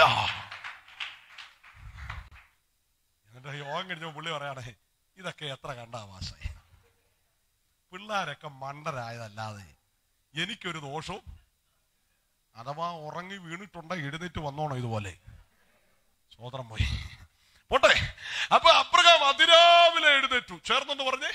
എന്നിട്ട് യോഗം കഴിഞ്ഞ പുള്ളി പറയാണേ ഇതൊക്കെ എത്ര കണ്ട ഭാഷ പിള്ളേരൊക്കെ മണ്ടരായതല്ലാതെ എനിക്കൊരു ദോഷവും അഥവാ ഉറങ്ങി വീണിട്ടുണ്ട എഴുന്നേറ്റ് വന്നോണം ഇതുപോലെ സോദരം പോയി പോട്ടെ അപ്പൊ അപ്രകാം അതിരാവിലെ എഴുന്നേറ്റു ചേർന്നെന്ന് പറഞ്ഞേ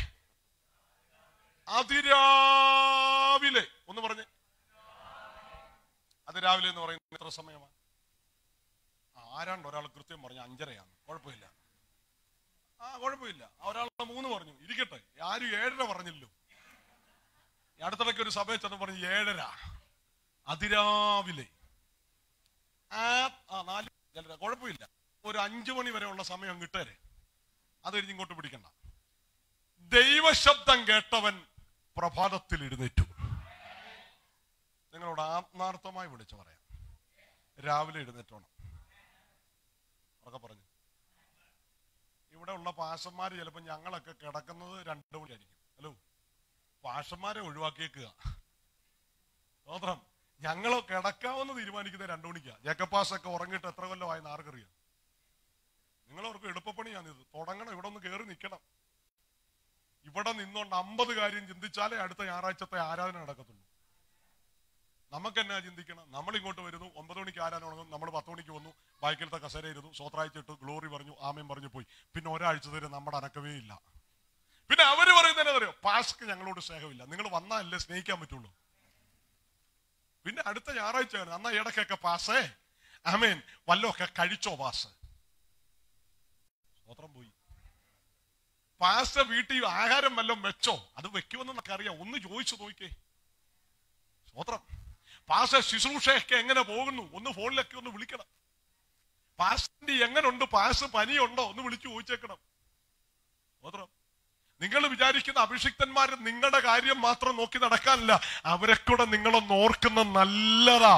അതിരാവിലെ ഒന്ന് പറഞ്ഞേ അതിരാവിലെ എന്ന് പറയുന്നത് എത്ര സമയമാണ് ആരാണ്ട് ഒരാൾ കൃത്യം പറഞ്ഞു അഞ്ചരയാണ് കുഴപ്പമില്ല ആ കുഴപ്പമില്ല ഒരാൾ മൂന്ന് പറഞ്ഞു ഇരിക്കട്ടെ ആരും ഏഴര പറഞ്ഞല്ലോ ഈ അടുത്തിടയ്ക്ക് ഒരു സഭയിൽ ചെന്ന് പറഞ്ഞു ഏഴര അതിരാവിലെ ആ ആ, നാല് ചിലര കുഴപ്പമില്ല ഒരു അഞ്ചു മണി വരെ ഉള്ള സമയം കിട്ടേരെ അത് കഴിഞ്ഞ് ഇങ്ങോട്ട് പിടിക്കണ്ട ദൈവശബ്ദം കേട്ടവൻ പ്രഭാതത്തിൽ എഴുന്നേറ്റു നിങ്ങളോട് ആത്മാർത്ഥമായി വിളിച്ചു പറയാം രാവിലെ എഴുന്നേറ്റോണം ഉറക്കെ പറഞ്ഞു ഇവിടെ ഉള്ള പാഷന്മാര് ചിലപ്പോൾ ഞങ്ങളൊക്കെ കിടക്കുന്നത് രണ്ടു മണിയായിരിക്കും ഹലോ പാഷന്മാരെ ഒഴിവാക്കിയേക്കുക സ്തോത്രം ഞങ്ങൾ കിടക്കാമെന്ന് തീരുമാനിക്കുന്നത് രണ്ടു മണിക്കാ ജേക്കപ്പാസൊക്കെ ഉറങ്ങിയിട്ട് എത്ര കൊല്ലമായി ആർക്കറിയാം നിങ്ങളവർക്ക് എളുപ്പപ്പണിയാണിത് തുടങ്ങണം ഇവിടെ ഒന്ന് കയറി നിൽക്കണം ഇവിടെ നിന്നുകൊണ്ട് അമ്പത് കാര്യം ചിന്തിച്ചാലേ അടുത്ത ഞായറാഴ്ചത്തെ ആരാധന നടക്കത്തുള്ളൂ നമുക്ക് എന്നാ ചിന്തിക്കണം നമ്മൾ ഇങ്ങോട്ട് വരുന്നു ഒമ്പത് മണിക്ക് ആരാധന തുടങ്ങും നമ്മൾ പത്ത് മണിക്ക് വന്നു ബൈക്കിലത്തെ കസേര ഇരുന്നു സ്വത്രാഴ്ച ഗ്ലോറി പറഞ്ഞു ആമയും പറഞ്ഞു പോയി പിന്നെ ഒരാഴ്ച തരെ നമ്മുടെ അനക്കമേ ഇല്ല പിന്നെ അവര് പറയുന്നത് അറിയോ പാസ്ക്ക് ഞങ്ങളോട് സ്നേഹമില്ല നിങ്ങൾ വന്നാലല്ലേ സ്നേഹിക്കാൻ പറ്റുള്ളൂ പിന്നെ അടുത്ത ഞായറാഴ്ച എന്നാ ഇടയ്ക്കൊക്കെ പാസേ ആമേൻ വല്ലതൊക്കെ കഴിച്ചോ പാസ് സ്വത്രം പോയി പാസ്റ്റർ വീട്ടിൽ ആഹാരം വല്ലതും വെച്ചോ അത് വെക്കുമെന്ന് നമുക്ക് അറിയാം ഒന്ന് ചോദിച്ചു നോക്കിക്കേ സ്വത്രം പാസ്റ്റർ ശുശ്രൂഷയൊക്കെ എങ്ങനെ പോകുന്നു ഒന്ന് ഫോണിലൊക്കെ ഒന്ന് വിളിക്കണം പാസ്റ്ററിന്റെ എങ്ങനുണ്ട് പാസ് പനിയുണ്ടോ ഒന്ന് വിളിച്ചു ചോദിച്ചേക്കണം സ്വത്രം നിങ്ങൾ വിചാരിക്കുന്ന അഭിഷിക്തന്മാർ നിങ്ങളുടെ കാര്യം മാത്രം നോക്കി നടക്കാനില്ല അവരെ കൂടെ നിങ്ങളൊന്ന് ഓർക്കുന്ന നല്ലതാ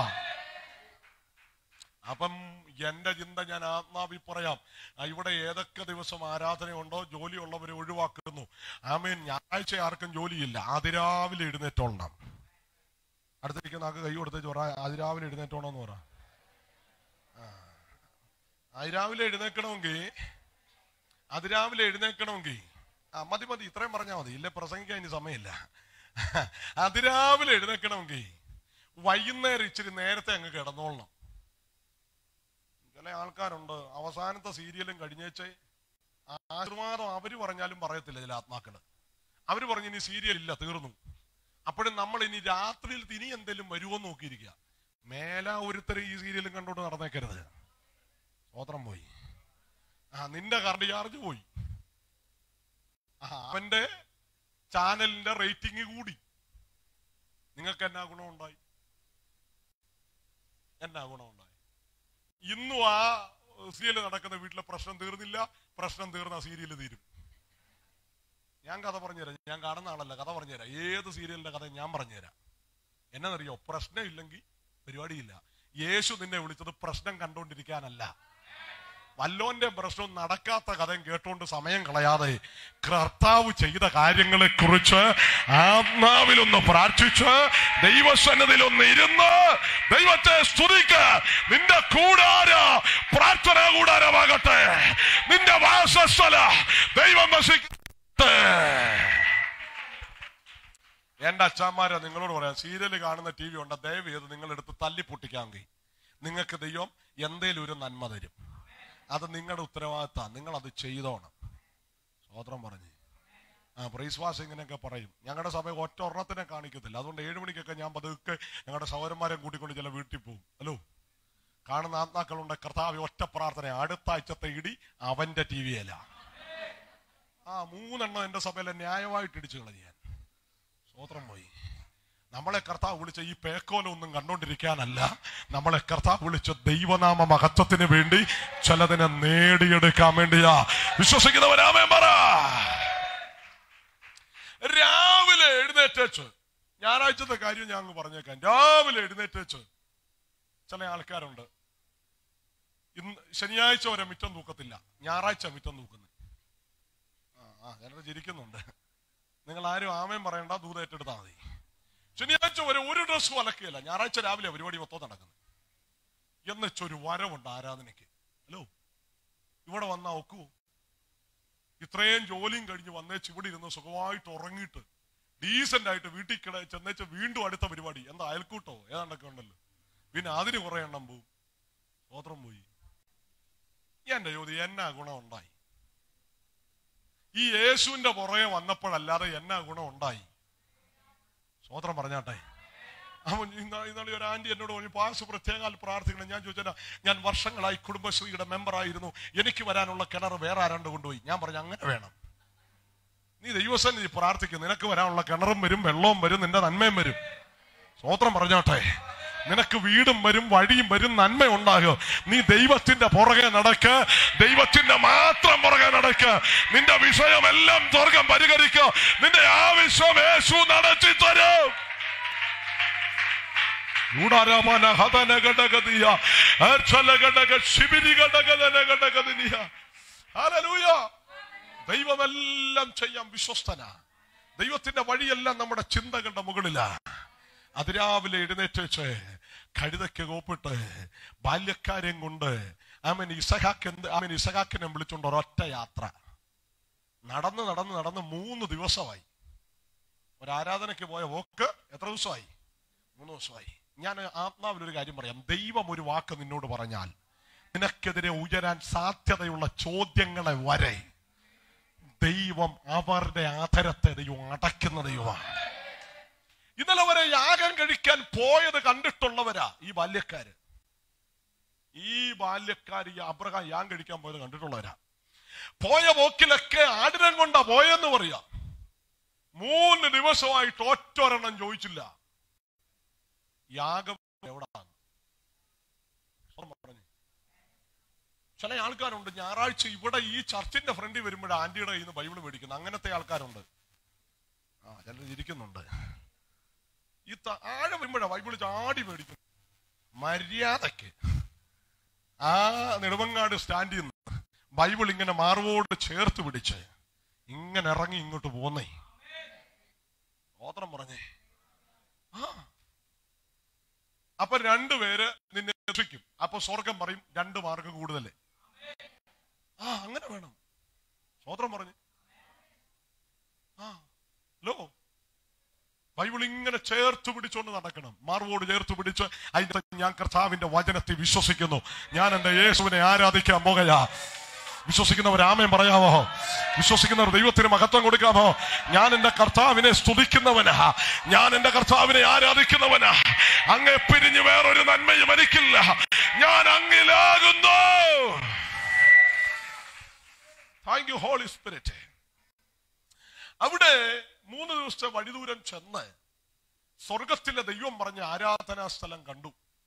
അപ്പം എന്റെ ചിന്ത ഞാൻ ആത്മാവി പറയാം ആ, ഇവിടെ ഏതൊക്കെ ദിവസം ആരാധനയുണ്ടോ ജോലിയുള്ളവരെ ഒഴിവാക്കുന്നു ആമേൻ ഞായറാഴ്ച ആർക്കും ജോലിയില്ല അതിരാവിലെ എഴുന്നേറ്റോളണം അടുത്തിരിക്കുന്ന ആൾക്ക് കൈ കൊടുത്തേച്ച് പറ അതിരാവിലെ എഴുന്നേറ്റോണമെന്ന് പറ ആ. അതിരാവിലെ എഴുന്നേക്കണമെങ്കിൽ അതിരാവിലെ എഴുന്നേക്കണമെങ്കിൽ ആ മതി മതി ഇത്രയും പറഞ്ഞാൽ മതി ഇല്ല പ്രസംഗിക്കാൻ ഇനി സമയമില്ല അതിരാവിലെ എഴുന്നേക്കണമെങ്കിൽ വൈകുന്നേരം ഇച്ചിരി നേരത്തെ അങ്ങ് കിടന്നോളണം ചില ആൾക്കാരുണ്ട് അവസാനത്തെ സീരിയലും കഴിഞ്ഞേച്ച് ആശീർവാദം അവര് പറഞ്ഞാലും പറയത്തില്ല ചില ആത്മാക്കള് അവര് പറഞ്ഞു ഇനി സീരിയൽ ഇല്ല തീർന്നു അപ്പോഴും നമ്മൾ ഇനി രാത്രിയിൽ ഇനി എന്തെങ്കിലും വരുമോ എന്ന് നോക്കിയിരിക്കുക മേല ഒരുത്തരും ഈ സീരിയലും കണ്ടോണ്ട് നടന്നേക്കരുത് സ്വോത്രം പോയി ആ നിന്റെ കറണ്ട് ചാർജ് പോയി ആ അവന്റെ ചാനലിന്റെ റേറ്റിംഗ് കൂടി നിങ്ങൾക്ക് എന്നാ ഗുണമുണ്ടായി എന്നാ ഗുണമുണ്ടായി ഇന്നും ആ സീരിയൽ നടക്കുന്ന വീട്ടിലെ പ്രശ്നം തീർന്നില്ല പ്രശ്നം തീർന്ന സീരിയൽ തീരും ഞാൻ കഥ പറഞ്ഞുതരാം ഞാൻ കാണുന്ന ആളല്ല കഥ പറഞ്ഞുതരാം ഏത് സീരിയലിന്റെ കഥ ഞാൻ പറഞ്ഞുതരാം എന്നറിയോ പ്രശ്നം ഇല്ലെങ്കിൽ പരിപാടിയില്ല യേശു നിന്നെ വിളിച്ചത് പ്രശ്നം കണ്ടുകൊണ്ടിരിക്കാനല്ല വല്ലോന്റെ പ്രശ്നം നടക്കാത്ത കഥയും കേട്ടുകൊണ്ട് സമയം കളയാതെ കർത്താവ് ചെയ്ത കാര്യങ്ങളെ കുറിച്ച് ആത്മാവിലൊന്ന് പ്രാർത്ഥിച്ച് ദൈവസന്നതിൽ ഒന്ന് ഇരുന്ന് ദൈവത്തെ സ്തുതിക്ക നിന്റെ കൂടാര പ്രാർത്ഥന കൂടാരമാകട്ടെ നിന്റെ വാസസ്ഥല ദൈവം വസിക്കട്ടെ എന്റെ അച്ഛന്മാരെ നിങ്ങളോട് പറയാം സീരിയൽ കാണുന്ന ടി വി ഉണ്ട് ദയവ് ചെയ്ത് നിങ്ങളെടുത്ത് തല്ലി പൊട്ടിക്കാൻ കഴിയും നിങ്ങൾക്ക് ദൈവം എന്തേലും ഒരു നന്മ തരും അത് നിങ്ങളുടെ ഉത്തരവാദിത്തമാണ് നിങ്ങൾ അത് ചെയ്തോണം സ്വോത്രം പറഞ്ഞ് ആ പ്രൈസ് വാസ് ഇങ്ങനെയൊക്കെ പറയും ഞങ്ങളുടെ സഭ ഒറ്റ ഒരെണ്ണത്തിനെ കാണിക്കത്തില്ല അതുകൊണ്ട് ഏഴ് മണിക്കൊക്കെ ഞാൻ പതുക്കെ ഞങ്ങളുടെ സഹോദരന്മാരെ കൂട്ടിക്കൊണ്ട് ചില വീട്ടിൽ പോകും ഹലോ കാണുന്ന ആത്മാക്കളുണ്ട് കർത്താവ് ഒറ്റ പ്രാർത്ഥന അടുത്ത ആഴ്ചത്തെ ഇടി അവന്റെ ടി വിയില ആ മൂന്നെണ്ണം എന്റെ സഭയിലെ ന്യായമായിട്ട് ഇടിച്ചു കളഞ്ഞു ഞാൻ സ്വോത്രം പോയി നമ്മളെ കർത്താവ് വിളിച്ച ഈ പേക്കോലൊന്നും കണ്ടോണ്ടിരിക്കാനല്ല നമ്മളെ കർത്താവ് വിളിച്ച ദൈവനാമ മഹത്വത്തിന് വേണ്ടി ചിലതിനെ നേടിയെടുക്കാൻ വേണ്ടിയാ വിശ്വസിക്കുന്നവരാമേ പറ രാവിലെ എഴുന്നേറ്റേച്ച് ഞായറാഴ്ചത്തെ കാര്യം ഞാൻ അങ്ങ് പറഞ്ഞേക്കാം രാവിലെ എഴുന്നേറ്റേച്ച് ചില ആൾക്കാരുണ്ട് ഇന്ന് ശനിയാഴ്ച വരെ മിറ്റം തൂക്കത്തില്ല ഞായറാഴ്ച മിറ്റം തൂക്കുന്നത് ആ ആ ഞാനത് ചിരിക്കുന്നുണ്ട് നിങ്ങൾ ആരും ആമയും പറയണ്ട ദൂത ഏറ്റെടുത്താൽ മതി ശനിയാഴ്ച വരെ ഒരു ഡ്രസ്സും അലക്കുകയില്ല ഞായറാഴ്ച രാവിലെ പരിപാടി മൊത്തം നടക്കുന്നത് എന്നുവെച്ചൊരു വരവുണ്ട് ആരാധനയ്ക്ക് ഹലോ ഇവിടെ വന്നാ ഒക്കുവോ ഇത്രയും ജോലിയും കഴിഞ്ഞ് വന്നേച്ച് ഇവിടെ ഇരുന്ന് സുഖമായിട്ട് ഉറങ്ങിയിട്ട് ഡീസന്റ് ആയിട്ട് വീട്ടിൽ കിട ചെന്നേച്ച് വീണ്ടും അടുത്ത പരിപാടി എന്താ അയൽക്കൂട്ടോ ഏതാണ്ടൊക്കെ ഉണ്ടല്ലോ പിന്നെ അതിന് കുറെ എണ്ണം പോവും സ്വോത്രം പോയി എന്റെ ജ്യോതി എന്നാ ഗുണം ഉണ്ടായി ഈ യേശുവിന്റെ പുറകെ വന്നപ്പോഴല്ലാതെ എന്നാ ഗുണം ഉണ്ടായി സ്വോത്രം പറഞ്ഞാട്ടെ അവൻ ഇന്നാ- ഇന്നാളി ഒരു ആന്റി എന്നോട് പറഞ്ഞു പാസ് പ്രത്യേകാൽ പ്രാർത്ഥിക്കണം ഞാൻ ചോദിച്ചാ ഞാൻ വർഷങ്ങളായി കുടുംബശ്രീയുടെ മെമ്പറായിരുന്നു എനിക്ക് വരാനുള്ള കിണർ വേറെ ആരാണ്ട് കൊണ്ടുപോയി ഞാൻ പറഞ്ഞു അങ്ങനെ വേണം നീ ദൈവസന്നിധി പ്രാർത്ഥിക്കും നിനക്ക് വരാനുള്ള കിണറും വരും വെള്ളവും വരും നിന്റെ നന്മയും വരും സ്വോത്രം പറഞ്ഞോട്ടെ നിനക്ക് വീടും വരും വഴിയും വരും നന്മ ഉണ്ടാകും നീ ദൈവത്തിന്റെ പുറകെ നടക്ക് ദൈവത്തിന്റെ മാത്രം പുറകെ നടക്ക് നിന്റെ വിഷയമെല്ലാം സ്വർഗം പരിഹരിക്കുക നിന്റെ ആവശ്യം യേശു നടത്തി തരും ൂടാരാമന ഹതന ഘടകതിയ അർച്ചല ഘടക ശിബിരി ഘടകതന ഘടകതിനിയ ഹല്ലേലൂയ ദൈവമെല്ലാം ചെയ്യാൻ വിശ്വസ്തന ദൈവത്തിന്റെ വഴിയെല്ലാം നമ്മുടെ ചിന്തകളുടെ മുകളിലാ അതിരാവിലെ എഴുന്നേറ്റ് വെച്ച് കഴുതയ്ക്ക് കോപ്പിട്ട് ബാല്യക്കാരെയും കൊണ്ട് ആമൻ ഇസഹാക്ക് എന്ത് ആമൻ ഇസഹാക്കിനെ വിളിച്ചുകൊണ്ട് ഒരൊറ്റ യാത്ര നടന്ന് നടന്ന് നടന്ന് മൂന്ന് ദിവസമായി ഒരു ആരാധനയ്ക്ക് പോയ വോക്ക് എത്ര ദിവസമായി മൂന്ന് ദിവസമായി ഞാൻ ആത്മാവിൽ ഒരു കാര്യം പറയാം ദൈവം ഒരു വാക്ക് നിന്നോട് പറഞ്ഞാൽ നിനക്കെതിരെ ഉയരാൻ സാധ്യതയുള്ള ചോദ്യങ്ങളെ വരെ ദൈവം അവരുടെ ആദരത്തെ ദൈവം അടയ്ക്കുന്ന ദൈവമാണ് ഇന്നലെ വരെ യാഗം കഴിക്കാൻ പോയത് കണ്ടിട്ടുള്ളവരാ ഈ ബാല്യക്കാര് ഈ ബാല്യക്കാർ ഈ അബ്രഹാം യാഗം കഴിക്കാൻ പോയത് കണ്ടിട്ടുള്ളവരാ പോയ പോക്കിലൊക്കെ ആടിനം കൊണ്ടാ പോയെന്ന് പറയാം മൂന്ന് ദിവസമായിട്ട് ഒറ്റൊരെണ്ണം ചോദിച്ചില്ല യാഗം എവിടാണ് പറഞ്ഞു ചില ആൾക്കാരുണ്ട് ഞായറാഴ്ച ഇവിടെ ഈ ചർച്ചിന്റെ ഫ്രണ്ടിൽ വരുമ്പോഴേ ആന്റിയുടെ കയ്യിൽ നിന്ന് ബൈബിൾ മേടിക്കുന്നു അങ്ങനത്തെ ആൾക്കാരുണ്ട് ആ ചിലർ ഇരിക്കുന്നുണ്ട് ഈ ത- ആഴം വരുമ്പോഴാ ബൈബിൾ ചാടി മേടിക്കുന്നു മര്യാദക്ക് ആ നെടുമങ്ങാട് സ്റ്റാൻഡിൽ നിന്ന് ബൈബിൾ ഇങ്ങനെ മാർവോട് ചേർത്ത് പിടിച്ച് ഇങ്ങനെ ഇറങ്ങി ഇങ്ങോട്ട് പോന്നേ ഓത്രം പറഞ്ഞേ ആ അപ്പൊ രണ്ടുപേര് നിന്നെ രക്ഷിക്കും അപ്പൊ സ്വർഗം പറയും രണ്ട് മാർക്ക് കൂടുതലേ ആ അങ്ങനെ വേണം സ്വോത്രം പറഞ്ഞു ആ ലോ ബൈബിൾ ഇങ്ങനെ ചേർത്ത് പിടിച്ചുകൊണ്ട് നടക്കണം മാർവോട് ചേർത്ത് പിടിച്ച് അതിന്റെ ഞാൻ കർത്താവിന്റെ വചനത്തെ വിശ്വസിക്കുന്നു ഞാൻ എന്റെ യേശുവിനെ ആരാധിക്കാൻ പോകയാ വിശ്വസിക്കുന്നവർ ആമയം പറയാമോ വിശ്വസിക്കുന്നവർ ദൈവത്തിന് മഹത്വം കൊടുക്കാമോ ഞാൻ എന്റെ കർത്താവിനെ സ്തുതിക്കുന്നവനാ ഞാൻ എന്റെ കർത്താവിനെ ആരാധിക്കുന്നവനാ അങ്ങെ പിരിഞ്ഞ് വേറൊരു നന്മയും എനിക്കില്ല ഞാൻ അങ്ങിലാകുന്നു താങ്ക് യു ഹോളി സ്പിരിറ്റ് അവിടെ മൂന്ന് ദിവസത്തെ വഴിദൂരം ചെന്ന് സ്വർഗത്തിലെ ദൈവം പറഞ്ഞ ആരാധനാ സ്ഥലം കണ്ടു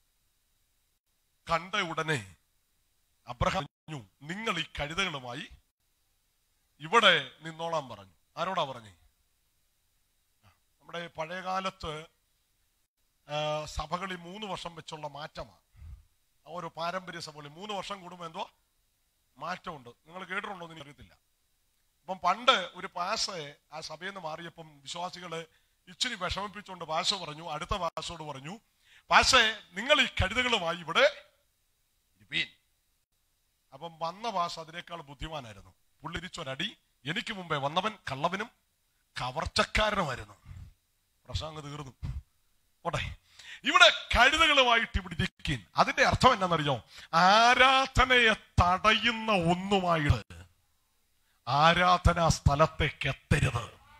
കണ്ട ഉടനെ അബ്രഹാം പറഞ്ഞു നിങ്ങൾ ഈ കഴുതകളുമായി ഇവിടെ നിന്നോളാൻ പറഞ്ഞു ആരോടാ പറഞ്ഞു നമ്മുടെ പഴയകാലത്ത് ആ, സഭകളിൽ മൂന്ന് വർഷം വെച്ചുള്ള മാറ്റമാണ് ആ ഒരു പാരമ്പര്യ സഭകളിൽ മൂന്ന് വർഷം കൂടുമ്പോൾ എന്തോ മാറ്റമുണ്ട് നിങ്ങൾ കേട്ടിട്ടുണ്ടോ എന്ന് എനിക്ക് അറിയത്തില്ല അപ്പം പണ്ട് ഒരു പാസ് ആ സഭയിൽ നിന്ന് മാറിയപ്പം വിശ്വാസികള് ഇച്ചിരി വിഷമിപ്പിച്ചുകൊണ്ട് പാശ പറഞ്ഞു അടുത്ത പാസോട് പറഞ്ഞു പാശേ നിങ്ങൾ ഈ കഴുതകളുമായി ഇവിടെ ഇരിപ്പീൻ അപ്പം വന്ന പാസ് അതിനേക്കാൾ ബുദ്ധിമാനായിരുന്നു പുള്ളിരിച്ചൊരടി എനിക്ക് മുമ്പേ വന്നവൻ കള്ളവനും കവർച്ചക്കാരനുമായിരുന്നു പ്രസംഗം തീർന്നു പോട്ടെ ഇവിടെ കഴുതകളുമായിട്ട് ഇവിടെ ഇരിക്കീൻ അതിന്റെ അർത്ഥം എന്താണെന്നറിയോ ആരാധനയെ തടയുന്ന ഒന്നുമായിട്ട് ആരാധനാ സ്ഥലത്തേക്ക് എത്തരുത്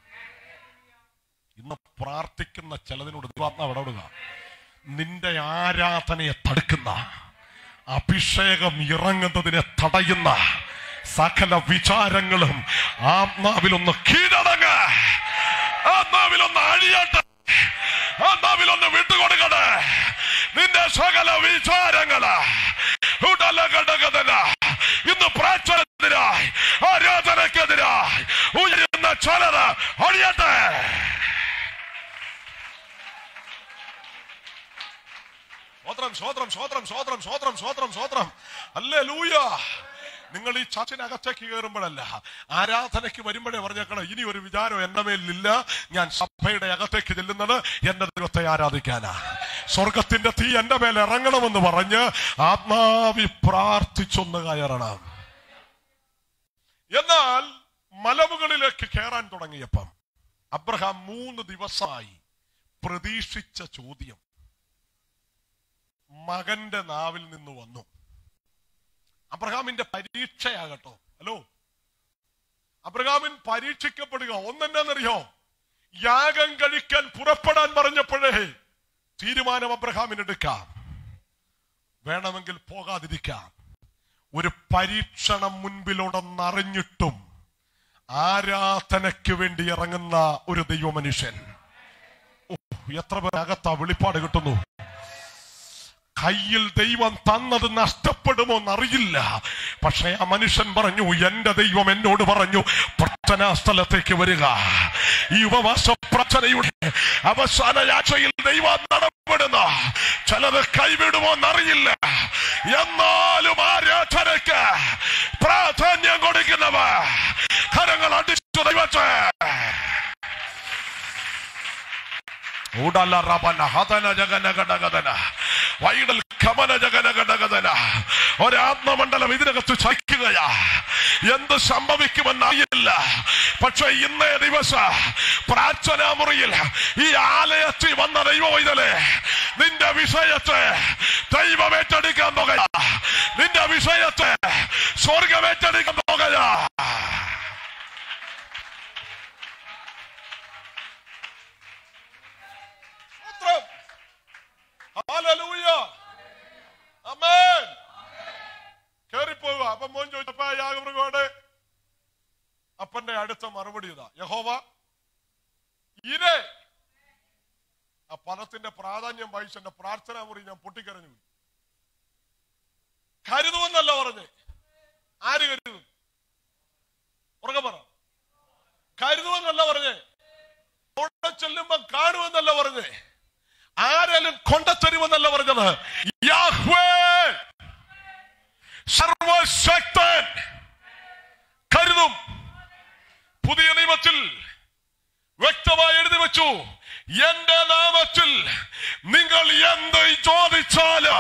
ഇന്ന് പ്രാർത്ഥിക്കുന്ന ചിലതിനോട് ദൈവാത്മാവ് ഇടപെടുക നിന്റെ ആരാധനയെ തടുക്കുന്ന അഭിഷേകം ഇറങ്ങുന്നതിനെ തടയുന്ന സകല വിചാരങ്ങളും ആത്മാവിലൊന്ന് കീഴടങ്ങ ആത്മാവിലൊന്ന് അഴിയട്ടെ ആത്മാവിലൊന്ന് വിട്ടുകൊടുക്കട്ടെ നിന്റെ സകല വിചാരങ്ങള് ഉടലഘടകതന ഇന്ന് പ്രാർത്ഥനക്കെതിരായി ആരാധനക്കെതിരായി ഉയരുന്ന ചിലത് ഒഴിയട്ടെ സ്വോത്രം സ്വോത്രം സ്വോത്രം സ്വോത്രം സ്വോത്രം സ്വോത്രം സ്വോത്രം അല്ലേ ലൂയ നിങ്ങൾ ഈ ചർച്ചിനകത്തേക്ക് കയറുമ്പോഴല്ല ആരാധനയ്ക്ക് വരുമ്പോഴേ പറഞ്ഞേക്കണം ഇനി ഒരു വിചാരം എന്റെ മേലില്ല ഞാൻ സഭയുടെ അകത്തേക്ക് ചെല്ലുന്നത് എന്റെ ദൈവത്തെ ആരാധിക്കാനാ സ്വർഗത്തിന്റെ തീ എന്റെ മേൽ ഇറങ്ങണമെന്ന് പറഞ്ഞ് ആത്മാവി പ്രാർത്ഥിച്ചൊന്ന് കയറണം എന്നാൽ മലമുകളിലേക്ക് കയറാൻ തുടങ്ങിയപ്പം അബ്രഹാം മൂന്ന് ദിവസമായി പ്രതീക്ഷിച്ച ചോദ്യം മകന്റെ നാവിൽ നിന്ന് വന്നു അബ്രഹാമിന്റെ പരീക്ഷയാകട്ടോ ഹലോ അബ്രഹാമിൻ പരീക്ഷിക്കപ്പെടുക ഒന്നെന്നാന്നറിയോ യാഗം കഴിക്കാൻ പുറപ്പെടാൻ പറഞ്ഞപ്പോഴേ തീരുമാനം അബ്രഹാമിന് എടുക്കാം വേണമെങ്കിൽ പോകാതിരിക്കാം ഒരു പരീക്ഷണം മുൻപിലുണ്ടെന്നറിഞ്ഞിട്ടും ആരാധനയ്ക്ക് വേണ്ടി ഇറങ്ങുന്ന ഒരു ദൈവമനുഷ്യൻ ഓ, എത്ര പേർ അകത്താ വെളിപ്പാട് കിട്ടുന്നു കയ്യിൽ ദൈവം തന്നത് നഷ്ടപ്പെടുമോ എന്നറിയില്ല പക്ഷെ ആ മനുഷ്യൻ പറഞ്ഞു എന്റെ ദൈവം എന്നോട് പറഞ്ഞു പ്രാർത്ഥനാ സ്ഥലത്തേക്ക് വരിക ഈ ഉപവാസ പ്രാർത്ഥനയുടെ അവസാന ആഴ്ചയിൽ ദൈവം നടപെടുന്ന ചിലത് കൈവിടുമോ എന്നറിയില്ല എന്നാലും ആരാധനയ്ക്ക് പ്രാധാന്യം കൊടുക്കുന്നവ കരങ്ങൾ അടിച്ചു ദൈവത്തെ ഉടല റബന ഹതന ജഗന ഗടഗദന. വൈഡൽ കമന ജഗന ഘടകതന ഒരാത്മമണ്ഡലം ഇതിനകത്ത് ചലിക്കുകയാ എന്ത് സംഭവിക്കുമെന്നറിയില്ല പക്ഷെ ഇന്നേ ദിവസ പ്രാർത്ഥനാ മുറിയിൽ ഈ ആലയത്തിൽ വന്ന ദൈവവൈതലെ നിന്റെ വിഷയത്തെ ദൈവം ഏറ്റെടുക്കാൻ പോകുക നിന്റെ വിഷയത്തെ സ്വർഗം ഏറ്റെടുക്കാൻ പോകുക സ്തോത്രം. ഹല്ലേലൂയ. ആമേൻ. കേറിപ്പോവുക അപ്പൊ മോൻ ചോദിച്ചപ്പോ യാഗമൃഗോട് അപ്പന്റെ അടുത്ത മറുപടി ഇതാ യഹോവ ഇരേ ആ പദത്തിന്റെ പ്രാധാന്യം വായിച്ച് എന്റെ പ്രാർത്ഥനാ മുറി ഞാൻ പൊട്ടിക്കരഞ്ഞു പോയി. കരുതുമെന്നല്ല പറഞ്ഞേ ആര് കരുതും ഉറക്കെ പറ കരുതുമെന്നല്ല പറഞ്ഞേ അവിടെ ചെല്ലുമ്പോ കാണുമെന്നല്ല പറഞ്ഞേ ആരെങ്കിലും കൊണ്ടത്തരുമെന്നല്ല പറഞ്ഞത് യാഹ്വേ സർവശക്തൻ കരുതും പുതിയ നിയമത്തിൽ വ്യക്തമായി എഴുതി വെച്ചു എന്റെ നാമത്തിൽ നിങ്ങൾ എന്ത് ചോദിച്ചാല്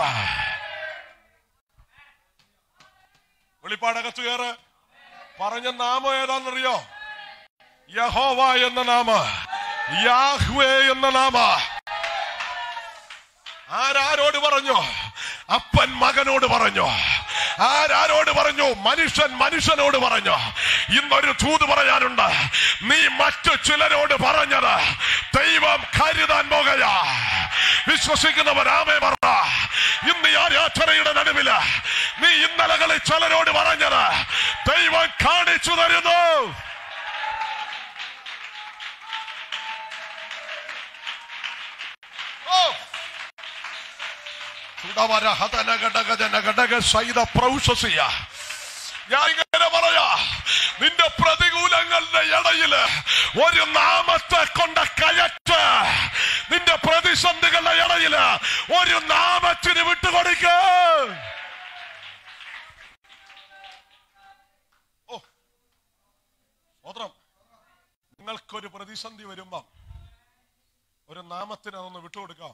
വെളിപ്പാടകത്ത് കയറ് പറഞ്ഞ നാമം ഏതാണെന്നറിയോ യഹോവ എന്ന നാമ യാഹ്വേ എന്ന നാമ ആരാരോട് പറഞ്ഞു അപ്പൻ മകനോട് പറഞ്ഞു ആരാരോട് പറഞ്ഞു മനുഷ്യൻ മനുഷ്യനോട് പറഞ്ഞു ഇന്നൊരു തൂത് പറയാനുണ്ട് നീ മറ്റു ചിലരോട് പറഞ്ഞത് ദൈവം കരുതാൻ പോകുക വിശ്വസിക്കുന്നവർ ആമേ പറ ഇന്ന് ഈ ആരാധനയുടെ നടുവില് നീ ഇന്നലകളിൽ ചിലരോട് പറഞ്ഞത് ദൈവം കാണിച്ചു തരുന്നു ഓ ചുടവര ഹതന ഘടകജന ഘടക സൈത പ്രൗശസിയ ഞാൻ ഇങ്ങനെ പറയാ നിന്റെ പ്രതികൂലങ്ങളുടെ ഇടയില് ഒരു നാമത്തെ കൊണ്ട കയറ്റ് നിന്റെ പ്രതിസന്ധികളുടെ ഇടയില് ഒരു നാമത്തിന് വിട്ടുകൊടുക്ക ഓ സ്വതന്ത്രം നിങ്ങൾക്കൊരു പ്രതിസന്ധി വരുമ്പം ഒരു നാമത്തിന് അതൊന്ന് വിട്ടുകൊടുക്കാം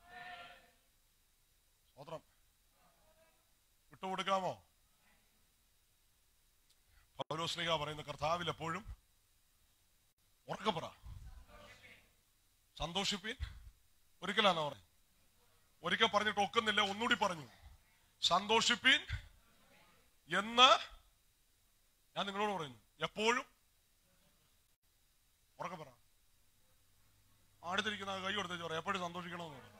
സ്വതന്ത്രം വിട്ടുകൊടുക്കാമോ പൗലോസ്ലിക പറയുന്ന കർത്താവിൽ എപ്പോഴും ഉറക്കെ പറ സന്തോഷിപ്പീൻ ഒരിക്കലാണോ പറയും ഒരിക്കൽ പറഞ്ഞിട്ട് ഒക്കുന്നില്ല ഒന്നുകൂടി പറഞ്ഞു സന്തോഷിപ്പീൻ എന്ന് ഞാൻ നിങ്ങളോട് പറയുന്നു എപ്പോഴും ഉറക്കെ പറ അടുത്തിരിക്കുന്ന കൈ കൊടുത്തേച്ച് പറയാം എപ്പോഴും സന്തോഷിക്കണമെന്ന് പറ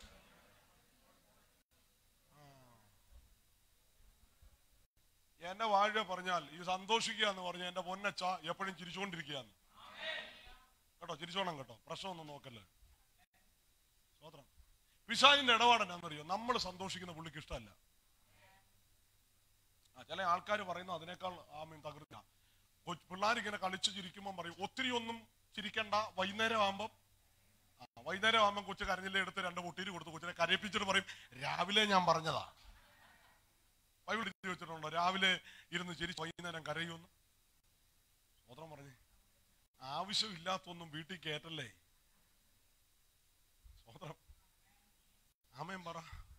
എന്റെ വാഴ പറഞ്ഞാൽ ഈ സന്തോഷിക്കുക എന്ന് പറഞ്ഞാൽ എന്റെ പൊന്നച്ച എപ്പോഴും ചിരിച്ചുകൊണ്ടിരിക്കുകയാണ് കേട്ടോ ചിരിച്ചോണം കേട്ടോ പ്രശ്നമൊന്നും നോക്കല്ലേ സ്വതന്ത്രം പിശാചിന്റെ ഇടപാട് എന്നാണെന്നറിയോ നമ്മൾ സന്തോഷിക്കുന്ന പുള്ളിക്ക് ഇഷ്ടമല്ല ആ ചില ആൾക്കാർ പറയുന്ന അതിനേക്കാൾ ആമീൻ തകർക്ക പിള്ളേരിങ്ങനെ കളിച്ച് ചിരിക്കുമ്പോൾ പറയും ഒത്തിരി ഒന്നും ചിരിക്കണ്ട വൈകുന്നേരം ആകുമ്പം ആ, വൈകുന്നേരം ആകുമ്പോൾ കൊച്ചു കരഞ്ഞില്ലേ എടുത്ത് രണ്ട് പൊട്ടീര് കൊടുത്ത് കൊച്ചിനെ കരയിപ്പിച്ചിട്ട് പറയും രാവിലെ ഞാൻ പറഞ്ഞതാ ബൈബിൾ എഴുതി വെച്ചിട്ടുണ്ടോ രാവിലെ ഇരുന്ന് ചിരിച്ച് വൈകുന്നേരം കരയുമെന്ന് സ്വതന്ത്രം പറഞ്ഞേ ആവശ്യമില്ലാത്തൊന്നും വീട്ടിൽ കയറ്റല്ലേ സ്വതന്ത്രം ആമയും പറ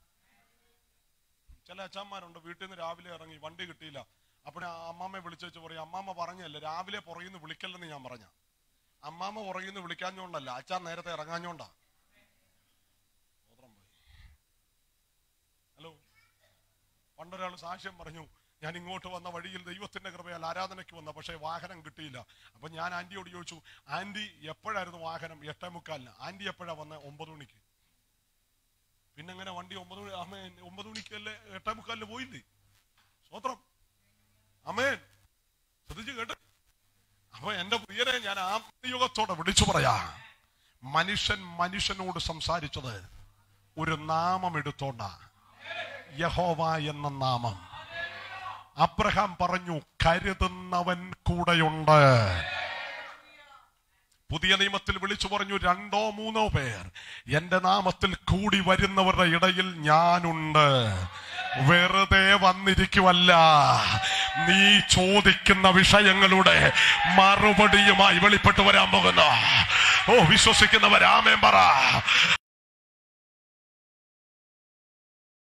ചില അച്ഛന്മാരുണ്ട് വീട്ടിൽ നിന്ന് രാവിലെ ഇറങ്ങി വണ്ടി കിട്ടിയില്ല അപ്പോഴേ അമ്മാമ്മയെ വിളിച്ചു പറയും അമ്മാമ്മ പറഞ്ഞല്ലേ രാവിലെ പുറകിന്ന് വിളിക്കല്ലെന്ന് ഞാൻ പറഞ്ഞ അമ്മാമ്മ പുറകിന്ന് വിളിക്കാഞ്ഞോണ്ടല്ല അച്ഛൻ നേരത്തെ ഇറങ്ങാഞ്ഞോണ്ടാ സ്വതന്ത്രം പോയി ഹലോ പണ്ടൊരാൾ സാക്ഷ്യം പറഞ്ഞു ഞാൻ ഇങ്ങോട്ട് വന്ന വഴിയിൽ ദൈവത്തിന്റെ കൃപയാൽ ആരാധനയ്ക്ക് വന്ന പക്ഷേ വാഹനം കിട്ടിയില്ല അപ്പൊ ഞാൻ ആന്റിയോട് ചോദിച്ചു ആന്റി എപ്പോഴായിരുന്നു വാഹനം എട്ടേ മുക്കാലിന് ആന്റി എപ്പോഴാ വന്ന ഒമ്പത് മണിക്ക് പിന്നെ എങ്ങനെ വണ്ടി ഒമ്പത് മണി അമ്മേ ഒമ്പത് മണിക്കല്ലേ എട്ടേ മുക്കാലിന് പോയില്ലേ സ്വത്രം അമേൻ ശ്രദ്ധിച്ചു കേട്ട് അപ്പൊ എന്റെ പ്രിയരെ ഞാൻ ആത്മയുഗത്തോടെ വിളിച്ചു പറയാ മനുഷ്യൻ മനുഷ്യനോട് സംസാരിച്ചത് ഒരു നാമം എടുത്തോണ്ടാ യഹോവ എന്ന നാമം അബ്രഹാം പറഞ്ഞു കരുതുന്നവൻ കൂടെയുണ്ട് പുതിയ നിയമത്തിൽ വിളിച്ചു പറഞ്ഞു രണ്ടോ മൂന്നോ പേർ എന്റെ നാമത്തിൽ കൂടി വരുന്നവരുടെ ഇടയിൽ ഞാനുണ്ട് വെറുതെ വന്നിരിക്കുവല്ല നീ ചോദിക്കുന്ന വിഷയങ്ങളുടെ മറുപടിയുമായി വെളിപ്പെട്ടു വരാൻ പോകുന്നു ഓ വിശ്വസിക്കുന്നവരാമേൻ പറ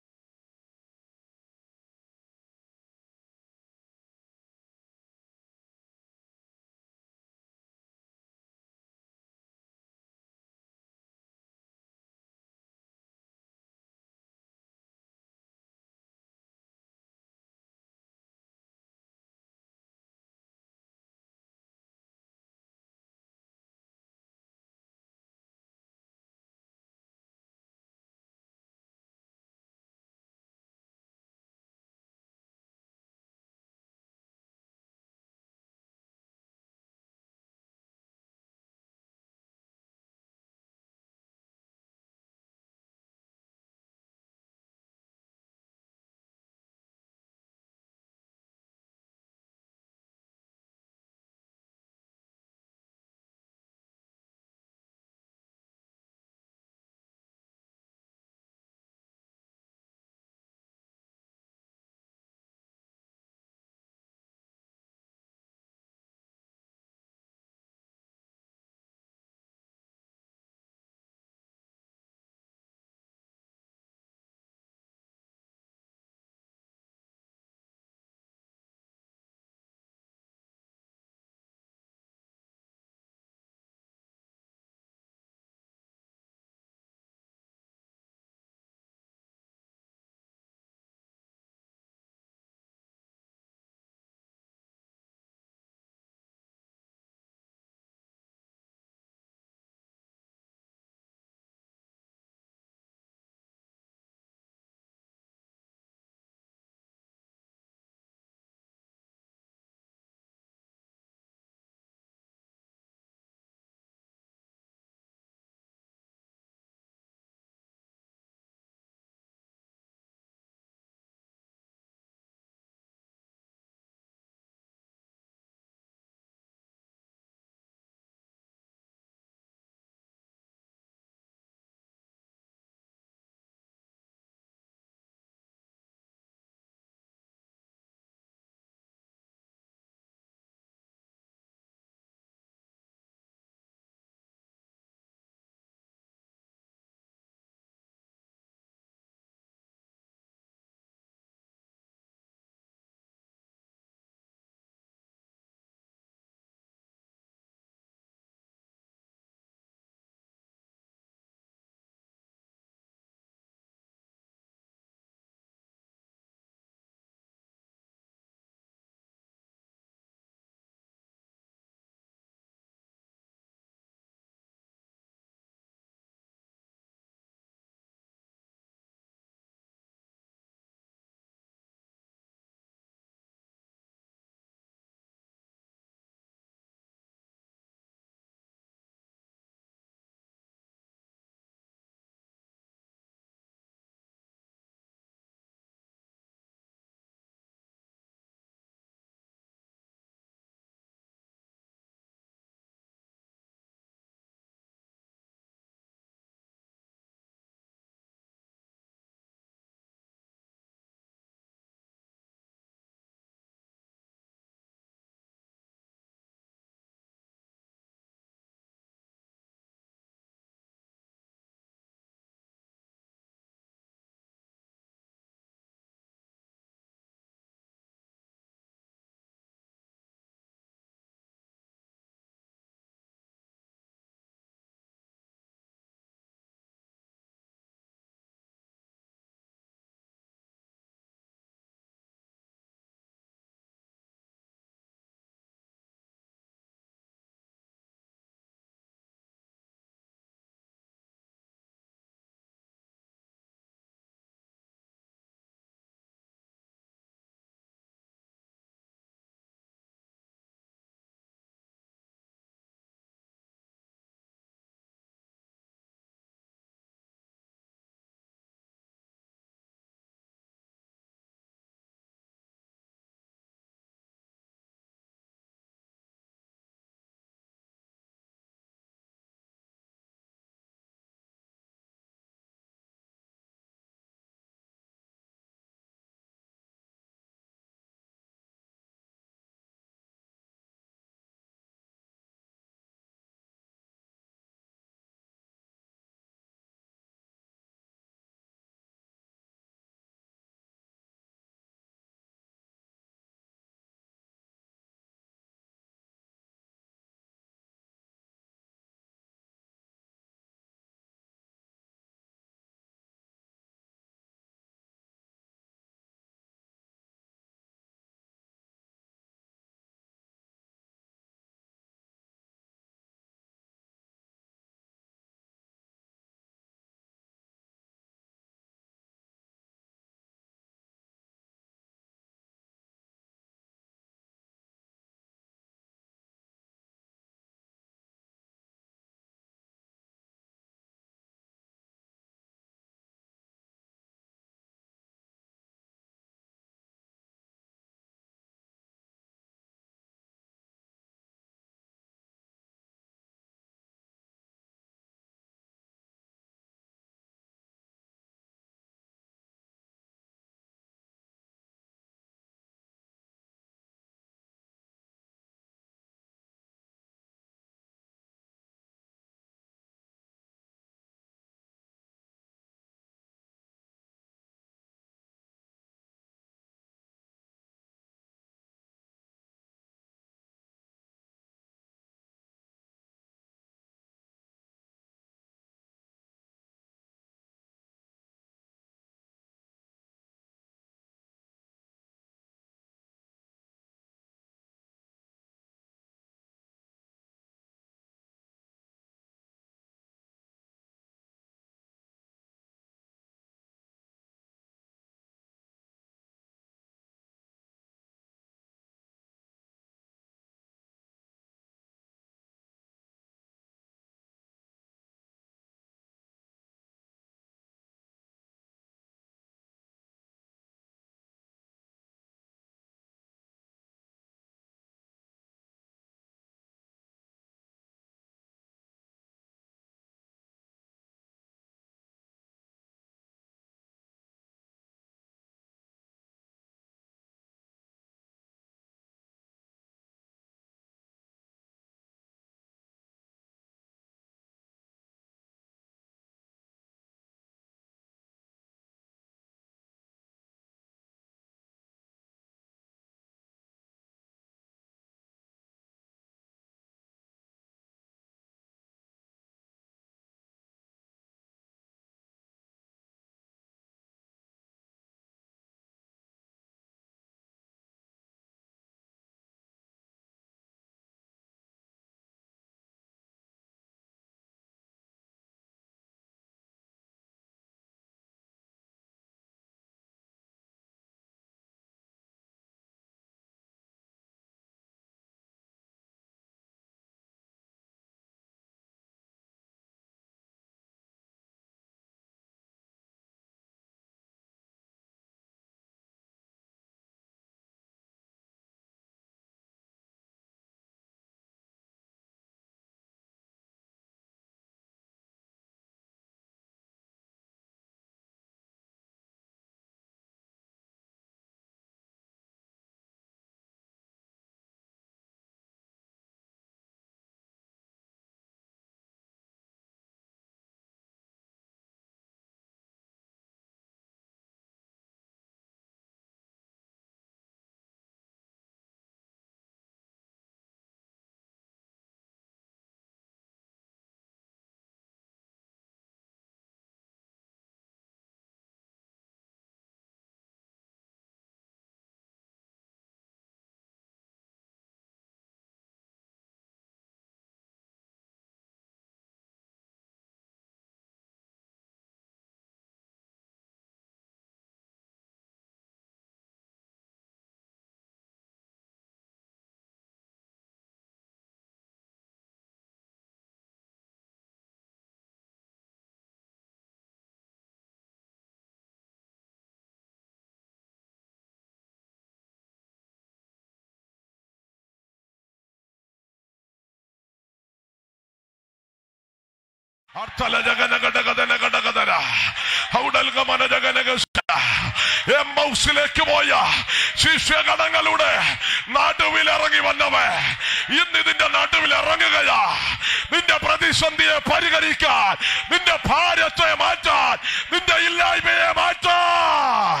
അർത്ഥല ജഗന ഘടകതന ഘടകതന ഔഡൽഗമന ജഗനഗസ്ത എമ്മൗസിലേക്ക് പോയ ശിഷ്യഗണങ്ങളുടെ നടുവിൽ ഇറങ്ങി വന്നവൻ ഇന്ന് ഇതിന്റെ നടുവിൽ ഇറങ്ങുകയാ നിന്റെ പ്രതിസന്ധിയെ പരിഹരിക്കാൻ നിന്റെ ഭാരത്തെ മാറ്റാൻ നിന്റെ ഇല്ലായ്മയെ മാറ്റാൻ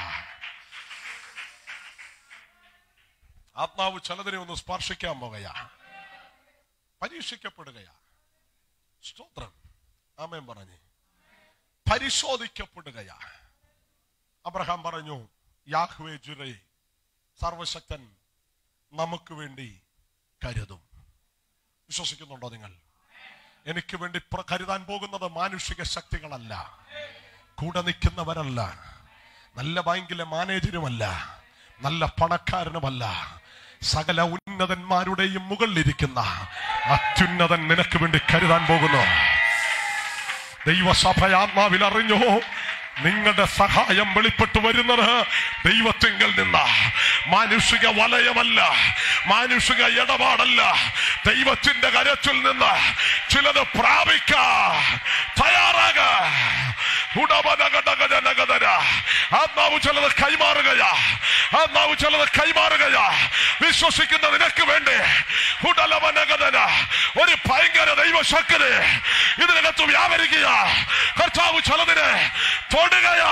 ആത്മാവ് ചിലതിനെ ഒന്ന് സ്പർശിക്കാൻ പോകുകയാ പരീക്ഷിക്കപ്പെടുകയാ സ്തോത്രം ആമേൻ പറഞ്ഞു പരിശോധിക്കപ്പെടുകയാ അബ്രഹാം പറഞ്ഞു യാഹ്വേ ജുരേ സർവശക്തൻ നമുക്ക് വേണ്ടി കരുതും വിശ്വസിക്കുന്നുണ്ടോ നിങ്ങൾ എനിക്ക് വേണ്ടി പ്ര- കരുതാൻ പോകുന്നത് മാനുഷിക ശക്തികളല്ല കൂടെ നിൽക്കുന്നവരല്ല നല്ല ബാങ്കിലെ മാനേജരുമല്ല നല്ല പണക്കാരനുമല്ല സകല ഉന്നതന്മാരുടെയും മുകളിലിരിക്കുന്ന അത്യുന്നതൻ നിനക്ക് വേണ്ടി കരുതാൻ പോകുന്നു ദൈവസഭ ആത്മാവിൽ അറിഞ്ഞു നിങ്ങളുടെ സഹായം വെളിപ്പെട്ടു വരുന്നത് ദൈവത്തിങ്കൽ നിന്ന മാനുഷിക വലയമല്ല മാനുഷിക ഇടപാടല്ല ദൈവത്തിന്റെ കരത്തിൽ നിന്ന് ചിലത് പ്രാപിക്കാൻ തയ്യാറാക ഉടമനകടകജനകതര ആത്മാവ് ചിലത് കൈമാറുകയാ ആത്മാവ് ചിലത് കൈമാറുകയാ വിശ്വസിക്കുന്ന നിനക്ക് വേണ്ടി ഉടലവനകതന ഒരു ഭയങ്കര ദൈവശക്തി ഇതിനകത്ത് വ്യാപരിക്കുക കർത്താവ് ചിലതിനെ തൊടുകയാ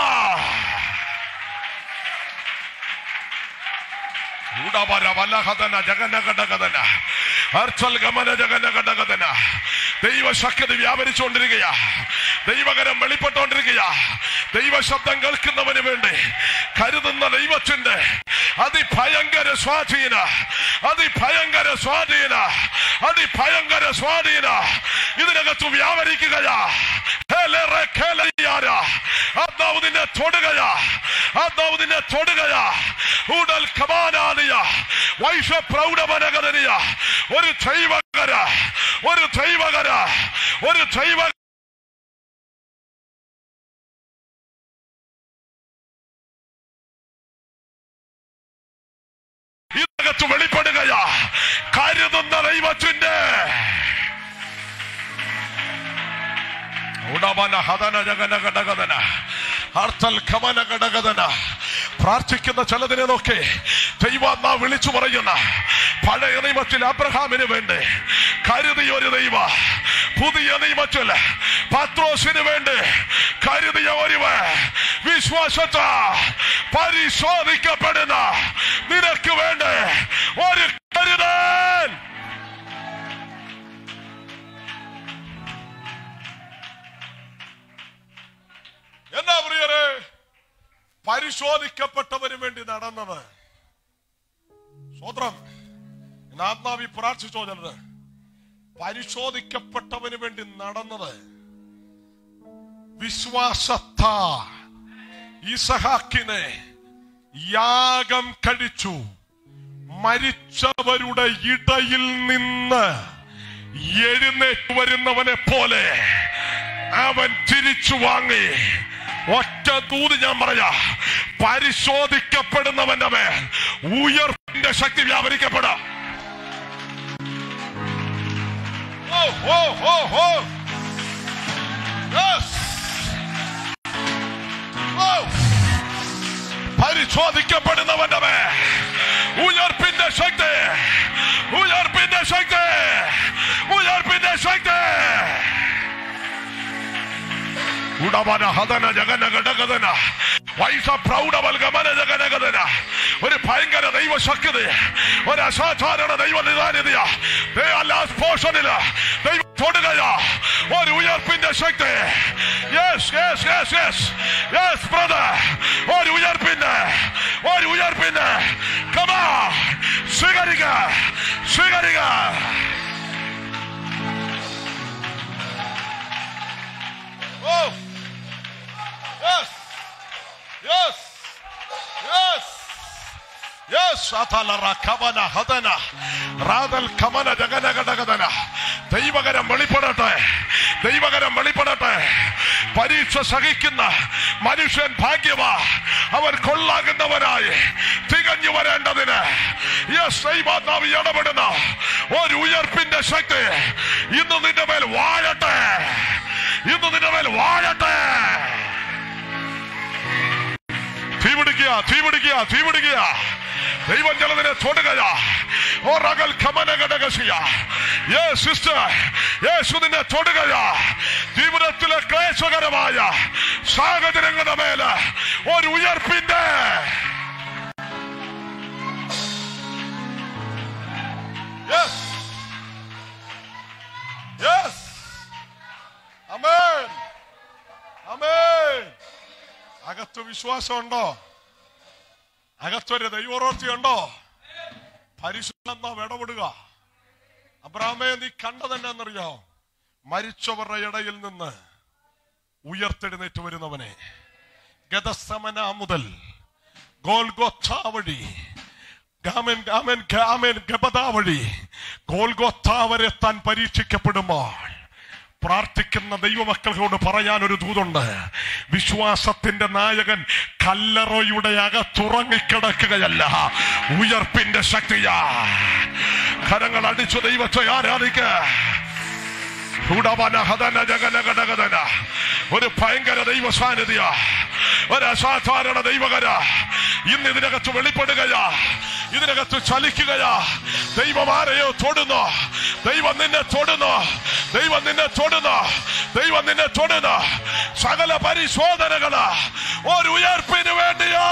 ഉടവര വലഹതന ജഗനഘടകതന അർച്ചൽ ഗമന ജഗനഘടകതന ദൈവശക്തി വ്യാപരിച്ചുകൊണ്ടിരിക്കുകയാ ദൈവകരം വെളിപ്പെട്ടുകൊണ്ടിരിക്കുകയാ ദൈവശബ്ദം കേൾക്കുന്നവന് വേണ്ടി കരുതുന്ന ദൈവത്തിന്റെ അതിഭയങ്കര സ്വാധീന അതിഭയങ്കര സ്വാധീന അതിഭയങ്കര സ്വാധീന ഇതിനകത്ത് വ്യാപരിക്കുകയാ ഹേലേറെ ഖേലയ്യാര. ആത്മാവ് നിന്നെ തൊടുകയാ ആത്മാവ് നിന്നെ തൊടുകയാ ഊടൽ കമാനാലിയ വൈഷ പ്രൗഢമനകരനിയ ഒരു ദൈവകര ഒരു ദൈവകര ഒരു ദൈവ ഇതിനകത്ത് വെളിപ്പെടുകയാ കരുതുന്ന ദൈവത്തിന്റെ ഉടമന ഹതന ജഗന ഘടകതന അർത്ഥൽ ഖമന ഘടകതന പ്രാർത്ഥിക്കുന്ന ചിലതിനെ നോക്കി ദൈവാത്മാ വിളിച്ചു പറയുന്ന പഴയ നിയമത്തിൽ അബ്രഹാമിന് വേണ്ടി കരുതിയ ഒരു ദൈവ പുതിയ നിയമത്തിൽ പത്രോസിന് വേണ്ടി കരുതിയ ഒരുവ വിശ്വാസത്ത പരിശോധിക്കപ്പെടുന്ന നിനക്ക് വേണ്ടി ഒരു കരുതൻ എന്നാ പ്രിയരെ പരിശോധിക്കപ്പെട്ടവന് വേണ്ടി നടന്നത് സ്വത്രം ഇന്ന് ആത്മാവി പ്രാർത്ഥിച്ചോ ചിലത് പരിശോധിക്കപ്പെട്ടവന് വേണ്ടി നടന്നത് വിശ്വാസത്ത ഇസഹാക്കിനെ യാഗം കഴിച്ചു മരിച്ചവരുടെ ഇടയിൽ നിന്ന് എഴുന്നേറ്റ് വരുന്നവനെ പോലെ അവൻ തിരിച്ചു വാങ്ങി ഒറ്റ തൂത് ഞാൻ പറയാ പരിശോധിക്കപ്പെടുന്നവന്റെ മേൽ ഉയർപ്പിന്റെ ശക്തി വ്യാപരിക്കപ്പെടാം ഓ ഓ ഓ ഓ Yes. ഓ പരിശോധിക്കപ്പെടുന്നവന്റെ മേൽ ഉയർപ്പിന്റെ ശക്തി ഉയർപ്പിന്റെ ശക്തി ഉയർപ്പിന്റെ ശക്തി ഉടമന ഹതന ജഗന ഘടകതന വൈസ പ്രൗഢവൽഗമന ജഗനഗതന ഒരു ഭയങ്കര ദൈവശക്തി ഒരു അസാധാരണ ദൈവ നിദാനതയ ലാസ്റ്റ് പോർഷനില് ദൈവം തൊടുകയാ ഒരു ഉയർപ്പിന്റെ ശക്തി yes yes yes yes yes brother ഒരു ഉയർപ്പിന്റെ ഒരു ഉയർപ്പിന്റെ കമാ സ്വീകരിക്ക സ്വീകരിക്ക Oh! Yes! Yes! Yes! Yes! അഥലറ കവന ഹതന റാതൽ കമന ജഗന ഘടകതന ദൈവകരം വെളിപ്പെടട്ടെ ദൈവകരം വെളിപ്പെടട്ടെ പരീക്ഷ സഹിക്കുന്ന മനുഷ്യൻ ഭാഗ്യമാ അവൻ കൊള്ളാകുന്നവനായി തികഞ്ഞു വരേണ്ടതിന് യെസ് ദൈവാത്മാവ് ഇടപെടുന്ന ഒരു ഉയർപ്പിന്റെ ശക്തി ഇന്ന് നിന്റെ മേൽ വാഴട്ടെ ഇന്ന് നിന്റെ മേൽ വാഴട്ടെ തീ പിടിക്കുക തീ പിടിക്കുക തീ പിടിക്കുക ദൈവം ജലതിനെ തൊടുകയാ ഓ റകൽ കമനഘടകസിയ ഏ സിസ്റ്റർ യേശു നിന്നെ തൊടുകയാ ജീവിതത്തിലെ ക്ലേശകരമായ സാഹചര്യങ്ങളുടെ മേല് ഒരു ഉയർപ്പിന്റെ Yes. Yes. Amen. Amen. അകത്ത് വിശ്വാസമുണ്ടോ അകത്തൊരു ദൈവോർത്തിയുണ്ടോ പരിശുദ്ധ ഇടപെടുക അബ്രാമേ നീ കണ്ടതെന്നറിയോ മരിച്ചവരുടെ ഇടയിൽ നിന്ന് ഉയർത്തെഴുന്നേറ്റ് വരുന്നവനെ ഗതസമന മുതൽ ഗോൽഗോത്ത വഴി ഗാമൻ ഗാമൻ ഗാമൻ ഗബദ വഴി ഗോൽഗോത്ത വരെ താൻ പരീക്ഷിക്കപ്പെടുമ്പോൾ പ്രാർത്ഥിക്കുന്ന ദൈവമക്കളോട് പറയാൻ ഒരു ദൂതുണ്ട് വിശ്വാസത്തിന്റെ നായകൻ കല്ലറയുടെ അകത്തുറങ്ങിക്കിടക്കുകയല്ല ഉയർപ്പിന്റെ ശക്തിയാ കരങ്ങൾ അടിച്ചു ദൈവത്തെ ആരാധിക്ക ഉടവന ഹതന ജഗന ഘടകതന. ഒരു ഭയങ്കര ദൈവ സാന്നിധ്യ ഒരു അസാധാരണ ദൈവകര ഇന്ന് ഇതിനകത്ത് വെളിപ്പെടുകയാ ഇതിനകത്ത് ചലിക്കുകയാ ദൈവം ആരെയോ തൊടുന്നു ദൈവം നിന്നെ തൊടുന്നു ദൈവം നിന്നെ തൊടുന്നു ദൈവം നിന്നെ തൊടുന്നു സകല പരിശോധനകള് ഒരു ഉയർപ്പിന് വേണ്ടിയാ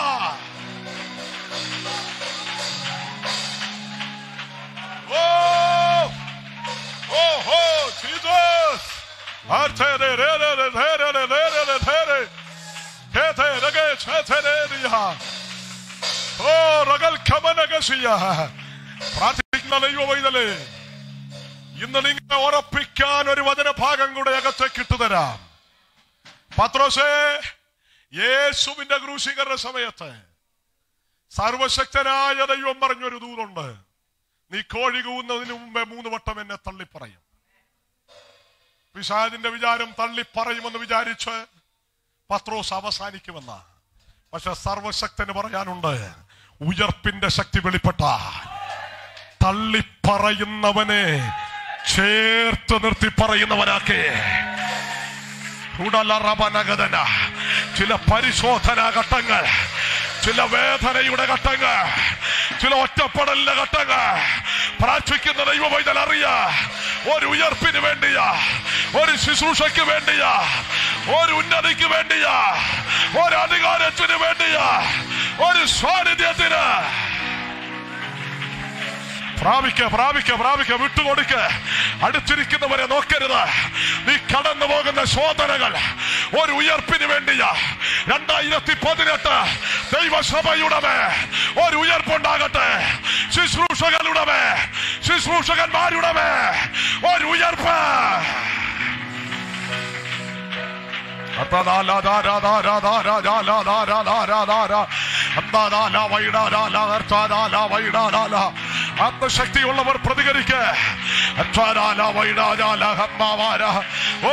ഓ Oh, oh, Jesus! Artere, re, re, re, re, re, re, re, re, re, re, re. Kete, rege, chete, re, riya. Oh, റകൽ കമനകസിയ. പ്രാർത്ഥിക്കുന്ന ദൈവവൈതലേ ഇന്ന് നിങ്ങളെ ഉറപ്പിക്കാൻ ഒരു വചനഭാഗം കൂടെ അകത്തേക്ക് ഇട്ടുതരാം പത്രോസേ യേശുവിന്റെ ക്രൂശീകരണ സമയത്ത് സർവശക്തനായ ദൈവം പറഞ്ഞൊരു ദൂതുണ്ട് നീ കോഴി കൂവുന്നതിന് മുമ്പേ മൂന്ന് വട്ടം എന്നെ തള്ളിപ്പറയും പിശാദിന്റെ വിചാരം തള്ളിപ്പറയുമെന്ന് വിചാരിച്ച് പത്രോസ് അവസാനിക്കുമെന്ന പക്ഷെ സർവശക്തന് പറയാനുണ്ട് ഉയർപ്പിന്റെ ശക്തി വെളിപ്പെട്ട തള്ളിപ്പറയുന്നവനെ ചേർത്ത് നിർത്തി പറയുന്നവനാക്കേ ഉടലറബനഗതന ചില പരിശോധനാ ഘട്ടങ്ങൾ ചില വേദനയുടെ ഘട്ടങ്ങൾ ചില ഒറ്റപ്പെടലിന്റെ ഘട്ടങ്ങൾ പ്രാർത്ഥിക്കുന്ന ദൈവവൈതൽ അറിയ ഒരു ഉയർപ്പിന് വേണ്ടിയാ ഒരു ശുശ്രൂഷയ്ക്ക് വേണ്ടിയാ ഒരു ഉന്നതിക്ക് വേണ്ടിയാ ഒരു അധികാരത്തിന് വേണ്ടിയാ ഒരു സാന്നിധ്യത്തിന് പ്രാപിക്ക പ്രാപിക്ക പ്രാപിക്ക വിട്ടുകൊടുക്ക അടുത്തിരിക്കുന്നവരെ നോക്കരുത് നീ കടന്നു പോകുന്ന ശോധനകൾ ഒരു ഉയർപ്പിന് വേണ്ടിയാ രണ്ടായിരത്തി പതിനെട്ട് ദൈവസഭയുടെ മേൽ ഒരു ഉയർപ്പുണ്ടാകട്ടെ ശുശ്രൂഷകളുടെ മേൽ ശുശ്രൂഷകന്മാരുടെ മേൽ ഒരു ഉയർപ്പ് ശക്തിയുള്ളവർ പ്രതികരിക്ക ഓ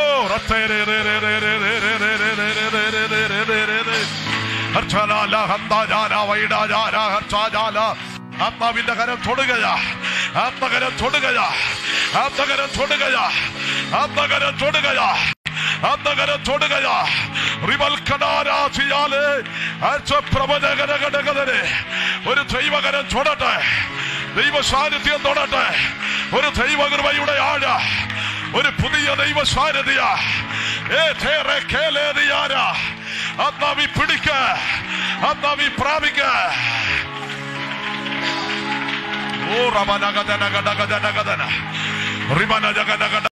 ആത്മാവിന്റെ കരം തൊടുകയാ ആത്മകരം തൊടുകയാ ആത്മകരം തൊടുകയാ ആത്മകരം തൊടുകയാ ആത്മകരം തൊടുകയാ റിവൽ കടാരാധിയാലേ പ്രവചകര ഘടകതരെ ഒരു ദൈവകരം തൊടട്ടെ ദൈവ സാന്നിധ്യം തൊടട്ടെ ഒരു ദൈവകൃപയുടെ ആഴ ഒരു പുതിയ ദൈവ സാന്നിധ്യ ഏതേറെ കേലേറിയാര ആത്മാവി പിടിക്ക ആത്മാവി പ്രാപിക്ക ഓ റമനഗതന ഗടഗതന ഗതന റിമന ജഗന ഗട